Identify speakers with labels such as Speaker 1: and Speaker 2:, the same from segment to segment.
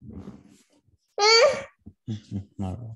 Speaker 1: ಮಾಡೋ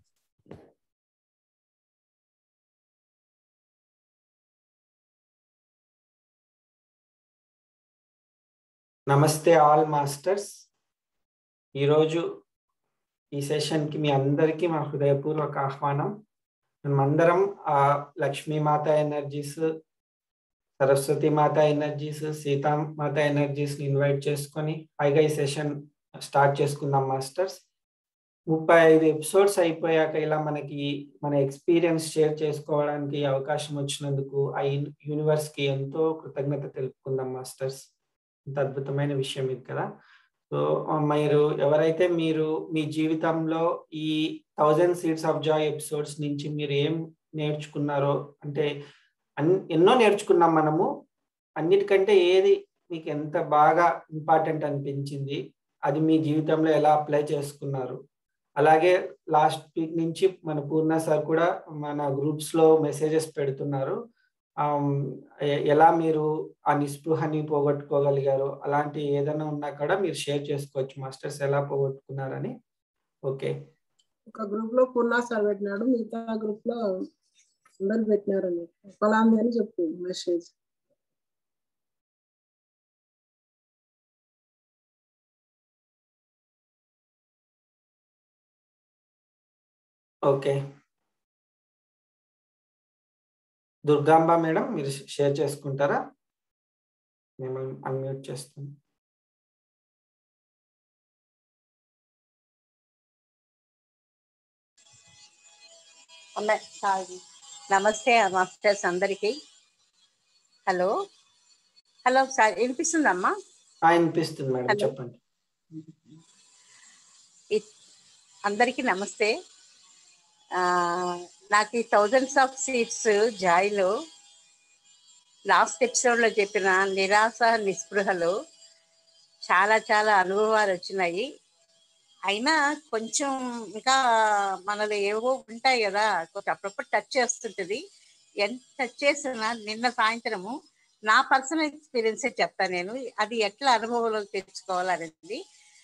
Speaker 2: నమస్తే all masters ఈరోజు ఈ సెషన్కి మీ అందరికీ మా హృదయపూర్వక ఆహ్వానం మనమందరం ఆ లక్ష్మీమాత ఎనర్జీస్ సరస్వతి మాత ఎనర్జీస్ సీతామాత ఎనర్జీస్ని ఇన్వైట్ చేసుకొని పైగా ఈ సెషన్ స్టార్ట్ చేసుకుందాం మాస్టర్స్ ముప్పై ఐదు ఎపిసోడ్స్ అయిపోయాక ఇలా మనకి మన ఎక్స్పీరియన్స్ షేర్ చేసుకోవడానికి అవకాశం వచ్చినందుకు ఆ యూనివర్స్కి ఎంతో కృతజ్ఞత తెలుపుకుందాం మాస్టర్స్ ఇంత అద్భుతమైన విషయం ఇది కదా సో మీరు ఎవరైతే మీరు మీ జీవితంలో ఈ thousand seeds of joy episodes నుంచి మీరు ఏం నేర్చుకున్నారో అంటే అన్ ఎన్నో నేర్చుకున్నాం మనము అన్నిటికంటే ఏది మీకు ఎంత బాగా ఇంపార్టెంట్ అనిపించింది అది మీ జీవితంలో ఎలా అప్లై చేసుకున్నారు అలాగే లాస్ట్ వీక్ నుంచి మన పూర్ణ సార్ కూడా మన గ్రూప్స్లో మెసేజెస్ పెడుతున్నారు ఎలా మీరు ఆ నిస్పృహని పోగొట్టుకోగలిగారు అలాంటి ఏదైనా ఉన్నా కూడా మీరు షేర్ చేసుకోవచ్చు మాస్టర్స్ ఎలా పోగొట్టుకున్నారని ఓకే
Speaker 3: ఒక గ్రూప్ లో పూర్ణ సార్ పెట్టినాడు మిగతా గ్రూప్ లో అందరు పెట్టినారు ఫలాంది అని చెప్పు మెసేజ్
Speaker 2: ఓకే దుర్గాంబ మేడం మీరు షేర్ చేసుకుంటారా మేము అన్మ్యూట్ చేస్తాం
Speaker 4: నమస్తే మాస్టర్స్ అందరికి హలో హలో సార్ వినిపిస్తుందమ్మా
Speaker 2: వినిపిస్తుంది మేడం చెప్పండి
Speaker 4: అందరికి నమస్తే నాకు ఈ థౌజండ్స్ ఆఫ్ సీట్స్ జాయ్లో లాస్ట్ ఎపిసోడ్లో చెప్పిన నిరాశ నిస్పృహలు చాలా చాలా అనుభవాలు వచ్చినాయి అయినా కొంచెం ఇంకా మనలో ఏవో ఉంటాయి కదా కొంచెం అప్పుడప్పుడు టచ్ చేస్తుంటుంది ఎంత టచ్ చేసినా నిన్న సాయంత్రము నా పర్సనల్ ఎక్స్పీరియన్సే చెప్తాను నేను అది ఎట్లా అనుభవంలోకి తెచ్చుకోవాలనేది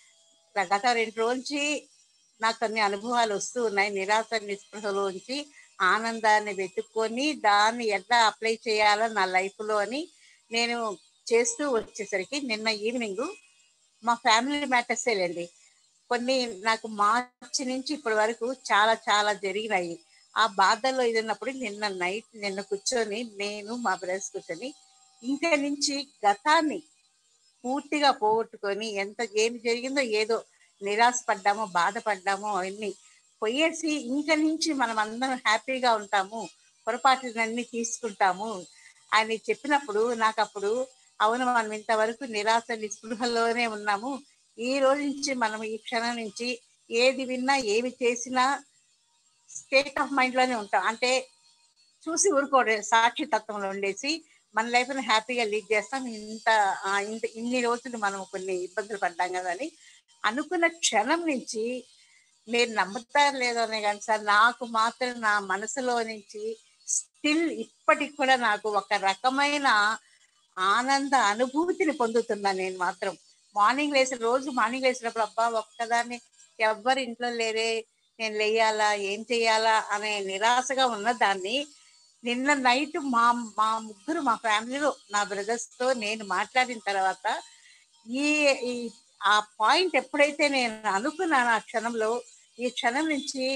Speaker 4: గత రెండు రోజు నాకు కొన్ని అనుభవాలు వస్తూ ఉన్నాయి నిరాశ నిస్పృహలోంచి ఆనందాన్ని వెతుక్కొని దాన్ని ఎట్లా అప్లై చేయాలో నా లైఫ్లో అని నేను చేస్తూ వచ్చేసరికి నిన్న ఈవినింగ్ మా ఫ్యామిలీ మ్యాటర్సే లేండి కొన్ని నాకు మార్చి నుంచి ఇప్పటి వరకు చాలా చాలా జరిగినాయి ఆ బాధల్లో ఇదిన్నప్పుడు నిన్న నైట్ నిన్న కూర్చొని నేను మా బ్రదర్స్ కూర్చొని ఇంకా నుంచి గతాన్ని పూర్తిగా పోగొట్టుకొని ఎంత ఏమి జరిగిందో ఏదో నిరాశపడ్డామో బాధపడ్డామో అవన్నీ పోయేసి ఇంక నుంచి మనం అందరం హ్యాపీగా ఉంటాము పొరపాట్లన్నీ తీసుకుంటాము అని చెప్పినప్పుడు నాకు అప్పుడు అవును మనం ఇంతవరకు నిరాశ నిస్పృహలోనే ఉన్నాము ఈ రోజు నుంచి మనం ఈ క్షణం నుంచి ఏది విన్నా ఏమి చేసినా స్టేట్ ఆఫ్ మైండ్ లోనే ఉంటాం అంటే చూసి ఊరుకోవడం సాక్షి తత్వంలో ఉండేసి మన లైఫ్ని హ్యాపీగా లీడ్ చేస్తాం ఇంత ఇంత ఇన్ని రోజులు మనం కొన్ని ఇబ్బందులు పడ్డాం కదా అని అనుకున్న క్షణం నుంచి మీరు నమ్ముతారు లేదనే కానీ సార్ నాకు మాత్రం నా మనసులో నుంచి స్టిల్ ఇప్పటికి కూడా నాకు ఒక రకమైన ఆనంద అనుభూతిని పొందుతున్నాను నేను మాత్రం మార్నింగ్ లేసిన రోజు మార్నింగ్ లేసినప్పుడు అబ్బా ఒక్కదాన్ని ఎవ్వరు ఇంట్లో లేరే నేను లేయాలా ఏం చెయ్యాలా అనే నిరాశగా ఉన్న దాన్ని నిన్న నైట్ మా మా ముగ్గురు మా ఫ్యామిలీలో నా బ్రదర్స్తో నేను మాట్లాడిన తర్వాత ఈ ఆ పాయింట్ ఎప్పుడైతే నేను అనుకున్నాను ఆ క్షణంలో ఈ క్షణం నుంచి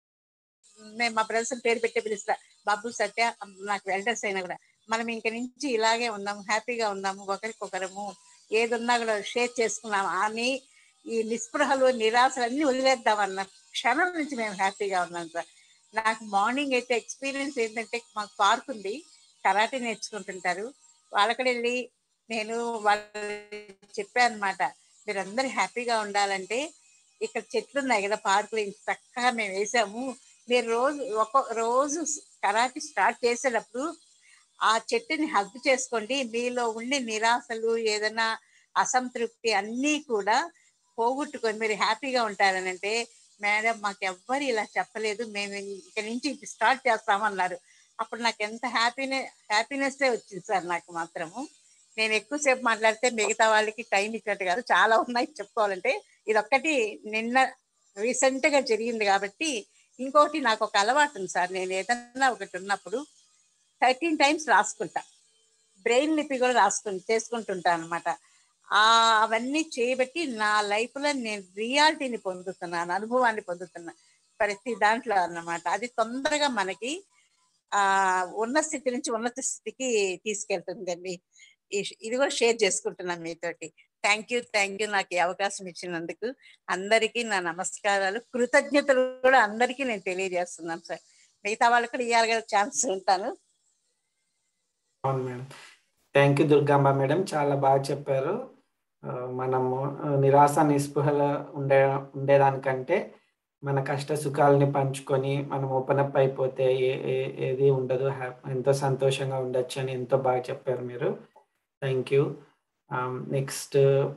Speaker 4: మేము మా బ్రదర్స్ పేరు పెట్టి పిలుస్తా బాబు సత్య నాకు వెల్డర్స్ అయినా కూడా మనం ఇంక నుంచి ఇలాగే ఉన్నాము హ్యాపీగా ఉన్నాము ఒకరికొకరము ఏదున్నా కూడా షేర్ చేసుకున్నాం అని ఈ నిస్పృహలు నిరాశలు అన్ని వదిలేద్దామన్న క్షణం నుంచి మేము హ్యాపీగా ఉన్నాం సార్ నాకు మార్నింగ్ అయితే ఎక్స్పీరియన్స్ ఏంటంటే మాకు పార్క్ ఉంది కరాటే నేర్చుకుంటుంటారు వాళ్ళకి వెళ్ళి నేను వాళ్ళు చెప్పాను అనమాట మీరందరూ హ్యాపీగా ఉండాలంటే ఇక్కడ చెట్లు ఉన్నాయి కదా పార్కులు చక్కగా మేము వేసాము మీరు రోజు ఒక రోజు కరాటే స్టార్ట్ చేసేటప్పుడు ఆ చెట్టుని హగ్ చేసుకోండి మీలో ఉండే నిరాశలు ఏదైనా అసంతృప్తి అన్నీ కూడా పోగొట్టుకొని మీరు హ్యాపీగా ఉంటారని అంటే మేడం మాకు ఎవ్వరు ఇలా చెప్పలేదు మేము ఇక్కడి నుంచి స్టార్ట్ చేస్తామన్నారు అప్పుడు నాకు ఎంత హ్యాపీనెస్ హ్యాపీనెస్ వచ్చింది సార్ నాకు మాత్రము నేను ఎక్కువసేపు మాట్లాడితే మిగతా వాళ్ళకి టైం ఇచ్చినట్టు కాదు చాలా ఉన్నాయి చెప్పుకోవాలంటే ఇదొక్కటి నిన్న రీసెంట్ గా జరిగింది కాబట్టి ఇంకోటి నాకు ఒక అలవాటు ఉంది సార్ నేను ఏదన్నా ఒకటి ఉన్నప్పుడు థర్టీన్ టైమ్స్ రాసుకుంటా బ్రెయిన్ లిపి కూడా రాసుకుని చేసుకుంటుంటాను అనమాట అవన్నీ చేయబట్టి నా లైఫ్ లో నేను రియాలిటీని పొందుతున్నాను అనుభవాన్ని పొందుతున్నా ప్రతి దాంట్లో అన్నమాట అది తొందరగా మనకి ఆ ఉన్న స్థితి నుంచి ఉన్నత స్థితికి తీసుకెళ్తుందండి ఈ- ఇది కూడా షేర్ చేసుకుంటున్నాను మీతోటి థ్యాంక్ యూ థ్యాంక్ యూ నాకు ఈ అవకాశం ఇచ్చినందుకు అందరికీ నా నమస్కారాలు కృతజ్ఞతలు కూడా అందరికీ నేను తెలియజేస్తున్నాను సార్ మిగతా వాళ్ళకి కూడా ఇవ్వాలి కదా ఛాన్స్ ఉంటాను
Speaker 2: అవును madam thank you Durgamba madam చాలా బాగా చెప్పారు ఆ, మనము ఆ, నిరాశ నిస్పృహలో ఉండే ఉండేదానికంటే మన కష్ట సుఖాలని పంచుకొని మనం ఓపెన్ అప్ అయిపోతే ఏ ఏ- ఏది ఉండదు హ్యాప్ ఎంతో సంతోషంగా ఉండొచ్చు అని ఎంతో బాగా చెప్పారు మీరు థ్యాంక్ యూ నెక్స్ట్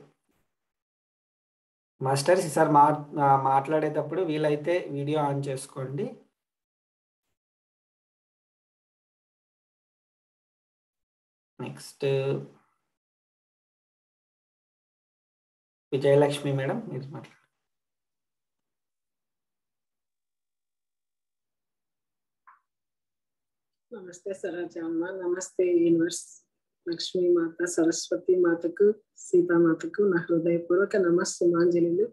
Speaker 2: మాస్టర్స్ ఈసారి మా ఆ, మాట్లాడేటప్పుడు వీలైతే వీడియో ఆన్ చేసుకోండి నెక్స్ట్ విజయలక్ష్మి మేడం మీరు మాట్లాడండి
Speaker 3: నమస్తే సరోజమ్మ నమస్తే యూనివర్స్ లక్ష్మీ మాత సరస్వతి మాతకు సీతామాతకు నా హృదయపూర్వక నమస్సుమాంజలిలు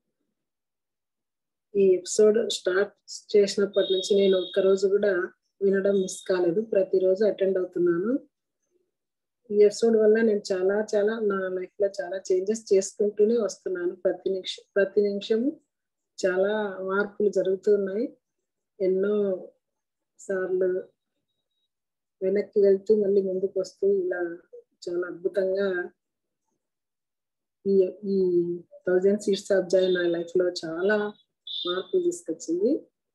Speaker 3: ఈ ఎపిసోడ్ స్టార్ట్ చేసినప్పటి నుంచి నేను ఒక్క రోజు కూడా వినడం మిస్ కాలేదు ప్రతిరోజు అటెండ్ అవుతున్నాను ఈ ఎపిసోడ్ వల్ల నేను చాలా చాలా నా లైఫ్ లో చాలా చేంజెస్ చేసుకుంటూనే వస్తున్నాను ప్రతి నిమిషం ప్రతి నిమిషం చాలా మార్పులు జరుగుతున్నాయి ఎన్నో సార్లు వెనక్కి వెళ్తూ మళ్ళీ ముందుకు వస్తూ ఇలా చాలా అద్భుతంగా ఈ ఈ థౌజండ్ సీట్స్ ఆఫ్ జాయ్ నా లైఫ్ లో చాలా మార్పులు తీసుకొచ్చింది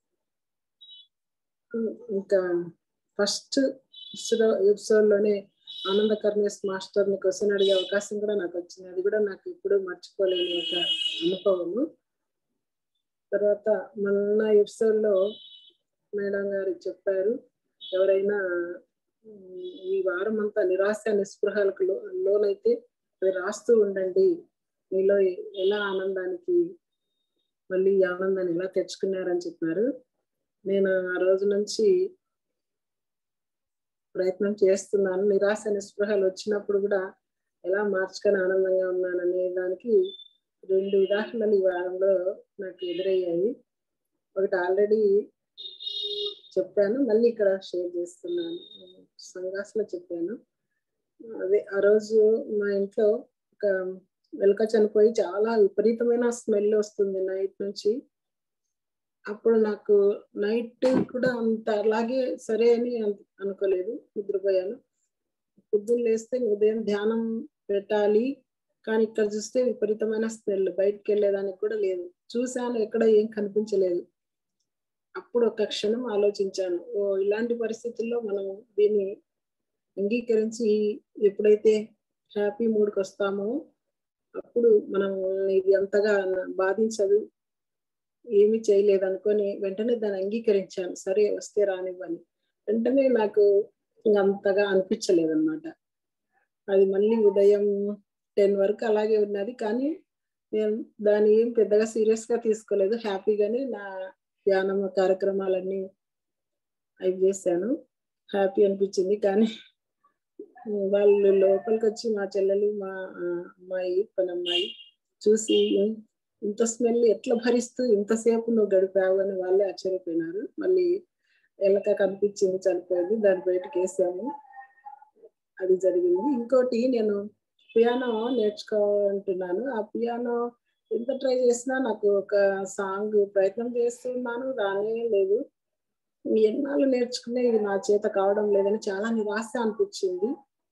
Speaker 3: ఇంకా ఫస్ట్ ఎపిసోడ్ లోనే ఆనంద కర్ణేశ్ మాస్టర్ ని క్వశ్చన్ అడిగే అవకాశం కూడా నాకు వచ్చింది అది కూడా నాకు ఇప్పుడు మర్చిపోలేని ఒక అనుభవము తర్వాత మొన్న ఎపిసోడ్ లో మేడం గారు చెప్పారు ఎవరైనా ఉమ్, ఈ వారం అంతా నిరాశ నిస్పృహలకు లో- లోనైతే అది రాస్తూ ఉండండి మీలో ఎలా ఆనందానికి మళ్ళీ ఈ ఆనందాన్ని ఎలా తెచ్చుకున్నారని చెప్పారు నేను ఆ రోజు నుంచి ప్రయత్నం చేస్తున్నాను నిరాశ నిస్పృహలు వచ్చినప్పుడు కూడా ఎలా మార్చుకొని ఆనందంగా ఉన్నాననే దానికి రెండు ఉదాహరణలు ఈ వారంలో నాకు ఎదురయ్యాయి ఒకటి ఆల్రెడీ చెప్పాను మళ్ళీ ఇక్కడ షేర్ చేస్తున్నాను సంఘాసులో చెప్పాను అదే ఆ రోజు మా ఇంట్లో ఒక వెలక చనిపోయి చాలా విపరీతమైన స్మెల్ వస్తుంది నైట్ నుంచి అప్పుడు నాకు నైట్ కూడా అంత అలాగే సరే అని అను- అనుకోలేదు నిద్రపోయాను పొద్దున్న లేస్తే ఉదయం ధ్యానం పెట్టాలి కానీ ఇక్కడ చూస్తే విపరీతమైన స్మెల్ బయటకు వెళ్ళేదానికి కూడా లేదు చూశాను ఎక్కడ ఏం కనిపించలేదు అప్పుడు ఒక క్షణం ఆలోచించాను ఓ ఇలాంటి పరిస్థితుల్లో మనం దీన్ని అంగీకరించి ఎప్పుడైతే హ్యాపీ మూడ్కి వస్తామో అప్పుడు మనం ఇది అంతగా బాధించదు ఏమీ చేయలేదు అనుకొని వెంటనే దాన్ని అంగీకరించాను సరే వస్తే రానివ్వని వెంటనే నాకు ఇంక అంతగా అనిపించలేదు అనమాట అది మళ్ళీ ఉదయం టెన్ వరకు అలాగే ఉన్నది కానీ నేను దాన్ని ఏం పెద్దగా సీరియస్ గా తీసుకోలేదు హ్యాపీగానే నా ధ్యానం కార్యక్రమాలన్నీ అవి చేశాను హ్యాపీ అనిపించింది కానీ వాళ్ళు లోపలికి వచ్చి మా చెల్లెలు మా ఆ, అమ్మాయి పని అమ్మాయి చూసి ఇంత స్మెల్ ఎట్లా భరిస్తూ ఇంతసేపు నువ్వు గడిపావు అని వాళ్ళే ఆశ్చర్యపోయినారు మళ్ళీ ఎలక కనిపించింది చనిపోయింది దాని బయటకు వేసాము అది జరిగింది ఇంకోటి నేను పియానో నేర్చుకోవాలంటున్నాను ఆ పియానో ఎంత ట్రై చేసినా నాకు ఒక సాంగ్ ప్రయత్నం చేస్తున్నాను రానే లేదు ఎన్నాళ్ళు నేర్చుకునే ఇది నా చేత కావడం లేదని చాలా నిరాశ అనిపించింది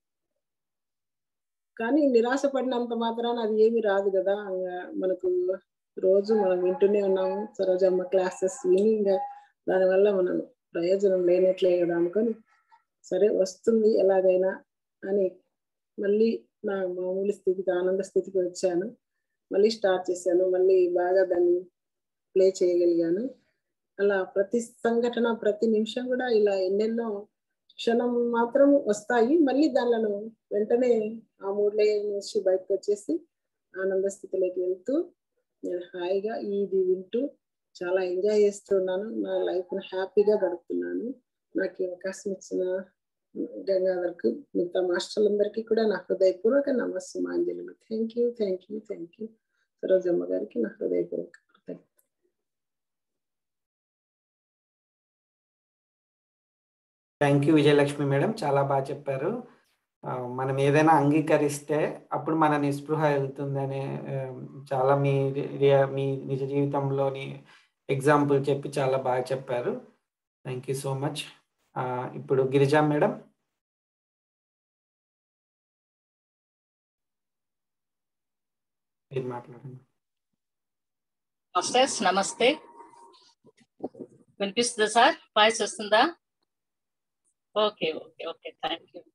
Speaker 3: కానీ నిరాశ పడినంత మాత్రాన అది ఏమి రాదు కదా ఇంకా మనకు రోజు మనం వింటూనే ఉన్నాము సరోజమ్మ క్లాసెస్ విని ఇంకా దానివల్ల మనం ప్రయోజనం లేనట్లే కదా అనుకొని సరే వస్తుంది ఎలాగైనా అని మళ్ళీ నా మామూలు స్థితికి ఆనంద స్థితికి వచ్చాను మళ్ళీ స్టార్ట్ చేశాను మళ్ళీ బాగా దాన్ని ప్లే చేయగలిగాను అలా ప్రతి సంఘటన ప్రతి నిమిషం కూడా ఇలా ఎన్నెన్నో క్షణం మాత్రం వస్తాయి మళ్ళీ దానిలను వెంటనే ఆ మూడ్లే నుంచి బయటకు వచ్చేసి ఆనంద స్థితిలోకి వెళ్తూ నేను హాయిగా ఇది వింటూ చాలా ఎంజాయ్ చేస్తున్నాను నా లైఫ్ని హ్యాపీగా గడుపుతున్నాను నాకు ఈ అవకాశం ఇచ్చిన గంగాధర్కు మిగతా మాస్టర్లందరికీ కూడా నా హృదయపూర్వక నమస్సుమాంజలు thank you thank you thank you Sarojamma గారికి నా హృదయపూర్వక కృతజ్ఞతలు.
Speaker 2: థ్యాంక్ యూ విజయలక్ష్మి మేడం చాలా బాగా చెప్పారు ఆ, మనం ఏదైనా అంగీకరిస్తే అప్పుడు మన నిస్పృహ వెళ్తుందనే ఆ, చాలా మీ రి- మీ నిజ జీవితంలోని ఎగ్జాంపుల్ చెప్పి చాలా బాగా చెప్పారు థ్యాంక్ యూ సో మచ్ ఇప్పుడు గిరిజా మేడం మీరు మాట్లాడండి
Speaker 5: మాస్టర్స్ నమస్తే వినిపిస్తుందా సార్ వాయిస్ వస్తుందా okay okay okay thank you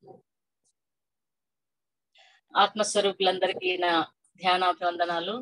Speaker 5: ఆత్మస్వరూపులందరికీ నా ధ్యానాభివందనాలు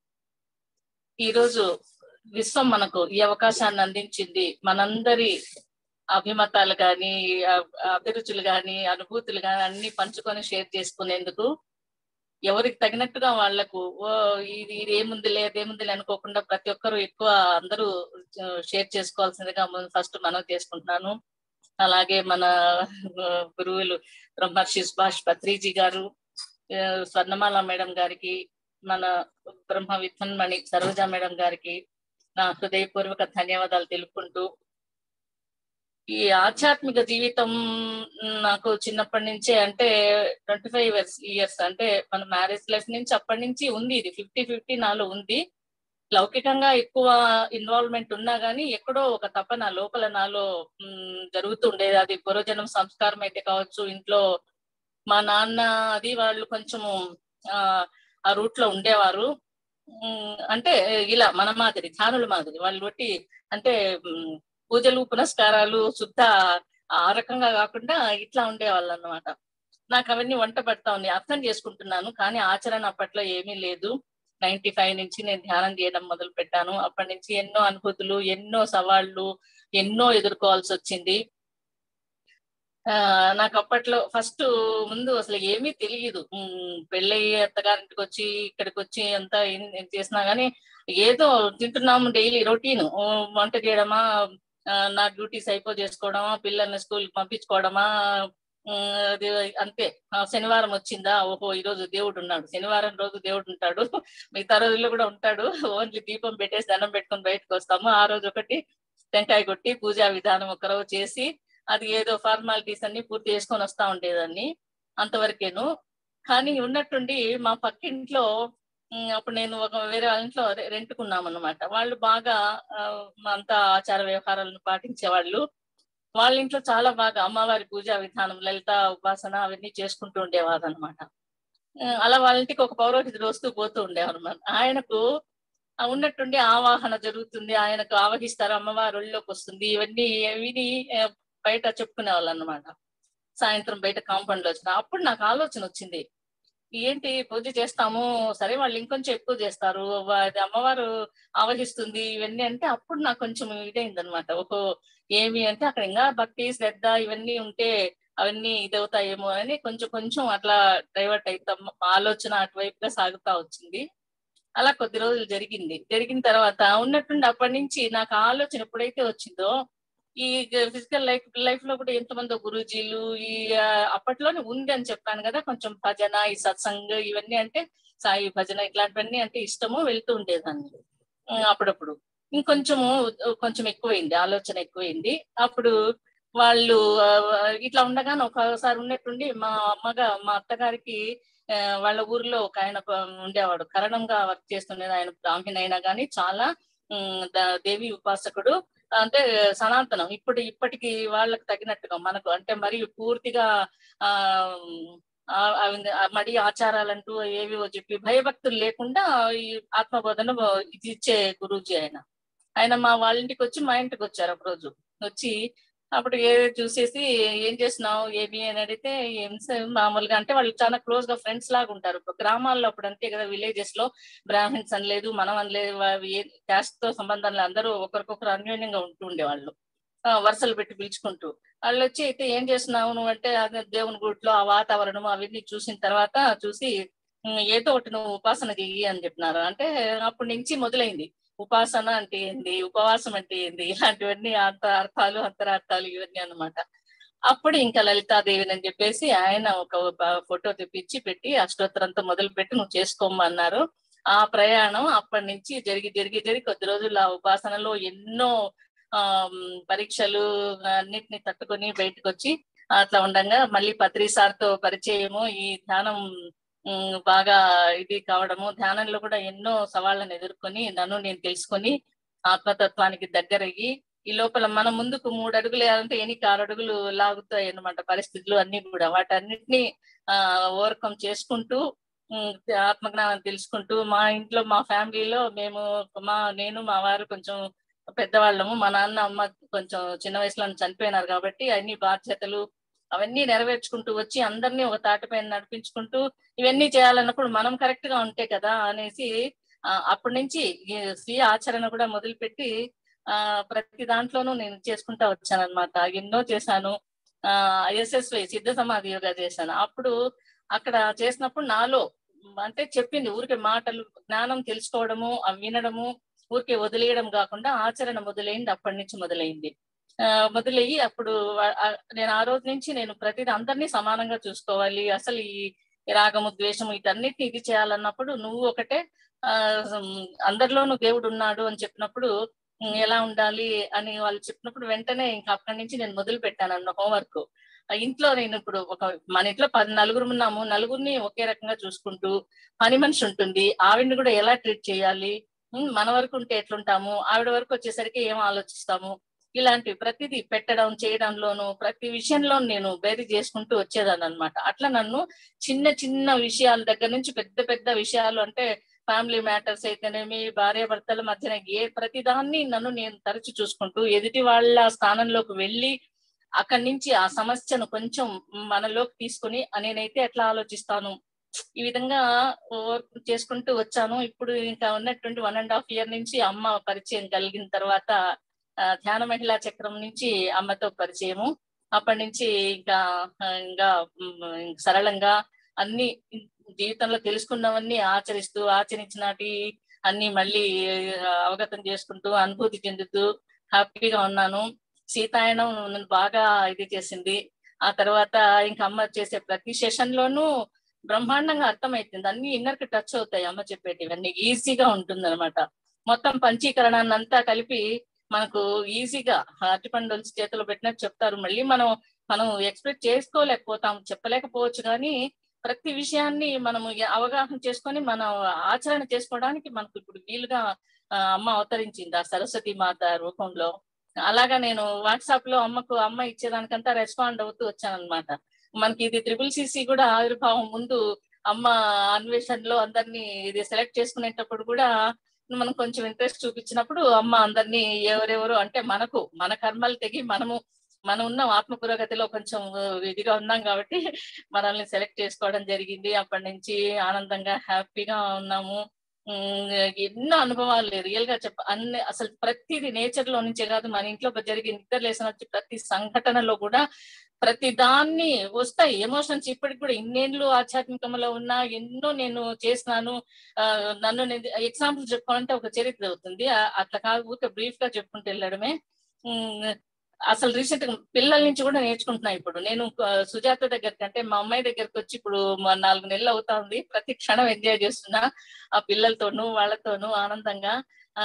Speaker 5: ఈరోజు విశ్వం మనకు ఈ అవకాశాన్ని అందించింది మనందరి అభిమతాలు కానీ అభిరుచులు కానీ అనుభూతులు కానీ అన్ని పంచుకొని షేర్ చేసుకునేందుకు ఎవరికి తగినట్టుగా వాళ్లకు ఓ ఇది ఇది ఏముందిలే అదేముందిలే అనుకోకుండా ప్రతి ఒక్కరు ఎక్కువ అందరూ షేర్ చేసుకోవాల్సిందిగా ఫస్ట్ మనం చేసుకుంటున్నాను అలాగే మన ఆ, గురువులు బ్రహ్మర్షి సుభాష్ పత్రిజీ గారు ఆ, స్వర్ణమాల మేడం గారికి మన బ్రహ్మ విథన్మణి సరోజా మేడం గారికి నా హృదయపూర్వక ధన్యవాదాలు తెలుపుకుంటూ ఈ ఆధ్యాత్మిక జీవితం నాకు చిన్నప్పటి నుంచే అంటే ట్వంటీ ఫైవ్ ఇయర్స్ ఇయర్స్ అంటే మన మ్యారేజ్ లైఫ్ నుంచి అప్పటి నుంచి ఉంది ఇది ఫిఫ్టీ ఫిఫ్టీ నాలో ఉంది లౌకికంగా ఎక్కువ ఇన్వాల్వ్మెంట్ ఉన్నా గానీ ఎక్కడో ఒక తపన లోపల నాలో మ్, జరుగుతుండేది అది పూర్వజన్మ సంస్కారం అయితే కావచ్చు ఇంట్లో మా నాన్న అది వాళ్ళు కొంచెము ఆ ఆ రూట్ లో ఉండేవారు మ్, అంటే ఇలా మన మాదిరి ధ్యానుల మాదిరి వాళ్ళు బట్టి అంటే మ్, పూజలు పునస్కారాలు శుద్ధ ఆ రకంగా కాకుండా ఇట్లా ఉండేవాళ్ళు అన్నమాట నాకు అవన్నీ వంట పడతా ఉన్నాయి అర్థం చేసుకుంటున్నాను కానీ ఆచరణ అప్పట్లో ఏమీ లేదు నైన్టీ ఫైవ్ నుంచి నేను ధ్యానం చేయడం మొదలు పెట్టాను అప్పటి నుంచి ఎన్నో అనుభూతులు ఎన్నో సవాళ్లు ఎన్నో ఎదుర్కోవాల్సి వచ్చింది ఆ నాకు అప్పట్లో ఫస్ట్ ముందు అసలు ఏమీ తెలియదు ఉమ్, పెళ్ళయి అత్తగారింటికి వచ్చి ఇక్కడికి వచ్చి అంతా ఏం- ఏం చేసినా గానీ ఏదో తింటున్నాము డైలీ రొటీన్ వంట చేయడమా ఆ, నా డ్యూటీస్ అయిపో చేసుకోవడమా పిల్లల్ని స్కూల్ పంపించుకోవడమా ఉమ్, అది అంతే ఆ, శనివారం వచ్చిందా ఓహో ఈ రోజు దేవుడు ఉన్నాడు శనివారం రోజు దేవుడు ఉంటాడు మిగతా రోజుల్లో కూడా ఉంటాడు ఓన్లీ దీపం పెట్టేసి దండం పెట్టుకొని బయటకు వస్తాము ఆ రోజు ఒకటి టెంకాయ కొట్టి పూజా విధానం ఒకరోజు చేసి అది ఏదో ఫార్మాలిటీస్ అన్ని పూర్తి చేసుకొని వస్తా ఉండేదాన్ని అంతవరకేను కానీ ఉన్నట్టుండి మా పక్కింట్లో ఉమ్, అప్పుడు నేను ఒక వేరే వాళ్ళ ఇంట్లో రెంట్కున్నాం అనమాట వాళ్ళు బాగా ఆ, అంతా ఆచార వ్యవహారాలను పాటించేవాళ్ళు వాళ్ళ ఇంట్లో చాలా బాగా అమ్మవారి పూజా విధానం లలిత ఉపాసన అవన్నీ చేసుకుంటూ ఉండేవారు అనమాట అలా వాళ్ళ ఇంటికి ఒక పౌరోహితుడు వస్తూ పోతూ ఉండేవారు అన్నమాట. ఆయనకు ఆ ఉన్నట్టుండి ఆవాహన జరుగుతుంది ఆయనకు ఆవహిస్తారు అమ్మవారు ఒళ్ళోకి వస్తుంది ఇవన్నీ విని ఆ, బయట చెప్పుకునే వాళ్ళు అనమాట సాయంత్రం బయట కాంపౌండ్ లో వచ్చిన అప్పుడు నాకు ఆలోచన వచ్చింది ఏంటి పూజ చేస్తాము సరే వాళ్ళు ఇంకొంచెం ఎక్కువ చేస్తారు వా- అది అమ్మవారు ఆవహిస్తుంది ఇవన్నీ అంటే అప్పుడు నాకు కొంచెం ఇదైంది అనమాట ఓహో ఏమి అంటే అక్కడ ఇంకా భక్తి శ్రద్ధ ఇవన్నీ ఉంటే అవన్నీ ఇదవుతాయేమో అని కొంచెం కొంచెం అట్లా డైవర్ట్ అవుతాం ఆలోచన అటువైపుగా సాగుతా వచ్చింది అలా కొద్ది రోజులు జరిగింది జరిగిన తర్వాత ఉన్నట్టుండి అప్పటి నుంచి నాకు ఆలోచన ఎప్పుడైతే వచ్చిందో ఈ ఫిజికల్ లైఫ్ లైఫ్ లో కూడా ఎంతమందో గురూజీలు ఈ ఆ, అప్పట్లోనే ఉంది అని చెప్పాను కదా కొంచెం భజన ఈ సత్సంగ్ ఇవన్నీ అంటే సాయి భజన ఇట్లాంటివన్నీ అంటే ఇష్టము వెళ్తూ ఉండేదాన్ని ఉమ్, అప్పుడప్పుడు ఇంకొంచెము కొంచెం ఎక్కువైంది ఆలోచన ఎక్కువైంది అప్పుడు వాళ్ళు ఆ, ఇట్లా ఉండగానే ఒకసారి ఉన్నట్టుండి మా అమ్మగా మా అత్తగారికి ఆ, వాళ్ళ ఊర్లో ఒక ఆయన ప- ఉండేవాడు కరణంగా వర్క్ చేస్తుండేది ఆయన బ్రాహ్మణ అయినా కానీ చాలా ఉమ్, ద- దేవి ఉపాసకుడు అంటే సనాతనం ఇప్పుడు ఇప్పటికి వాళ్ళకి తగినట్టుగా మనకు అంటే మరి పూర్తిగా ఆ ఆ, అవి- ఆ మడి ఆచారాలంటూ ఏవివో చెప్పి భయభక్తులు లేకుండా ఈ ఆత్మబోధన ఇది ఇచ్చే గురూజీ ఆయన ఆయన మా వాళ్ళ ఇంటికి వచ్చి మా ఇంటికి వచ్చారు ఒక రోజు వచ్చి అప్పుడు ఏ చూసేసి ఏం చేస్తున్నావు ఏమి అని అడిగితే ఏం స- మామూలుగా అంటే వాళ్ళు చాలా క్లోజ్ గా ఫ్రెండ్స్ లాగా ఉంటారు ఇప్పుడు గ్రామాల్లో అప్పుడు అంతే కదా విలేజెస్ లో బ్రాహ్మిన్స్ అని లేదు మనం అని లేదు క్యాస్ట్ తో సంబంధం లేదు అందరూ ఒకరికొకరు అన్యోన్యంగా ఉంటూ ఉండేవాళ్ళు ఆ, వరుసలు పెట్టి పిలుచుకుంటూ వాళ్ళు వచ్చి అయితే ఏం చేస్తున్నావు నువ్వు అంటే అదే దేవుని గుడిలో ఆ వాతావరణం అవన్నీ చూసిన తర్వాత చూసి "ఉమ్, ఏదో ఒకటి నువ్వు ఉపాసన చెయ్యి అని చెప్పినారు అంటే అప్పటి నుంచి మొదలైంది ఉపాసన అంటే ఏంది ఉపవాసం అంటే ఏంది ఇలాంటివన్నీ అర్థ అర్థాలు అంతరార్థాలు ఇవన్నీ అన్నమాట అప్పుడు ఇంకా లలితాదేవిని అని చెప్పేసి ఆయన ఒక ఫోటో తెప్పించి పెట్టి అష్టోత్తరంతో మొదలు పెట్టి నువ్వు చేసుకోమన్నారు ఆ ప్రయాణం అప్పటి నుంచి జరిగి జరిగి జరిగి కొద్ది రోజులు ఆ ఉపాసనలో ఎన్నో ఆ పరీక్షలు అన్నిటిని తట్టుకొని బయటకు వచ్చి అట్లా ఉండగా మళ్ళీ పత్రి సార్తో పరిచయము ఈ ధ్యానం ఉమ్, బాగా ఇది కావడము ధ్యానంలో కూడా ఎన్నో సవాళ్ళను ఎదుర్కొని నన్ను నేను తెలుసుకొని ఆత్మతత్వానికి దగ్గరయ్యి ఈ లోపల మనం ముందుకు మూడు అడుగులు వేయాలంటే ఎనికి ఆరు అడుగులు లాగుతాయి అన్నమాట పరిస్థితులు అన్ని కూడా వాటన్నిటిని ఆ ఓవర్కమ్ చేసుకుంటూ ఉమ్, ఆత్మజ్ఞానం తెలుసుకుంటూ మా ఇంట్లో మా ఫ్యామిలీలో మేము మా నేను మా వారు కొంచెం పెద్దవాళ్ళము మా నాన్న అమ్మ కొంచెం చిన్న వయసులో చనిపోయినారు కాబట్టి అన్ని బాధ్యతలు అవన్నీ నెరవేర్చుకుంటూ వచ్చి అందరినీ ఒక తాటిపైన నడిపించుకుంటూ ఇవన్నీ చేయాలన్నప్పుడు మనం కరెక్ట్ గా ఉంటే కదా అనేసి ఆ, అప్పటి నుంచి ఈ స్వీయ ఆచరణ కూడా మొదలుపెట్టి ఆ ప్రతి దాంట్లోనూ నేను చేసుకుంటా వచ్చాను అనమాట ఎన్నో చేశాను ఆ ఎస్ఎస్వై సిద్ధ సమాధి యోగా చేశాను అప్పుడు అక్కడ చేసినప్పుడు నాలో అంటే చెప్పింది ఊరికే మాటలు జ్ఞానం తెలుసుకోవడము అవి వినడము ఊరికే వదిలేయడం కాకుండా ఆచరణ మొదలైంది అప్పటి నుంచి మొదలైంది ఆ, మొదలయ్యి అప్పుడు వా- ఆ, నేను ఆ రోజు నుంచి నేను ప్రతిదీ అందరినీ సమానంగా చూసుకోవాలి అసలు ఈ రాగము ద్వేషము వీటన్నిటిని ఇది చేయాలన్నప్పుడు నువ్వు ఒకటే ఆ ఉమ్, అందరిలోనూ దేవుడు ఉన్నాడు అని చెప్పినప్పుడు ఉమ్, ఎలా ఉండాలి అని వాళ్ళు చెప్పినప్పుడు వెంటనే ఇంకా అక్కడి నుంచి నేను మొదలు పెట్టాను అన్న హోంవర్క్ ఇంట్లో నేను ఇప్పుడు ఒక మన ఇంట్లో పది నలుగురు ఉన్నాము నలుగురిని ఒకే రకంగా చూసుకుంటూ పని మనిషి ఉంటుంది ఆవిడని కూడా ఎలా ట్రీట్ చేయాలి ఉమ్, మన వరకు ఉంటే ఎట్లుంటాము ఆవిడ వరకు వచ్చేసరికి ఏం ఆలోచిస్తాము ఇలాంటివి ప్రతిదీ పెట్టడం చేయడంలోను ప్రతి విషయంలో నేను బేరీ చేసుకుంటూ వచ్చేదాన్ని అనమాట అట్లా నన్ను చిన్న చిన్న విషయాల దగ్గర నుంచి పెద్ద పెద్ద విషయాలు అంటే ఫ్యామిలీ మ్యాటర్స్ అయితేనేమి భార్య భర్తల మధ్యన ఏ ప్రతిదాన్ని నన్ను నేను తరచు చూసుకుంటూ ఎదుటి వాళ్ళ స్థానంలోకి వెళ్ళి అక్కడి నుంచి ఆ సమస్యను కొంచెం మనలోకి తీసుకుని నేనైతే ఎట్లా ఆలోచిస్తాను ఈ విధంగా వర్క్ చేసుకుంటూ వచ్చాను ఇప్పుడు ఇంకా ఉన్నటువంటి వన్ అండ్ హాఫ్ ఇయర్ నుంచి అమ్మ పరిచయం కలిగిన తర్వాత ఆ, ధ్యాన మహిళా చక్రం నుంచి అమ్మతో పరిచయము అప్పటి నుంచి ఇంకా ఆ, ఇంకా ఉమ్, సరళంగా అన్ని జీవితంలో తెలుసుకున్నవన్నీ ఆచరిస్తూ ఆచరించినటి అన్ని మళ్ళీ ఆ, అవగతం చేసుకుంటూ అనుభూతి చెందుతూ హ్యాపీగా ఉన్నాను సీతాయనం నన్ను బాగా ఇది చేసింది ఆ తర్వాత ఇంకా అమ్మ చేసే ప్రతి సెషన్ లోనూ బ్రహ్మాండంగా అర్థమవుతుంది అన్ని ఇన్నర్ కి టచ్ అవుతాయి అమ్మ చెప్పేటివన్నీ ఈజీగా ఉంటుంది అనమాట మొత్తం పంచీకరణాన్ని అంతా కలిపి మనకు ఈజీగా అరటిపండు ఒలిచి చేతిలో పెట్టినట్టు చెప్తారు మళ్ళీ మనం మనం ఎక్స్పెక్ట్ చేసుకోలేకపోతాం చెప్పలేకపోవచ్చు కానీ ప్రతి విషయాన్ని మనము అవగాహన చేసుకొని మనం ఆచరణ చేసుకోవడానికి మనకు ఇప్పుడు వీలుగా ఆ, అమ్మ అవతరించింది ఆ సరస్వతి మాత రూపంలో అలాగా నేను వాట్సాప్ లో అమ్మకు అమ్మ ఇచ్చేదానికంతా రెస్పాండ్ అవుతూ వచ్చాను అనమాట మనకి ఇది త్రిపుల్ సిసి కూడా ఆవిర్భావం ముందు అమ్మ అన్వేషణలో అందరినీ ఇది సెలెక్ట్ చేసుకునేటప్పుడు కూడా మనం కొంచెం ఇంట్రెస్ట్ చూపించినప్పుడు అమ్మ అందరినీ ఎవరెవరు అంటే మనకు మన కర్మలు తెగి మనము మనం ఉన్న ఆత్మ పురోగతిలో కొంచెం ఇదిగా ఉన్నాం కాబట్టి మనల్ని సెలెక్ట్ చేసుకోవడం జరిగింది అప్పటి నుంచి ఆనందంగా హ్యాపీగా ఉన్నాము ఉమ్, ఎన్నో అనుభవాలు రియల్ గా చెప్ప అన్ని అసలు ప్రతిది నేచర్ లో నుంచే కాదు మన ఇంట్లో జరిగే నిద్ర లేసిన వచ్చి ప్రతి సంఘటనలో కూడా ప్రతి దాన్ని వస్తాయి ఎమోషన్స్ ఇప్పటికి కూడా ఇన్నేళ్ళు ఆధ్యాత్మికంలో ఉన్నా ఎన్నో నేను చేసినాను ఆ, నన్ను ఎగ్జాంపుల్ చెప్పుకోవాలంటే ఒక చరిత్ర అవుతుంది ఆ- అట్లా కాదు ఊరికే బ్రీఫ్ గా చెప్పుకుంటూ వెళ్ళడమే ఉమ్, అసలు రీసెంట్ గా పిల్లల నుంచి కూడా నేర్చుకుంటున్నా ఇప్పుడు నేను ఆ, సుజాత దగ్గరికి అంటే మా అమ్మాయి దగ్గరికి వచ్చి ఇప్పుడు మా నాలుగు నెలలు అవుతా ఉంది ప్రతి క్షణం ఎంజాయ్ చేస్తున్నా ఆ పిల్లలతోనూ వాళ్ళతోనూ ఆనందంగా ఆ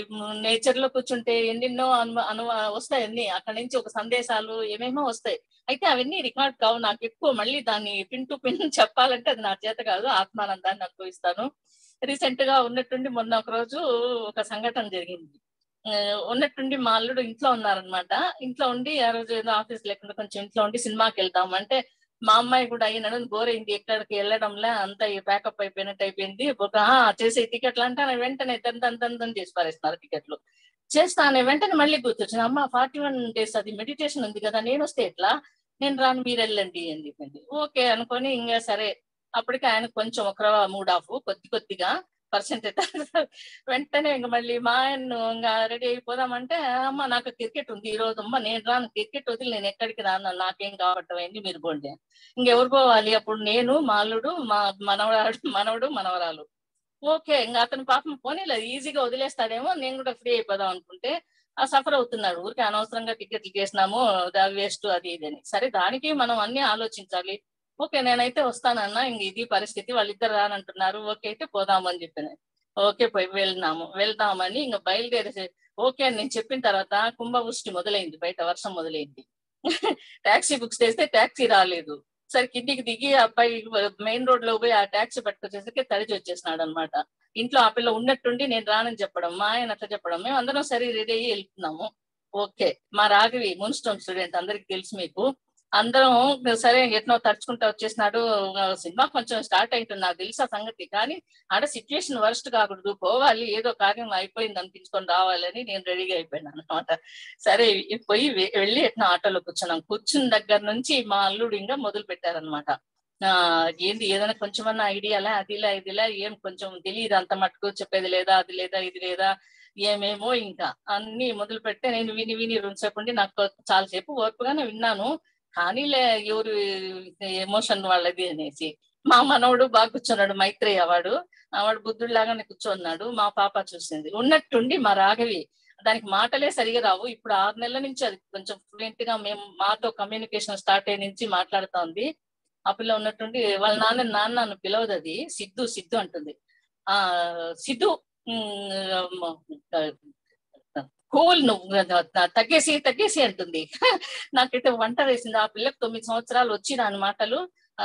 Speaker 5: నేచర్ లో కూర్చుంటే ఎన్నెన్నో అను అను వస్తాయి అన్ని అక్కడి నుంచి ఒక సందేశాలు ఏమేమో వస్తాయి అయితే అవన్నీ రికార్డ్ కావు నాకు ఎక్కువ మళ్ళీ దాన్ని పిన్ టు పిన్ చెప్పాలంటే అది నా చేత కాదు ఆత్మానందాన్ని అనుభవిస్తాను రీసెంట్ గా ఉన్నట్టుండి మొన్న ఒక రోజు ఒక సంఘటన జరిగింది ఆ, ఉన్నట్టుండి మా అల్లుడు ఇంట్లో ఉన్నారనమాట ఇంట్లో ఉండి ఆ రోజు ఏదో ఆఫీస్ లేకుండా కొంచెం ఇంట్లో ఉండి సినిమాకి వెళ్దాం అంటే మా అమ్మాయి కూడా అయినాడు గోరైంది ఎక్కడికి వెళ్ళడంలే అంతా ప్యాకప్ అయిపోయినట్టు అయిపోయింది ఒక "ఆ, చేసే టికెట్లు అంటే ఆయన వెంటనే తంత తంత చేసి పారేస్తున్నారు టికెట్లు చేస్తాను వెంటనే మళ్ళీ గుర్తొచ్చింది అమ్మ ఫార్టీ వన్ డేస్ అది మెడిటేషన్ ఉంది కదా నేను వస్తే ఎట్లా నేను రాను మీరు వెళ్ళండి అని చెప్పింది ఓకే అనుకొని ఇంకా సరే అప్పటికి ఆయన కొంచెం ఒక మూడ్ ఆఫ్ కొద్ది కొద్దిగా పర్సెంట్ వెంటనే ఇంక మళ్ళీ మా ఆయన ఇంకా రెడీ అయిపోదామంటే అమ్మ నాకు క్రికెట్ ఉంది ఈ రోజు అమ్మ నేను రాను క్రికెట్ వదిలి నేను ఎక్కడికి రాను నాకేం కావటం అయింది మీరు పోండి ఇంకెవరు పోవాలి అప్పుడు నేను మాలుడు మా మనవరాడు మనవడు మనవరాలు ఓకే ఇంకా అతని పాపం పోనీలేదు ఈజీగా వదిలేస్తాడేమో నేను కూడా ఫ్రీ అయిపోదాం అనుకుంటే ఆ సఫర్ అవుతున్నాడు ఊరికి అనవసరంగా టికెట్లు చేసినాము వేస్ట్ అది ఇది అని సరే దానికి మనం అన్ని ఆలోచించాలి ఓకే నేనైతే వస్తానన్నా ఇంక ఇది పరిస్థితి వాళ్ళిద్దరు రానంటున్నారు ఓకే అయితే పోదామని చెప్పాను ఓకే పోయి వెళ్దాము వెళ్దామని ఇంకా బయలుదేరేసి ఓకే అని నేను చెప్పిన తర్వాత కుంభవృష్టి మొదలైంది బయట వర్షం మొదలైంది టాక్సీ బుక్స్ చేస్తే టాక్సీ రాలేదు సరే కిందికి దిగి ఆ అబ్బాయి మెయిన్ రోడ్ లో పోయి ఆ టాక్సీ పట్టుకొచ్చేసరికి తడిచి వచ్చేసినాడు అనమాట ఇంట్లో ఆ పిల్ల ఉన్నట్టుండి నేను రానని చెప్పడం మా ఆయన అట్లా చెప్పడం మేము అందరం సరే రెడీ అయ్యి వెళ్తున్నాము ఓకే మా రాఘవి మున్స్టోన్ స్టూడెంట్ అందరికి తెలుసు మీకు అందరం సరే ఎట్నో తడుచుకుంటా వచ్చేసినాడు సినిమా కొంచెం స్టార్ట్ అయింటుంది నాకు తెలుసు ఆ సంగతి కానీ ఆడ సిచ్యువేషన్ వర్స్ట్ కాకూడదు పోవాలి ఏదో కార్యం అయిపోయింది అనిపించుకొని రావాలని నేను రెడీగా అయిపోయినాను అనమాట సరే పోయి వెళ్ళి ఎట్లా ఆటోలో కూర్చున్నాం కూర్చున్న దగ్గర నుంచి మా అల్లుడు ఇంకా మొదలు పెట్టారనమాట ఆ ఏంది ఏదైనా కొంచెమన్నా ఐడియాలా అదిలా ఇదిలా ఏం కొంచెం తెలియదు అంత మటుకు చెప్పేది లేదా అది లేదా ఇది లేదా ఏమేమో ఇంకా అన్ని మొదలు పెడితే నేను విని విని రెండు సేపు ఉండి నాకు చాలాసేపు ఓర్పుగానే విన్నాను కానీ లే ఎవరు ఎమోషన్ వాళ్ళది అనేసి మా మనవడు బాగా కూర్చున్నాడు మైత్రేయ వాడు వాడు బుద్ధుడు లాగానే కూర్చున్నాడు మా పాప చూసింది ఉన్నట్టుండి మా రాఘవి దానికి మాటలే సరిగా రావు ఇప్పుడు ఆరు నెలల నుంచి అది కొంచెం ఫ్లూయెంట్ గా మేము మాతో కమ్యూనికేషన్ స్టార్ట్ అయ్యి నుంచి మాట్లాడుతా ఉంది ఆ పిల్ల ఉన్నట్టుండి వాళ్ళ నాన్న నాన్న నన్ను పిలవదు అది సిద్ధు సిద్ధు అంటుంది ఆ సిద్ధు కూల్ నువ్వు తగ్గేసి తగ్గేసి అంటుంది నాకైతే వంట వేసింది ఆ పిల్లకి తొమ్మిది సంవత్సరాలు వచ్చి దాని మాటలు ఆ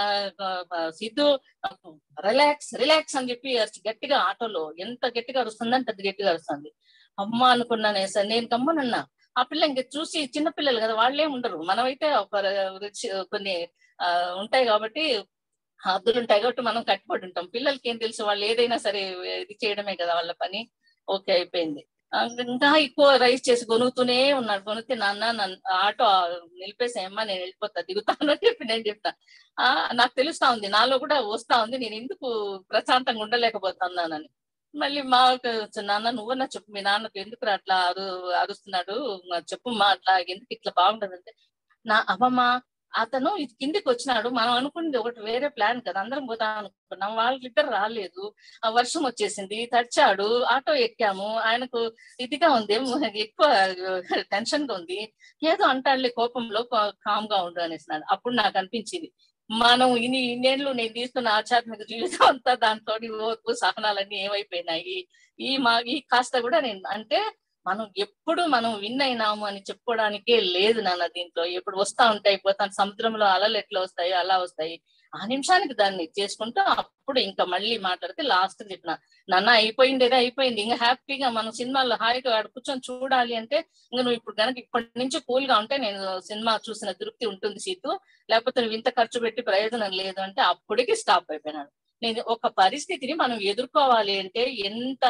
Speaker 5: సిద్ధు రిలాక్స్ రిలాక్స్ అని చెప్పి గట్టిగా ఆటోలో ఎంత గట్టిగా అరుస్తుందంటే అంత గట్టిగా అరుస్తుంది అమ్మ అనుకున్నానే సార్ నేను గమ్మనన్నా ఆ పిల్ల ఇంక చూసి చిన్న పిల్లలు కదా వాళ్ళే ఉండరు మనమైతే ఒక కొన్ని ఆ ఉంటాయి కాబట్టి హద్దులు ఉంటాయి కాబట్టి మనం కట్టుబడి ఉంటాం పిల్లలకి ఏం తెలుసు వాళ్ళు ఏదైనా సరే ఇది చేయడమే కదా వాళ్ళ పని ఓకే అయిపోయింది ఇంకా ఎక్కువ రైస్ చేసి కొనుగుతూనే ఉన్నాడు కొనుక్తే నాన్న నన్ను ఆటో నిలిపేసాయమ్మా నేను వెళ్ళిపోతా దిగుతాను అని చెప్పి నేను చెప్తా ఆ నాకు తెలుస్తా ఉంది నాలో కూడా వస్తా ఉంది నేను ఎందుకు ప్రశాంతంగా ఉండలేకపోతున్నానని మళ్ళీ మా నాన్న నువ్వన్నా చెప్పు మీ నాన్నకు ఎందుకు అట్లా అరు అరుస్తున్నాడు చెప్పు మా అట్లా ఎందుకు ఇట్లా బాగుంటదంటే నా అమ్మమ్మ అతను ఇది కిందికి వచ్చినాడు మనం అనుకున్నది ఒకటి వేరే ప్లాన్ కదా అందరం పోతాం అనుకున్నాం వాళ్ళిద్దరు రాలేదు ఆ వర్షం వచ్చేసింది తడిచాడు ఆటో ఎక్కాము ఆయనకు ఇదిగా ఉంది ఎక్కువ టెన్షన్ గా ఉంది ఏదో అంటాడులే కోపంలో కామ్ గా ఉండు అనేసినాడు అప్పుడు నాకు అనిపించింది మనం ఇన్ని ఇన్నేళ్ళు నేను తీసుకున్న ఆధ్యాత్మిక జీవితం అంతా దాంతో ఓర్పు సహనాలన్నీ ఏమైపోయినాయి ఈ మా ఈ కాస్త కూడా నేను అంటే మనం ఎప్పుడు మనం విన్ అయినాము అని చెప్పుకోవడానికే లేదు నాన్న దీంట్లో ఎప్పుడు వస్తా ఉంటాయి పోతాను సముద్రంలో అలలు ఎట్లా వస్తాయి అలా వస్తాయి ఆ నిమిషానికి దాన్ని చేసుకుంటూ అప్పుడు ఇంకా మళ్ళీ మాట్లాడితే లాస్ట్ చెప్పిన నాన్న అయిపోయింది ఏదో అయిపోయింది ఇంకా హ్యాపీగా మనం సినిమాలో హాయిగా ఆడ కూర్చొని చూడాలి అంటే ఇంకా నువ్వు ఇప్పుడు కనుక ఇప్పటి నుంచి కూల్ గా ఉంటే నేను సినిమా చూసిన తృప్తి ఉంటుంది సీటు లేకపోతే నువ్వు ఇంత ఖర్చు పెట్టి ప్రయోజనం లేదు అంటే అప్పటికి స్టాప్ అయిపోయినాడు నేను ఒక పరిస్థితిని మనం ఎదుర్కోవాలి అంటే ఎంత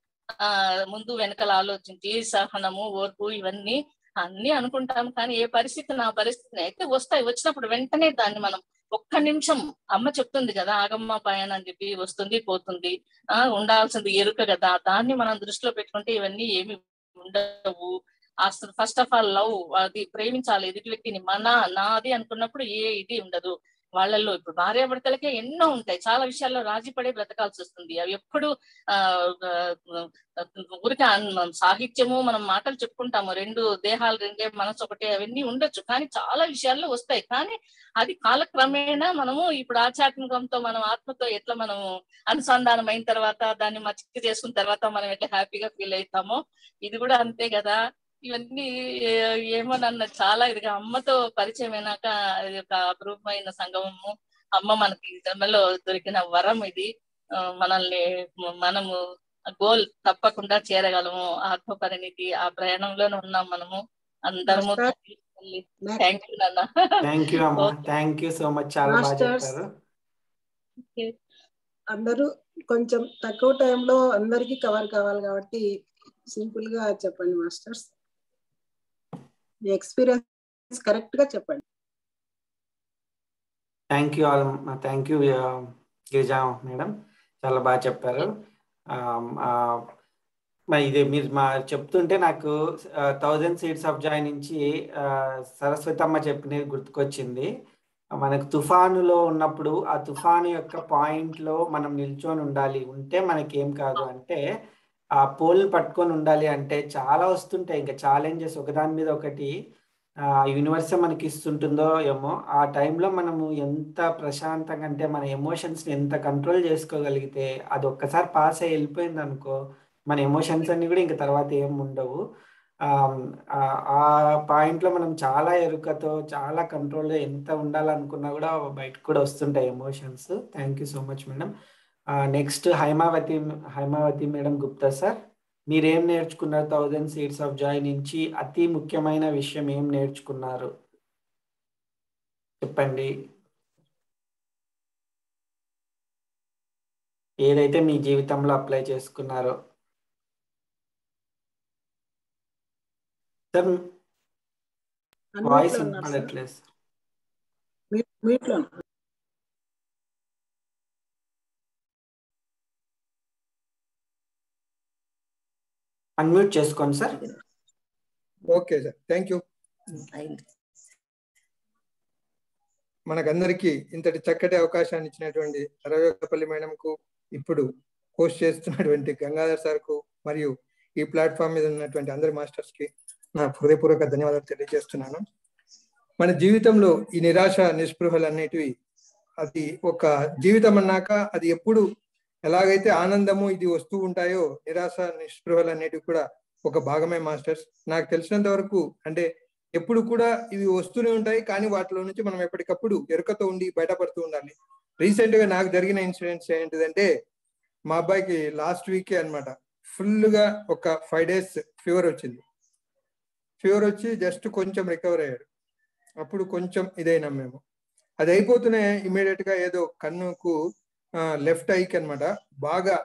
Speaker 5: ఆ ముందు వెనకాల ఆలోచించి సహనము ఓర్పు ఇవన్నీ అన్ని అనుకుంటాం కానీ ఏ పరిస్థితి నా పరిస్థితిని అయితే వస్తాయి వచ్చినప్పుడు వెంటనే దాన్ని మనం ఒక్క నిమిషం అమ్మ చెప్తుంది కదా ఆగమ్మ పయన అని చెప్పి వస్తుంది పోతుంది ఆ ఉండాల్సింది ఎరుక కదా దాన్ని మనం దృష్టిలో పెట్టుకుంటే ఇవన్నీ ఏమి ఉండవు అసలు ఫస్ట్ ఆఫ్ ఆల్ లవ్ అది ప్రేమించాలి ఎదుటి వ్యక్తిని మన నాది అనుకున్నప్పుడు ఏ ఇది ఉండదు వాళ్ళల్లో ఇప్పుడు భార్యాభర్తలకే ఎన్నో ఉంటాయి చాలా విషయాల్లో రాజీ పడే బ్రతకాల్సి వస్తుంది అవి ఎప్పుడు ఆ ఊరికే సాహిత్యము మనం మాటలు చెప్పుకుంటాము రెండు దేహాలు రెండే మనసు ఒకటే అవన్నీ ఉండొచ్చు కానీ చాలా విషయాల్లో వస్తాయి కానీ అది కాలక్రమేణా మనము ఇప్పుడు ఆధ్యాత్మికంతో మనం ఆత్మతో ఎట్లా మనము అనుసంధానం అయిన తర్వాత దాన్ని మచ్చిక చేసుకున్న తర్వాత మనం ఎట్లా హ్యాపీగా ఫీల్ అవుతామో ఇది కూడా అంతే కదా ఇవన్నీ ఏమో నన్ను చాలా ఇదిగా అమ్మతో పరిచయం అయినాక ఇది ఒక అపరూపమైన సంగమము అమ్మ మనకి జన్మలో దొరికిన వరం ఇది మనల్ని మనము గోల్ తప్పకుండా చేరగలము ఆత్మ పరిణితి ఆ ప్రయాణంలోనే ఉన్నాం మనము అందరము థ్యాంక్ యూ నాన్న
Speaker 2: థ్యాంక్ యూ అమ్మా థ్యాంక్ యూ సో మచ్ చాలా బాగా చెప్పారు
Speaker 3: అందరూ కొంచెం తక్కువ టైంలో అందరికి కవర్ కావాలి కాబట్టి సింపుల్ గా చెప్పండి మాస్టర్స్ మీ ఎక్స్పీరియన్స్ కరెక్ట్ గా చెప్పండి
Speaker 2: thank you all thank you Girija madam చాలా బాగా చెప్పారు మరి ఇది మీరు మా చెప్తుంటే నాకు థౌజండ్ సీడ్స్ ఆఫ్ జాయ్ నుంచి ఆ, సరస్వతమ్మ చెప్పినది గుర్తుకొచ్చింది మనకు తుఫానులో ఉన్నప్పుడు ఆ తుఫాను యొక్క పాయింట్లో మనం నిల్చొని ఉండాలి ఉంటే మనకి ఏం కాదు అంటే ఆ పోల్ పట్టుకొని ఉండాలి అంటే చాలా వస్తుంటాయి ఇంకా ఛాలెంజెస్ ఒకదాని మీద ఒకటి ఆ యూనివర్స్ మనకి ఇస్తుంటుందో ఏమో ఆ టైంలో మనము ఎంత ప్రశాంతంగా అంటే మన ఎమోషన్స్ని ఎంత కంట్రోల్ చేసుకోగలిగితే అది ఒక్కసారి పాస్ అయ్యి వెళ్ళిపోయింది అనుకో మన ఎమోషన్స్ అన్ని కూడా ఇంక తర్వాత ఏం ఉండవు ఆ పాయింట్లో మనం చాలా ఎరుకతో చాలా కంట్రోల్గా ఎంత ఉండాలనుకున్నా కూడా బయటకు కూడా వస్తుంటాయి emotions thank you so much madam next Haimavathi Haimavathi madam Gupta sir మీరేం నేర్చుకున్నారు థౌజండ్ సీడ్స్ ఆఫ్ జాయ్ నుంచి అతి ముఖ్యమైన విషయం ఏం నేర్చుకున్నారు చెప్పండి ఏదైతే మీ జీవితంలో అప్లై చేసుకున్నారో సార్ వాయిస్ వినపడట్లేదు
Speaker 3: మీట్లో
Speaker 2: అన్మ్యూట్ చేసుకోండి sir
Speaker 6: okay sir thank you మనకందరికీ ఇంతటి చక్కటి అవకాశాన్ని ఇచ్చినటువంటి రవిపల్లి మేడంకు ఇప్పుడు హోస్ట్ చేస్తున్నటువంటి గంగాధర్ సార్కు మరియు ఈ ప్లాట్ఫామ్ మీద ఉన్నటువంటి అందరి మాస్టర్స్ కి నా హృదయపూర్వక ధన్యవాదాలు తెలియజేస్తున్నాను మన జీవితంలో ఈ నిరాశ నిస్పృహలు అనేటివి అది ఒక జీవితం అన్నాక అది ఎప్పుడు ఎలాగైతే ఆనందము ఇది వస్తూ ఉంటాయో నిరాశ నిస్పృహలు అనేటివి కూడా ఒక భాగమే మాస్టర్స్ నాకు తెలిసినంత వరకు అంటే ఎప్పుడు కూడా ఇవి వస్తూనే ఉంటాయి కానీ వాటిలో నుంచి మనం ఎప్పటికప్పుడు ఎరుకతో ఉండి బయటపడుతూ ఉండాలి రీసెంట్ గా నాకు జరిగిన ఇన్సిడెంట్స్ ఏంటిదంటే మా అబ్బాయికి లాస్ట్ వీకే అనమాట ఫుల్ గా ఒక ఫైవ్ డేస్ ఫీవర్ వచ్చింది ఫీవర్ వచ్చి జస్ట్ కొంచెం రికవర్ అయ్యాడు అప్పుడు కొంచెం ఇదైనాం మేము అది అయిపోతూనే ఇమీడియట్ గా ఏదో కన్నుకు లెఫ్ట్ ఐకి అనమాట బాగా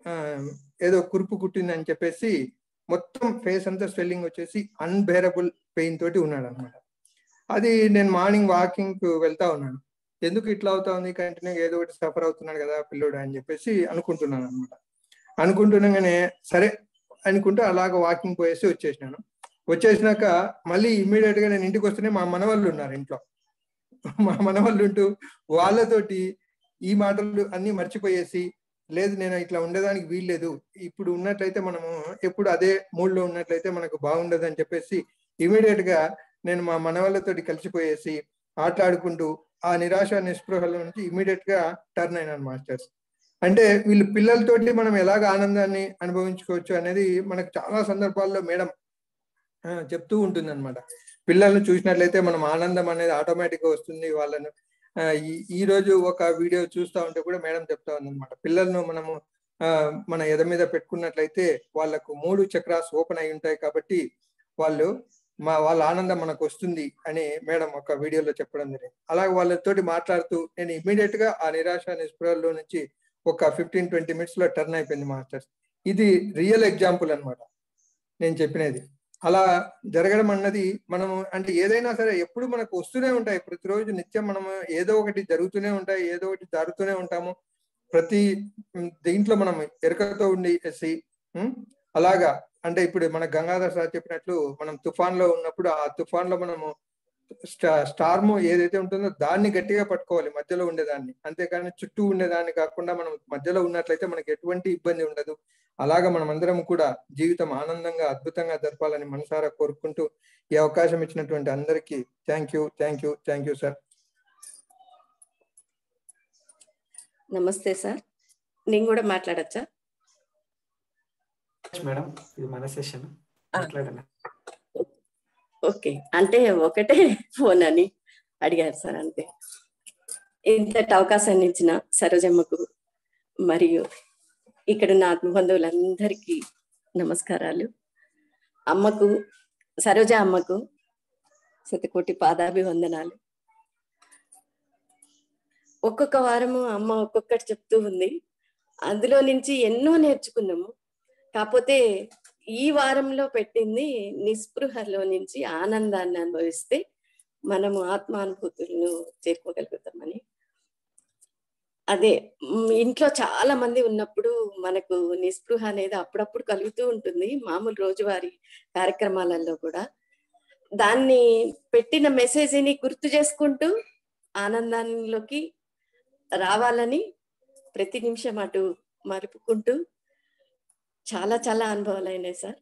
Speaker 6: ఏదో కురుపు కుట్టిందని చెప్పేసి మొత్తం ఫేస్ అంతా స్వెల్లింగ్ వచ్చేసి అన్బేరబుల్ పెయిన్ తోటి ఉన్నాడు అనమాట అది నేను మార్నింగ్ వాకింగ్ కు వెళ్తా ఉన్నాను ఎందుకు ఇట్లా అవుతా ఉంది కంటిన్యూ ఏదో ఒకటి సఫర్ అవుతున్నాడు కదా పిల్లోడు అని చెప్పేసి అనుకుంటున్నాను అనమాట అనుకుంటున్నాగానే సరే అనుకుంటూ అలాగ వాకింగ్ పోయేసి వచ్చేసినాను వచ్చేసినాక మళ్ళీ ఇమ్మీడియట్ గా నేను ఇంటికి వస్తేనే మా మనవాళ్ళు ఉన్నారు ఇంట్లో మా మనవాళ్ళు ఉంటూ వాళ్ళతోటి ఈ మాటలు అన్ని మర్చిపోయేసి లేదు నేను ఇట్లా ఉండడానికి వీల్లేదు ఇప్పుడు ఉన్నట్లయితే మనము ఎప్పుడు అదే మూడ్ లో ఉన్నట్లయితే మనకు బాగుండదు అని చెప్పేసి ఇమీడియట్ గా నేను మా మనవాళ్ళతోటి కలిసిపోయేసి ఆటలాడుకుంటూ ఆ నిరాశ నిస్పృహల నుంచి ఇమీడియట్ గా టర్న్ అయినాను మాస్టర్స్ అంటే వీళ్ళు పిల్లలతోటి మనం ఎలాగ ఆనందాన్ని అనుభవించుకోవచ్చు అనేది మనకు చాలా సందర్భాల్లో మేడం చెప్తూ ఉంటుంది అనమాట పిల్లల్ని చూసినట్లయితే మనం ఆనందం అనేది ఆటోమేటిక్ గా వస్తుంది వాళ్ళను ఈ రోజు ఒక వీడియో చూస్తా ఉంటే కూడా మేడం చెప్తా ఉంది అనమాట పిల్లలను మనము మన ఎద మీద పెట్టుకున్నట్లయితే వాళ్ళకు మూడు చక్రాస్ ఓపెన్ అయి ఉంటాయి కాబట్టి వాళ్ళు మా వాళ్ళ ఆనందం మనకు వస్తుంది అని మేడం ఒక వీడియోలో చెప్పడం జరిగింది అలాగే వాళ్ళతోటి మాట్లాడుతూ నేను ఇమీడియట్ గా ఆ నిరాశ నిస్పృహల్లో నుంచి ఒక ఫిఫ్టీన్ ట్వంటీ మినిట్స్ లో టర్న్ అయిపోయింది మాస్టర్స్ ఇది రియల్ ఎగ్జాంపుల్ అనమాట నేను చెప్పినది అలా జరగడం అన్నది మనము అంటే ఏదైనా సరే ఎప్పుడు మనకు వస్తూనే ఉంటాయి ప్రతిరోజు నిత్యం మనము ఏదో ఒకటి జరుగుతూనే ఉంటాయి ఏదో ఒకటి జరుగుతూనే ఉంటాము ప్రతి దీంట్లో మనం ఎరుకతో ఉండేసి అలాగా అంటే ఇప్పుడు మన గంగాధర్ సార్ చెప్పినట్లు మనం తుఫాన్ లో ఉన్నప్పుడు ఆ తుఫాన్ లో మనము స్టార్మ్ ఏదైతే ఉంటుందో దాన్ని గట్టిగా పట్టుకోవాలి మధ్యలో ఉండేదాన్ని అంతేకాని చుట్టూ ఉండేదాన్ని కాకుండా మనం మధ్యలో ఉన్నట్లయితే మనకి ఎటువంటి ఇబ్బంది ఉండదు అలాగా మనం అందరం కూడా జీవితం ఆనందంగా అద్భుతంగా జరపాలని మనసారా కోరుకుంటూ ఈ అవకాశం ఇచ్చినటువంటి అందరికీ thank you thank you thank you sir
Speaker 7: నమస్తే సార్ నేను కూడా మాట్లాడచ్చా
Speaker 2: మేడం ఇది మన సెషన్ మాట్లాడండి
Speaker 7: ఓకే అంటే ఒకటే ఫోన్ అని అడిగారు సార్ అంతే ఇంతటి అవకాశాన్ని ఇచ్చిన సరోజమ్మకు మరియు ఇక్కడ నా ఆత్మబంధువులందరికీ నమస్కారాలు అమ్మకు సరోజ అమ్మకు శతకోటి పాదాభివందనాలు ఒక్కొక్క వారము అమ్మ ఒక్కొక్కటి చెప్తూ ఉంది అందులో నుంచి ఎన్నో నేర్చుకున్నాము కాకపోతే ఈ వారంలో పెట్టింది నిస్పృహలో నుంచి ఆనందాన్ని అనుభవిస్తే మనము ఆత్మానుభూతులను చేరుకోగలుగుతామని అదే మ్, ఇంట్లో చాలా మంది ఉన్నప్పుడు మనకు నిస్పృహ అనేది అప్పుడప్పుడు కలుగుతూ ఉంటుంది మామూలు రోజువారీ కార్యక్రమాలలో కూడా దాన్ని పెట్టిన మెసేజ్ని గుర్తు చేసుకుంటూ ఆనందంలోకి రావాలని ప్రతి నిమిషం అటు మలుపుకుంటూ చాలా చాలా అనుభవాలు అయినాయి సార్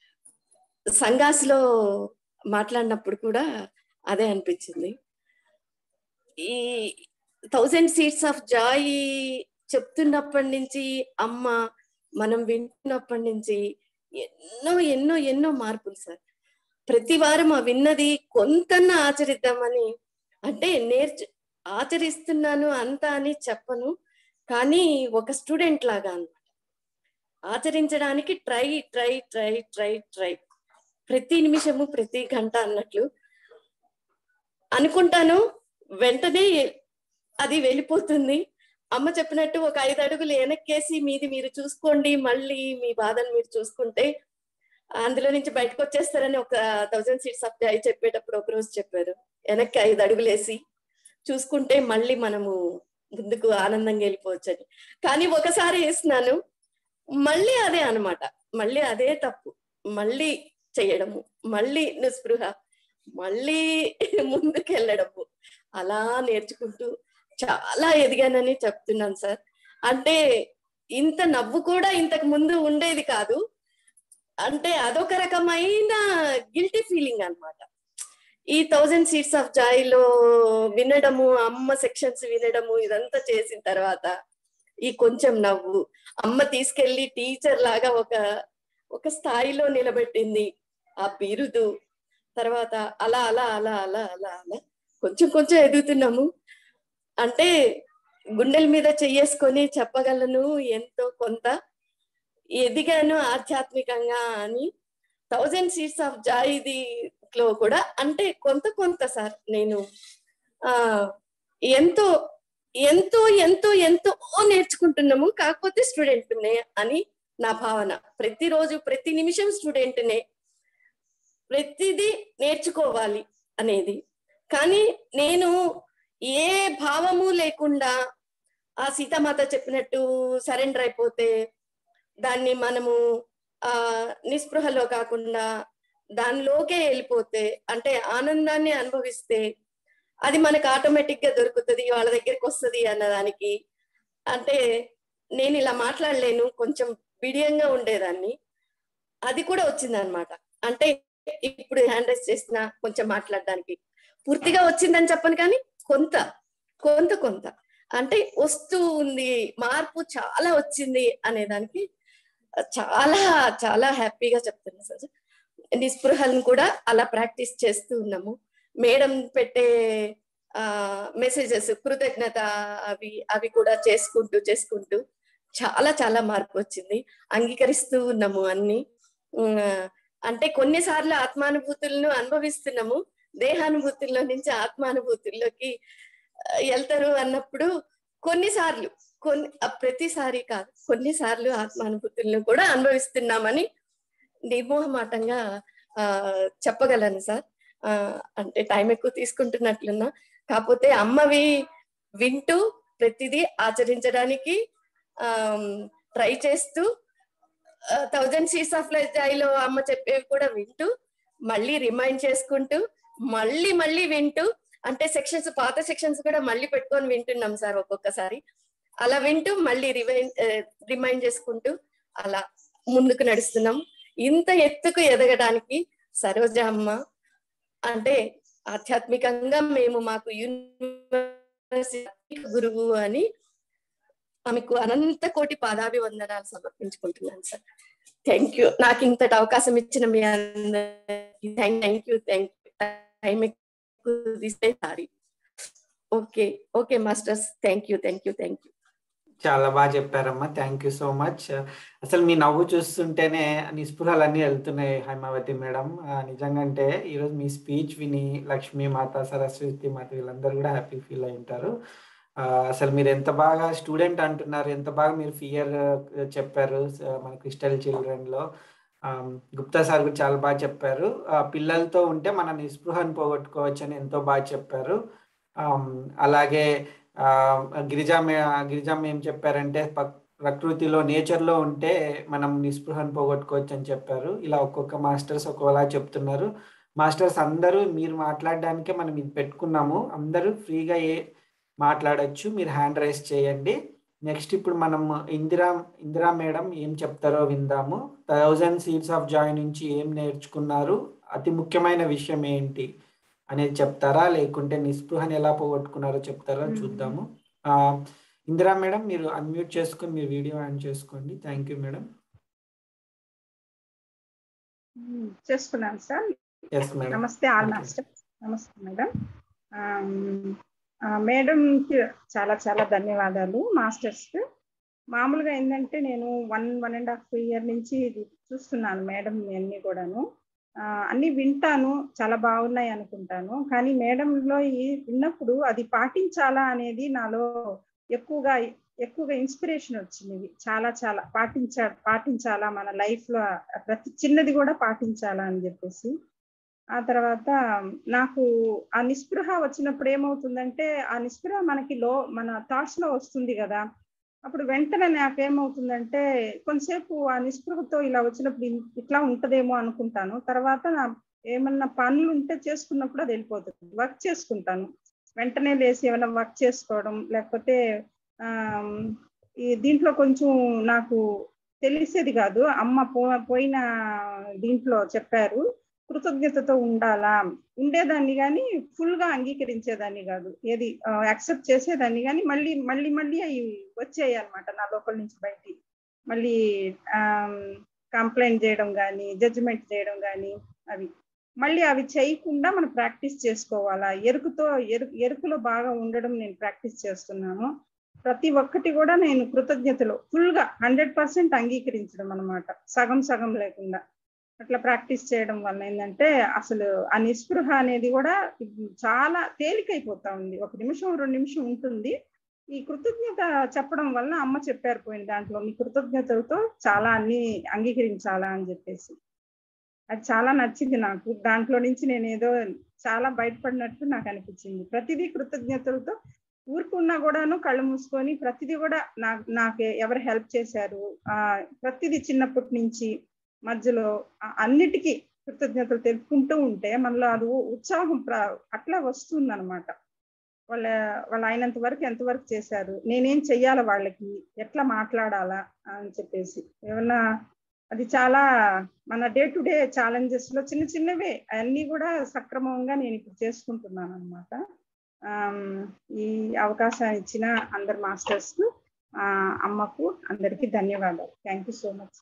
Speaker 7: సంఘాస్లో మాట్లాడినప్పుడు కూడా అదే అనిపించింది ఈ థౌజండ్ సీట్స్ ఆఫ్ జాయ్ చెప్తున్నప్పటి నుంచి అమ్మ మనం వింటున్నప్పటి నుంచి ఎన్నో ఎన్నో ఎన్నో మార్పులు సార్ ప్రతి వారం ఆ విన్నది కొంతన్నా ఆచరిద్దామని అంటే నేర్చు ఆచరిస్తున్నాను అంత అని చెప్పను కానీ ఒక స్టూడెంట్ లాగా అన్నమాట ఆచరించడానికి try try try try try ప్రతి నిమిషము ప్రతి గంట అన్నట్లు అనుకుంటాను వెంటనే అది వెళ్ళిపోతుంది అమ్మ చెప్పినట్టు ఒక ఐదు అడుగులు వెనక్కేసి మీది మీరు చూసుకోండి మళ్ళీ మీ బాధను మీరు చూసుకుంటే అందులో నుంచి బయటకు వచ్చేస్తారని ఒక థౌజండ్ సీట్స్ ఆఫ్ జాయ్ చెప్పేటప్పుడు ఒక రోజు చెప్పారు వెనక్కి ఐదు అడుగులు వేసి చూసుకుంటే మళ్ళీ మనము ముందుకు ఆనందంగా వెళ్ళిపోవచ్చు అని కానీ ఒకసారి వేసినాను మళ్ళీ అదే అన్నమాట మళ్ళీ అదే తప్పు మళ్ళీ చేయడము మళ్ళీ నిస్పృహ మళ్ళీ ముందుకు వెళ్ళడము అలా నేర్చుకుంటూ చాలా ఎదిగానని చెప్తున్నాను సార్ అంటే ఇంత నవ్వు కూడా ఇంతకు ముందు ఉండేది కాదు అంటే అదొక రకమైన గిల్టీ ఫీలింగ్ అన్నమాట ఈ థౌజండ్ సీట్స్ ఆఫ్ జాయ్ లో వినడము అమ్మ సెక్షన్స్ వినడము ఇదంతా చేసిన తర్వాత ఈ కొంచెం నవ్వు అమ్మ తీసుకెళ్లి టీచర్ లాగా ఒక ఒక స్థాయిలో నిలబెట్టింది ఆ బిరుదు తర్వాత అలా అలా అలా అలా అలా అలా కొంచెం కొంచెం ఎదుగుతున్నాము అంటే గుండెల మీద చెయ్యేసుకొని చెప్పగలను ఎంతో కొంత ఎదిగాను ఆధ్యాత్మికంగా అని థౌజండ్ సీట్స్ ఆఫ్ జాయిది లో కూడా అంటే కొంత కొంత సార్ నేను ఆ ఎంతో ఎంతో ఎంతో ఎంతో నేర్చుకుంటున్నాము కాకపోతే స్టూడెంట్నే అని నా భావన ప్రతిరోజు ప్రతి నిమిషం స్టూడెంట్నే ప్రతిదీ నేర్చుకోవాలి అనేది కానీ నేను ఏ భావము లేకుండా ఆ సీతామాత చెప్పినట్టు సరెండర్ అయిపోతే దాన్ని మనము ఆ నిస్పృహలో కాకుండా దానిలోకే వెళ్ళిపోతే అంటే ఆనందాన్ని అనుభవిస్తే అది మనకు ఆటోమేటిక్ గా దొరుకుతుంది వాళ్ళ దగ్గరికి వస్తుంది అన్నదానికి అంటే నేను ఇలా మాట్లాడలేను కొంచెం బిడియంగా ఉండేదాన్ని అది కూడా వచ్చింది అనమాట అంటే ఇప్పుడు హ్యాండ్ రైస్ చేసిన కొంచెం మాట్లాడడానికి పూర్తిగా వచ్చిందని చెప్పను కానీ కొంత కొంత కొంత అంటే వస్తూ ఉంది మార్పు చాలా వచ్చింది అనే దానికి చాలా చాలా హ్యాపీగా చెప్తున్నా సార్ నిస్పృహలను కూడా అలా ప్రాక్టీస్ చేస్తూ ఉన్నాము మేడం పెట్టే ఆ మెసేజెస్ కృతజ్ఞత అవి అవి కూడా చేసుకుంటూ చేసుకుంటూ చాలా చాలా మార్పు వచ్చింది అంగీకరిస్తూ ఉన్నాము అన్ని ఉమ్, అంటే కొన్నిసార్లు ఆత్మానుభూతులను అనుభవిస్తున్నాము దేహానుభూతుల్లో నుంచి ఆత్మానుభూతుల్లోకి ఆ, వెళ్తారు అన్నప్పుడు కొన్నిసార్లు కొన్ని ఆ, ప్రతిసారి కాదు కొన్నిసార్లు ఆత్మానుభూతులను కూడా అనుభవిస్తున్నామని నిర్మోహమాటంగా ఆ చెప్పగలను సార్ ఆ అంటే టైం ఎక్కువ తీసుకుంటున్నట్లున్నా కాకపోతే అమ్మవి వింటూ ప్రతిదీ ఆచరించడానికి ట్రై చేస్తూ థౌజండ్ సీట్స్ ఆఫ్ లో అమ్మ చెప్పేవి కూడా వింటూ మళ్ళీ రిమైండ్ చేసుకుంటూ మళ్ళీ మళ్ళీ వింటూ అంటే సెక్షన్స్ పాత సెక్షన్స్ కూడా మళ్ళీ పెట్టుకొని వింటున్నాం సార్ ఒక్కొక్కసారి అలా వింటూ మళ్ళీ రిమైండ్ రిమైండ్ చేసుకుంటూ అలా ముందుకు నడుస్తున్నాం ఇంత ఎత్తుకు ఎదగడానికి సరోజ అమ్మ అంటే ఆధ్యాత్మికంగా మేము మాకు యూనివర్సిటీ గురువు అని ఆమెకు అనంత కోటి పాదాభివందనాలు సమర్పించుకుంటున్నాను సార్ థ్యాంక్ యూ నాకు ఇంతటి అవకాశం ఇచ్చిన మీ అందరికి thank you thank you time ఎక్కువ తీస్తే sorry okay okay masters thank you thank you thank you
Speaker 2: చాలా బాగా చెప్పారమ్మా థ్యాంక్ యూ సో మచ్ అసలు మీ నవ్వు చూస్తుంటేనే నిస్పృహలన్నీ వెళ్తున్నాయి హైమావతి మేడం నిజంగా అంటే ఈరోజు మీ స్పీచ్ విని లక్ష్మీ మాత సరస్వతి మాత వీళ్ళందరూ కూడా హ్యాపీ ఫీల్ అయి ఉంటారు ఆ, అసలు మీరు ఎంత బాగా స్టూడెంట్ అంటున్నారు ఎంత బాగా మీరు ఫియర్ చెప్పారు స- మన క్రిస్టల్ చిల్డ్రన్ లో ఆ, గుప్తా సార్ కూడా చాలా బాగా చెప్పారు ఆ, పిల్లలతో ఉంటే మన నిస్పృహను పోగొట్టుకోవచ్చు అని ఎంతో బాగా చెప్పారు ఆమ్, అలాగే ఆ, గిరిజా మే గిరిజామ్మ ఏం చెప్పారంటే పక్- ప్రకృతిలో నేచర్లో ఉంటే మనం నిస్పృహను పోగొట్టుకోవచ్చు అని చెప్పారు ఇలా ఒక్కొక్క మాస్టర్స్ ఒక్కోలా చెప్తున్నారు మాస్టర్స్ అందరూ మీరు మాట్లాడడానికే మనం ఇది పెట్టుకున్నాము అందరూ ఫ్రీగా ఏ మాట్లాడొచ్చు మీరు హ్యాండ్ రైస్ చేయండి నెక్స్ట్ ఇప్పుడు మనం ఇందిరా ఇందిరా మేడం ఏం చెప్తారో విందాము థౌజండ్ సీట్స్ ఆఫ్ జాయ్ నుంచి ఏం నేర్చుకున్నారు అతి ముఖ్యమైన విషయం ఏంటి అనేది చెప్తారా లేకుంటే నిస్పృహని ఎలా పోగొట్టుకున్నారో చెప్తారా చూద్దాము ఆ, ఇందిరా మేడం మీరు అన్మ్యూట్ చేసుకొని మీరు వీడియో ఆన్ చేసుకోండి థ్యాంక్ యూ మేడం
Speaker 8: మ్మ్. చేసుకున్నాను సార్
Speaker 2: ఎస్ మేడం
Speaker 8: నమస్తే ఆల్
Speaker 2: Okay.
Speaker 8: మాస్టర్ నమస్తే మేడం మేడంకి చాలా చాలా ధన్యవాదాలు మాస్టర్స్ మామూలుగా ఏంటంటే నేను one one and half year నుంచి ఇది చూస్తున్నాను మేడం అన్ని కూడాను ఆ, అన్ని వింటాను చాలా బాగున్నాయి అనుకుంటాను కానీ మేడంలో ఈ విన్నప్పుడు అది పాటించాలా అనేది నాలో ఎక్కువగా ఎక్కువగా ఇన్స్పిరేషన్ వచ్చింది చాలా చాలా పాటించా పాటించాలా మన లైఫ్ లో ప్రతి చిన్నది కూడా పాటించాలా అని చెప్పేసి ఆ తర్వాత నాకు ఆ నిస్పృహ వచ్చినప్పుడు ఏమవుతుందంటే ఆ నిస్పృహ మనకి లో మన థాట్స్ లో వస్తుంది కదా అప్పుడు వెంటనే నాకు ఏమవుతుందంటే కొంతసేపు ఆ నిస్పృహతో ఇలా వచ్చినప్పుడు ఇన్- ఇట్లా ఉంటదేమో అనుకుంటాను తర్వాత నా ఏమన్నా పనులు ఉంటే చేసుకున్నప్పుడు అది వెళ్ళిపోతుంది వర్క్ చేసుకుంటాను వెంటనే లేచి ఏమైనా వర్క్ చేసుకోవడం లేకపోతే ఆమ్, ఈ దీంట్లో కొంచెం నాకు తెలిసేది కాదు అమ్మ పో పోయిన దీంట్లో చెప్పారు కృతజ్ఞతతో ఉండాలా ఉండేదాన్ని కానీ ఫుల్ గా అంగీకరించేదాన్ని కాదు ఏది యాక్సెప్ట్ చేసేదాన్ని కానీ మళ్ళీ మళ్ళీ మళ్ళీ అవి వచ్చాయి అనమాట నా లోపల నుంచి బయటికి మళ్ళీ కంప్లైంట్ చేయడం కానీ జడ్జిమెంట్ చేయడం కానీ అవి మళ్ళీ అవి చేయకుండా మనం ప్రాక్టీస్ చేసుకోవాలా ఎరుకుతో ఎరు ఎరుకులో బాగా ఉండడం నేను ప్రాక్టీస్ చేస్తున్నాను ప్రతి ఒక్కటి కూడా నేను కృతజ్ఞతలో ఫుల్ గా హండ్రెడ్ పర్సెంట్ అంగీకరించడం అనమాట సగం సగం లేకుండా అట్లా ప్రాక్టీస్ చేయడం వల్ల ఏంటంటే అసలు ఆ నిస్పృహ అనేది కూడా చాలా తేలికైపోతా ఉంది ఒక నిమిషం రెండు నిమిషం ఉంటుంది ఈ కృతజ్ఞత చెప్పడం వల్ల అమ్మ చెప్పారు పోయిన దాంట్లో మీ కృతజ్ఞతలతో చాలా అన్ని అంగీకరించాలా అని చెప్పేసి అది చాలా నచ్చింది నాకు దాంట్లో నుంచి నేను ఏదో చాలా బయటపడినట్టు నాకు అనిపించింది ప్రతిదీ కృతజ్ఞతలతో ఊరుకున్నా కూడాను కళ్ళు మూసుకొని ప్రతిదీ కూడా నాకు నాకు ఎవరు హెల్ప్ చేశారు ఆ ప్రతిదీ చిన్నప్పటి నుంచి మధ్యలో ఆ అన్నిటికీ కృతజ్ఞతలు తెలుపుకుంటూ ఉంటే మనలో అది ఉ- ఉత్సాహం ప్ర- అట్లా వస్తుంది అనమాట వాళ్ళ వాళ్ళు అయినంత వరకు ఎంతవరకు చేశారు నేనేం చెయ్యాలి వాళ్ళకి ఎట్లా మాట్లాడాలా అని చెప్పేసి ఏమన్నా అది చాలా మన డే టు డే ఛాలెంజెస్ లో చిన్న చిన్నవే అన్నీ కూడా సక్రమంగా నేను ఇప్పుడు చేసుకుంటున్నాను అనమాట ఈ అవకాశాన్ని ఇచ్చిన అందరు మాస్టర్స్ అమ్మకు అందరికీ ధన్యవాదాలు thank you so much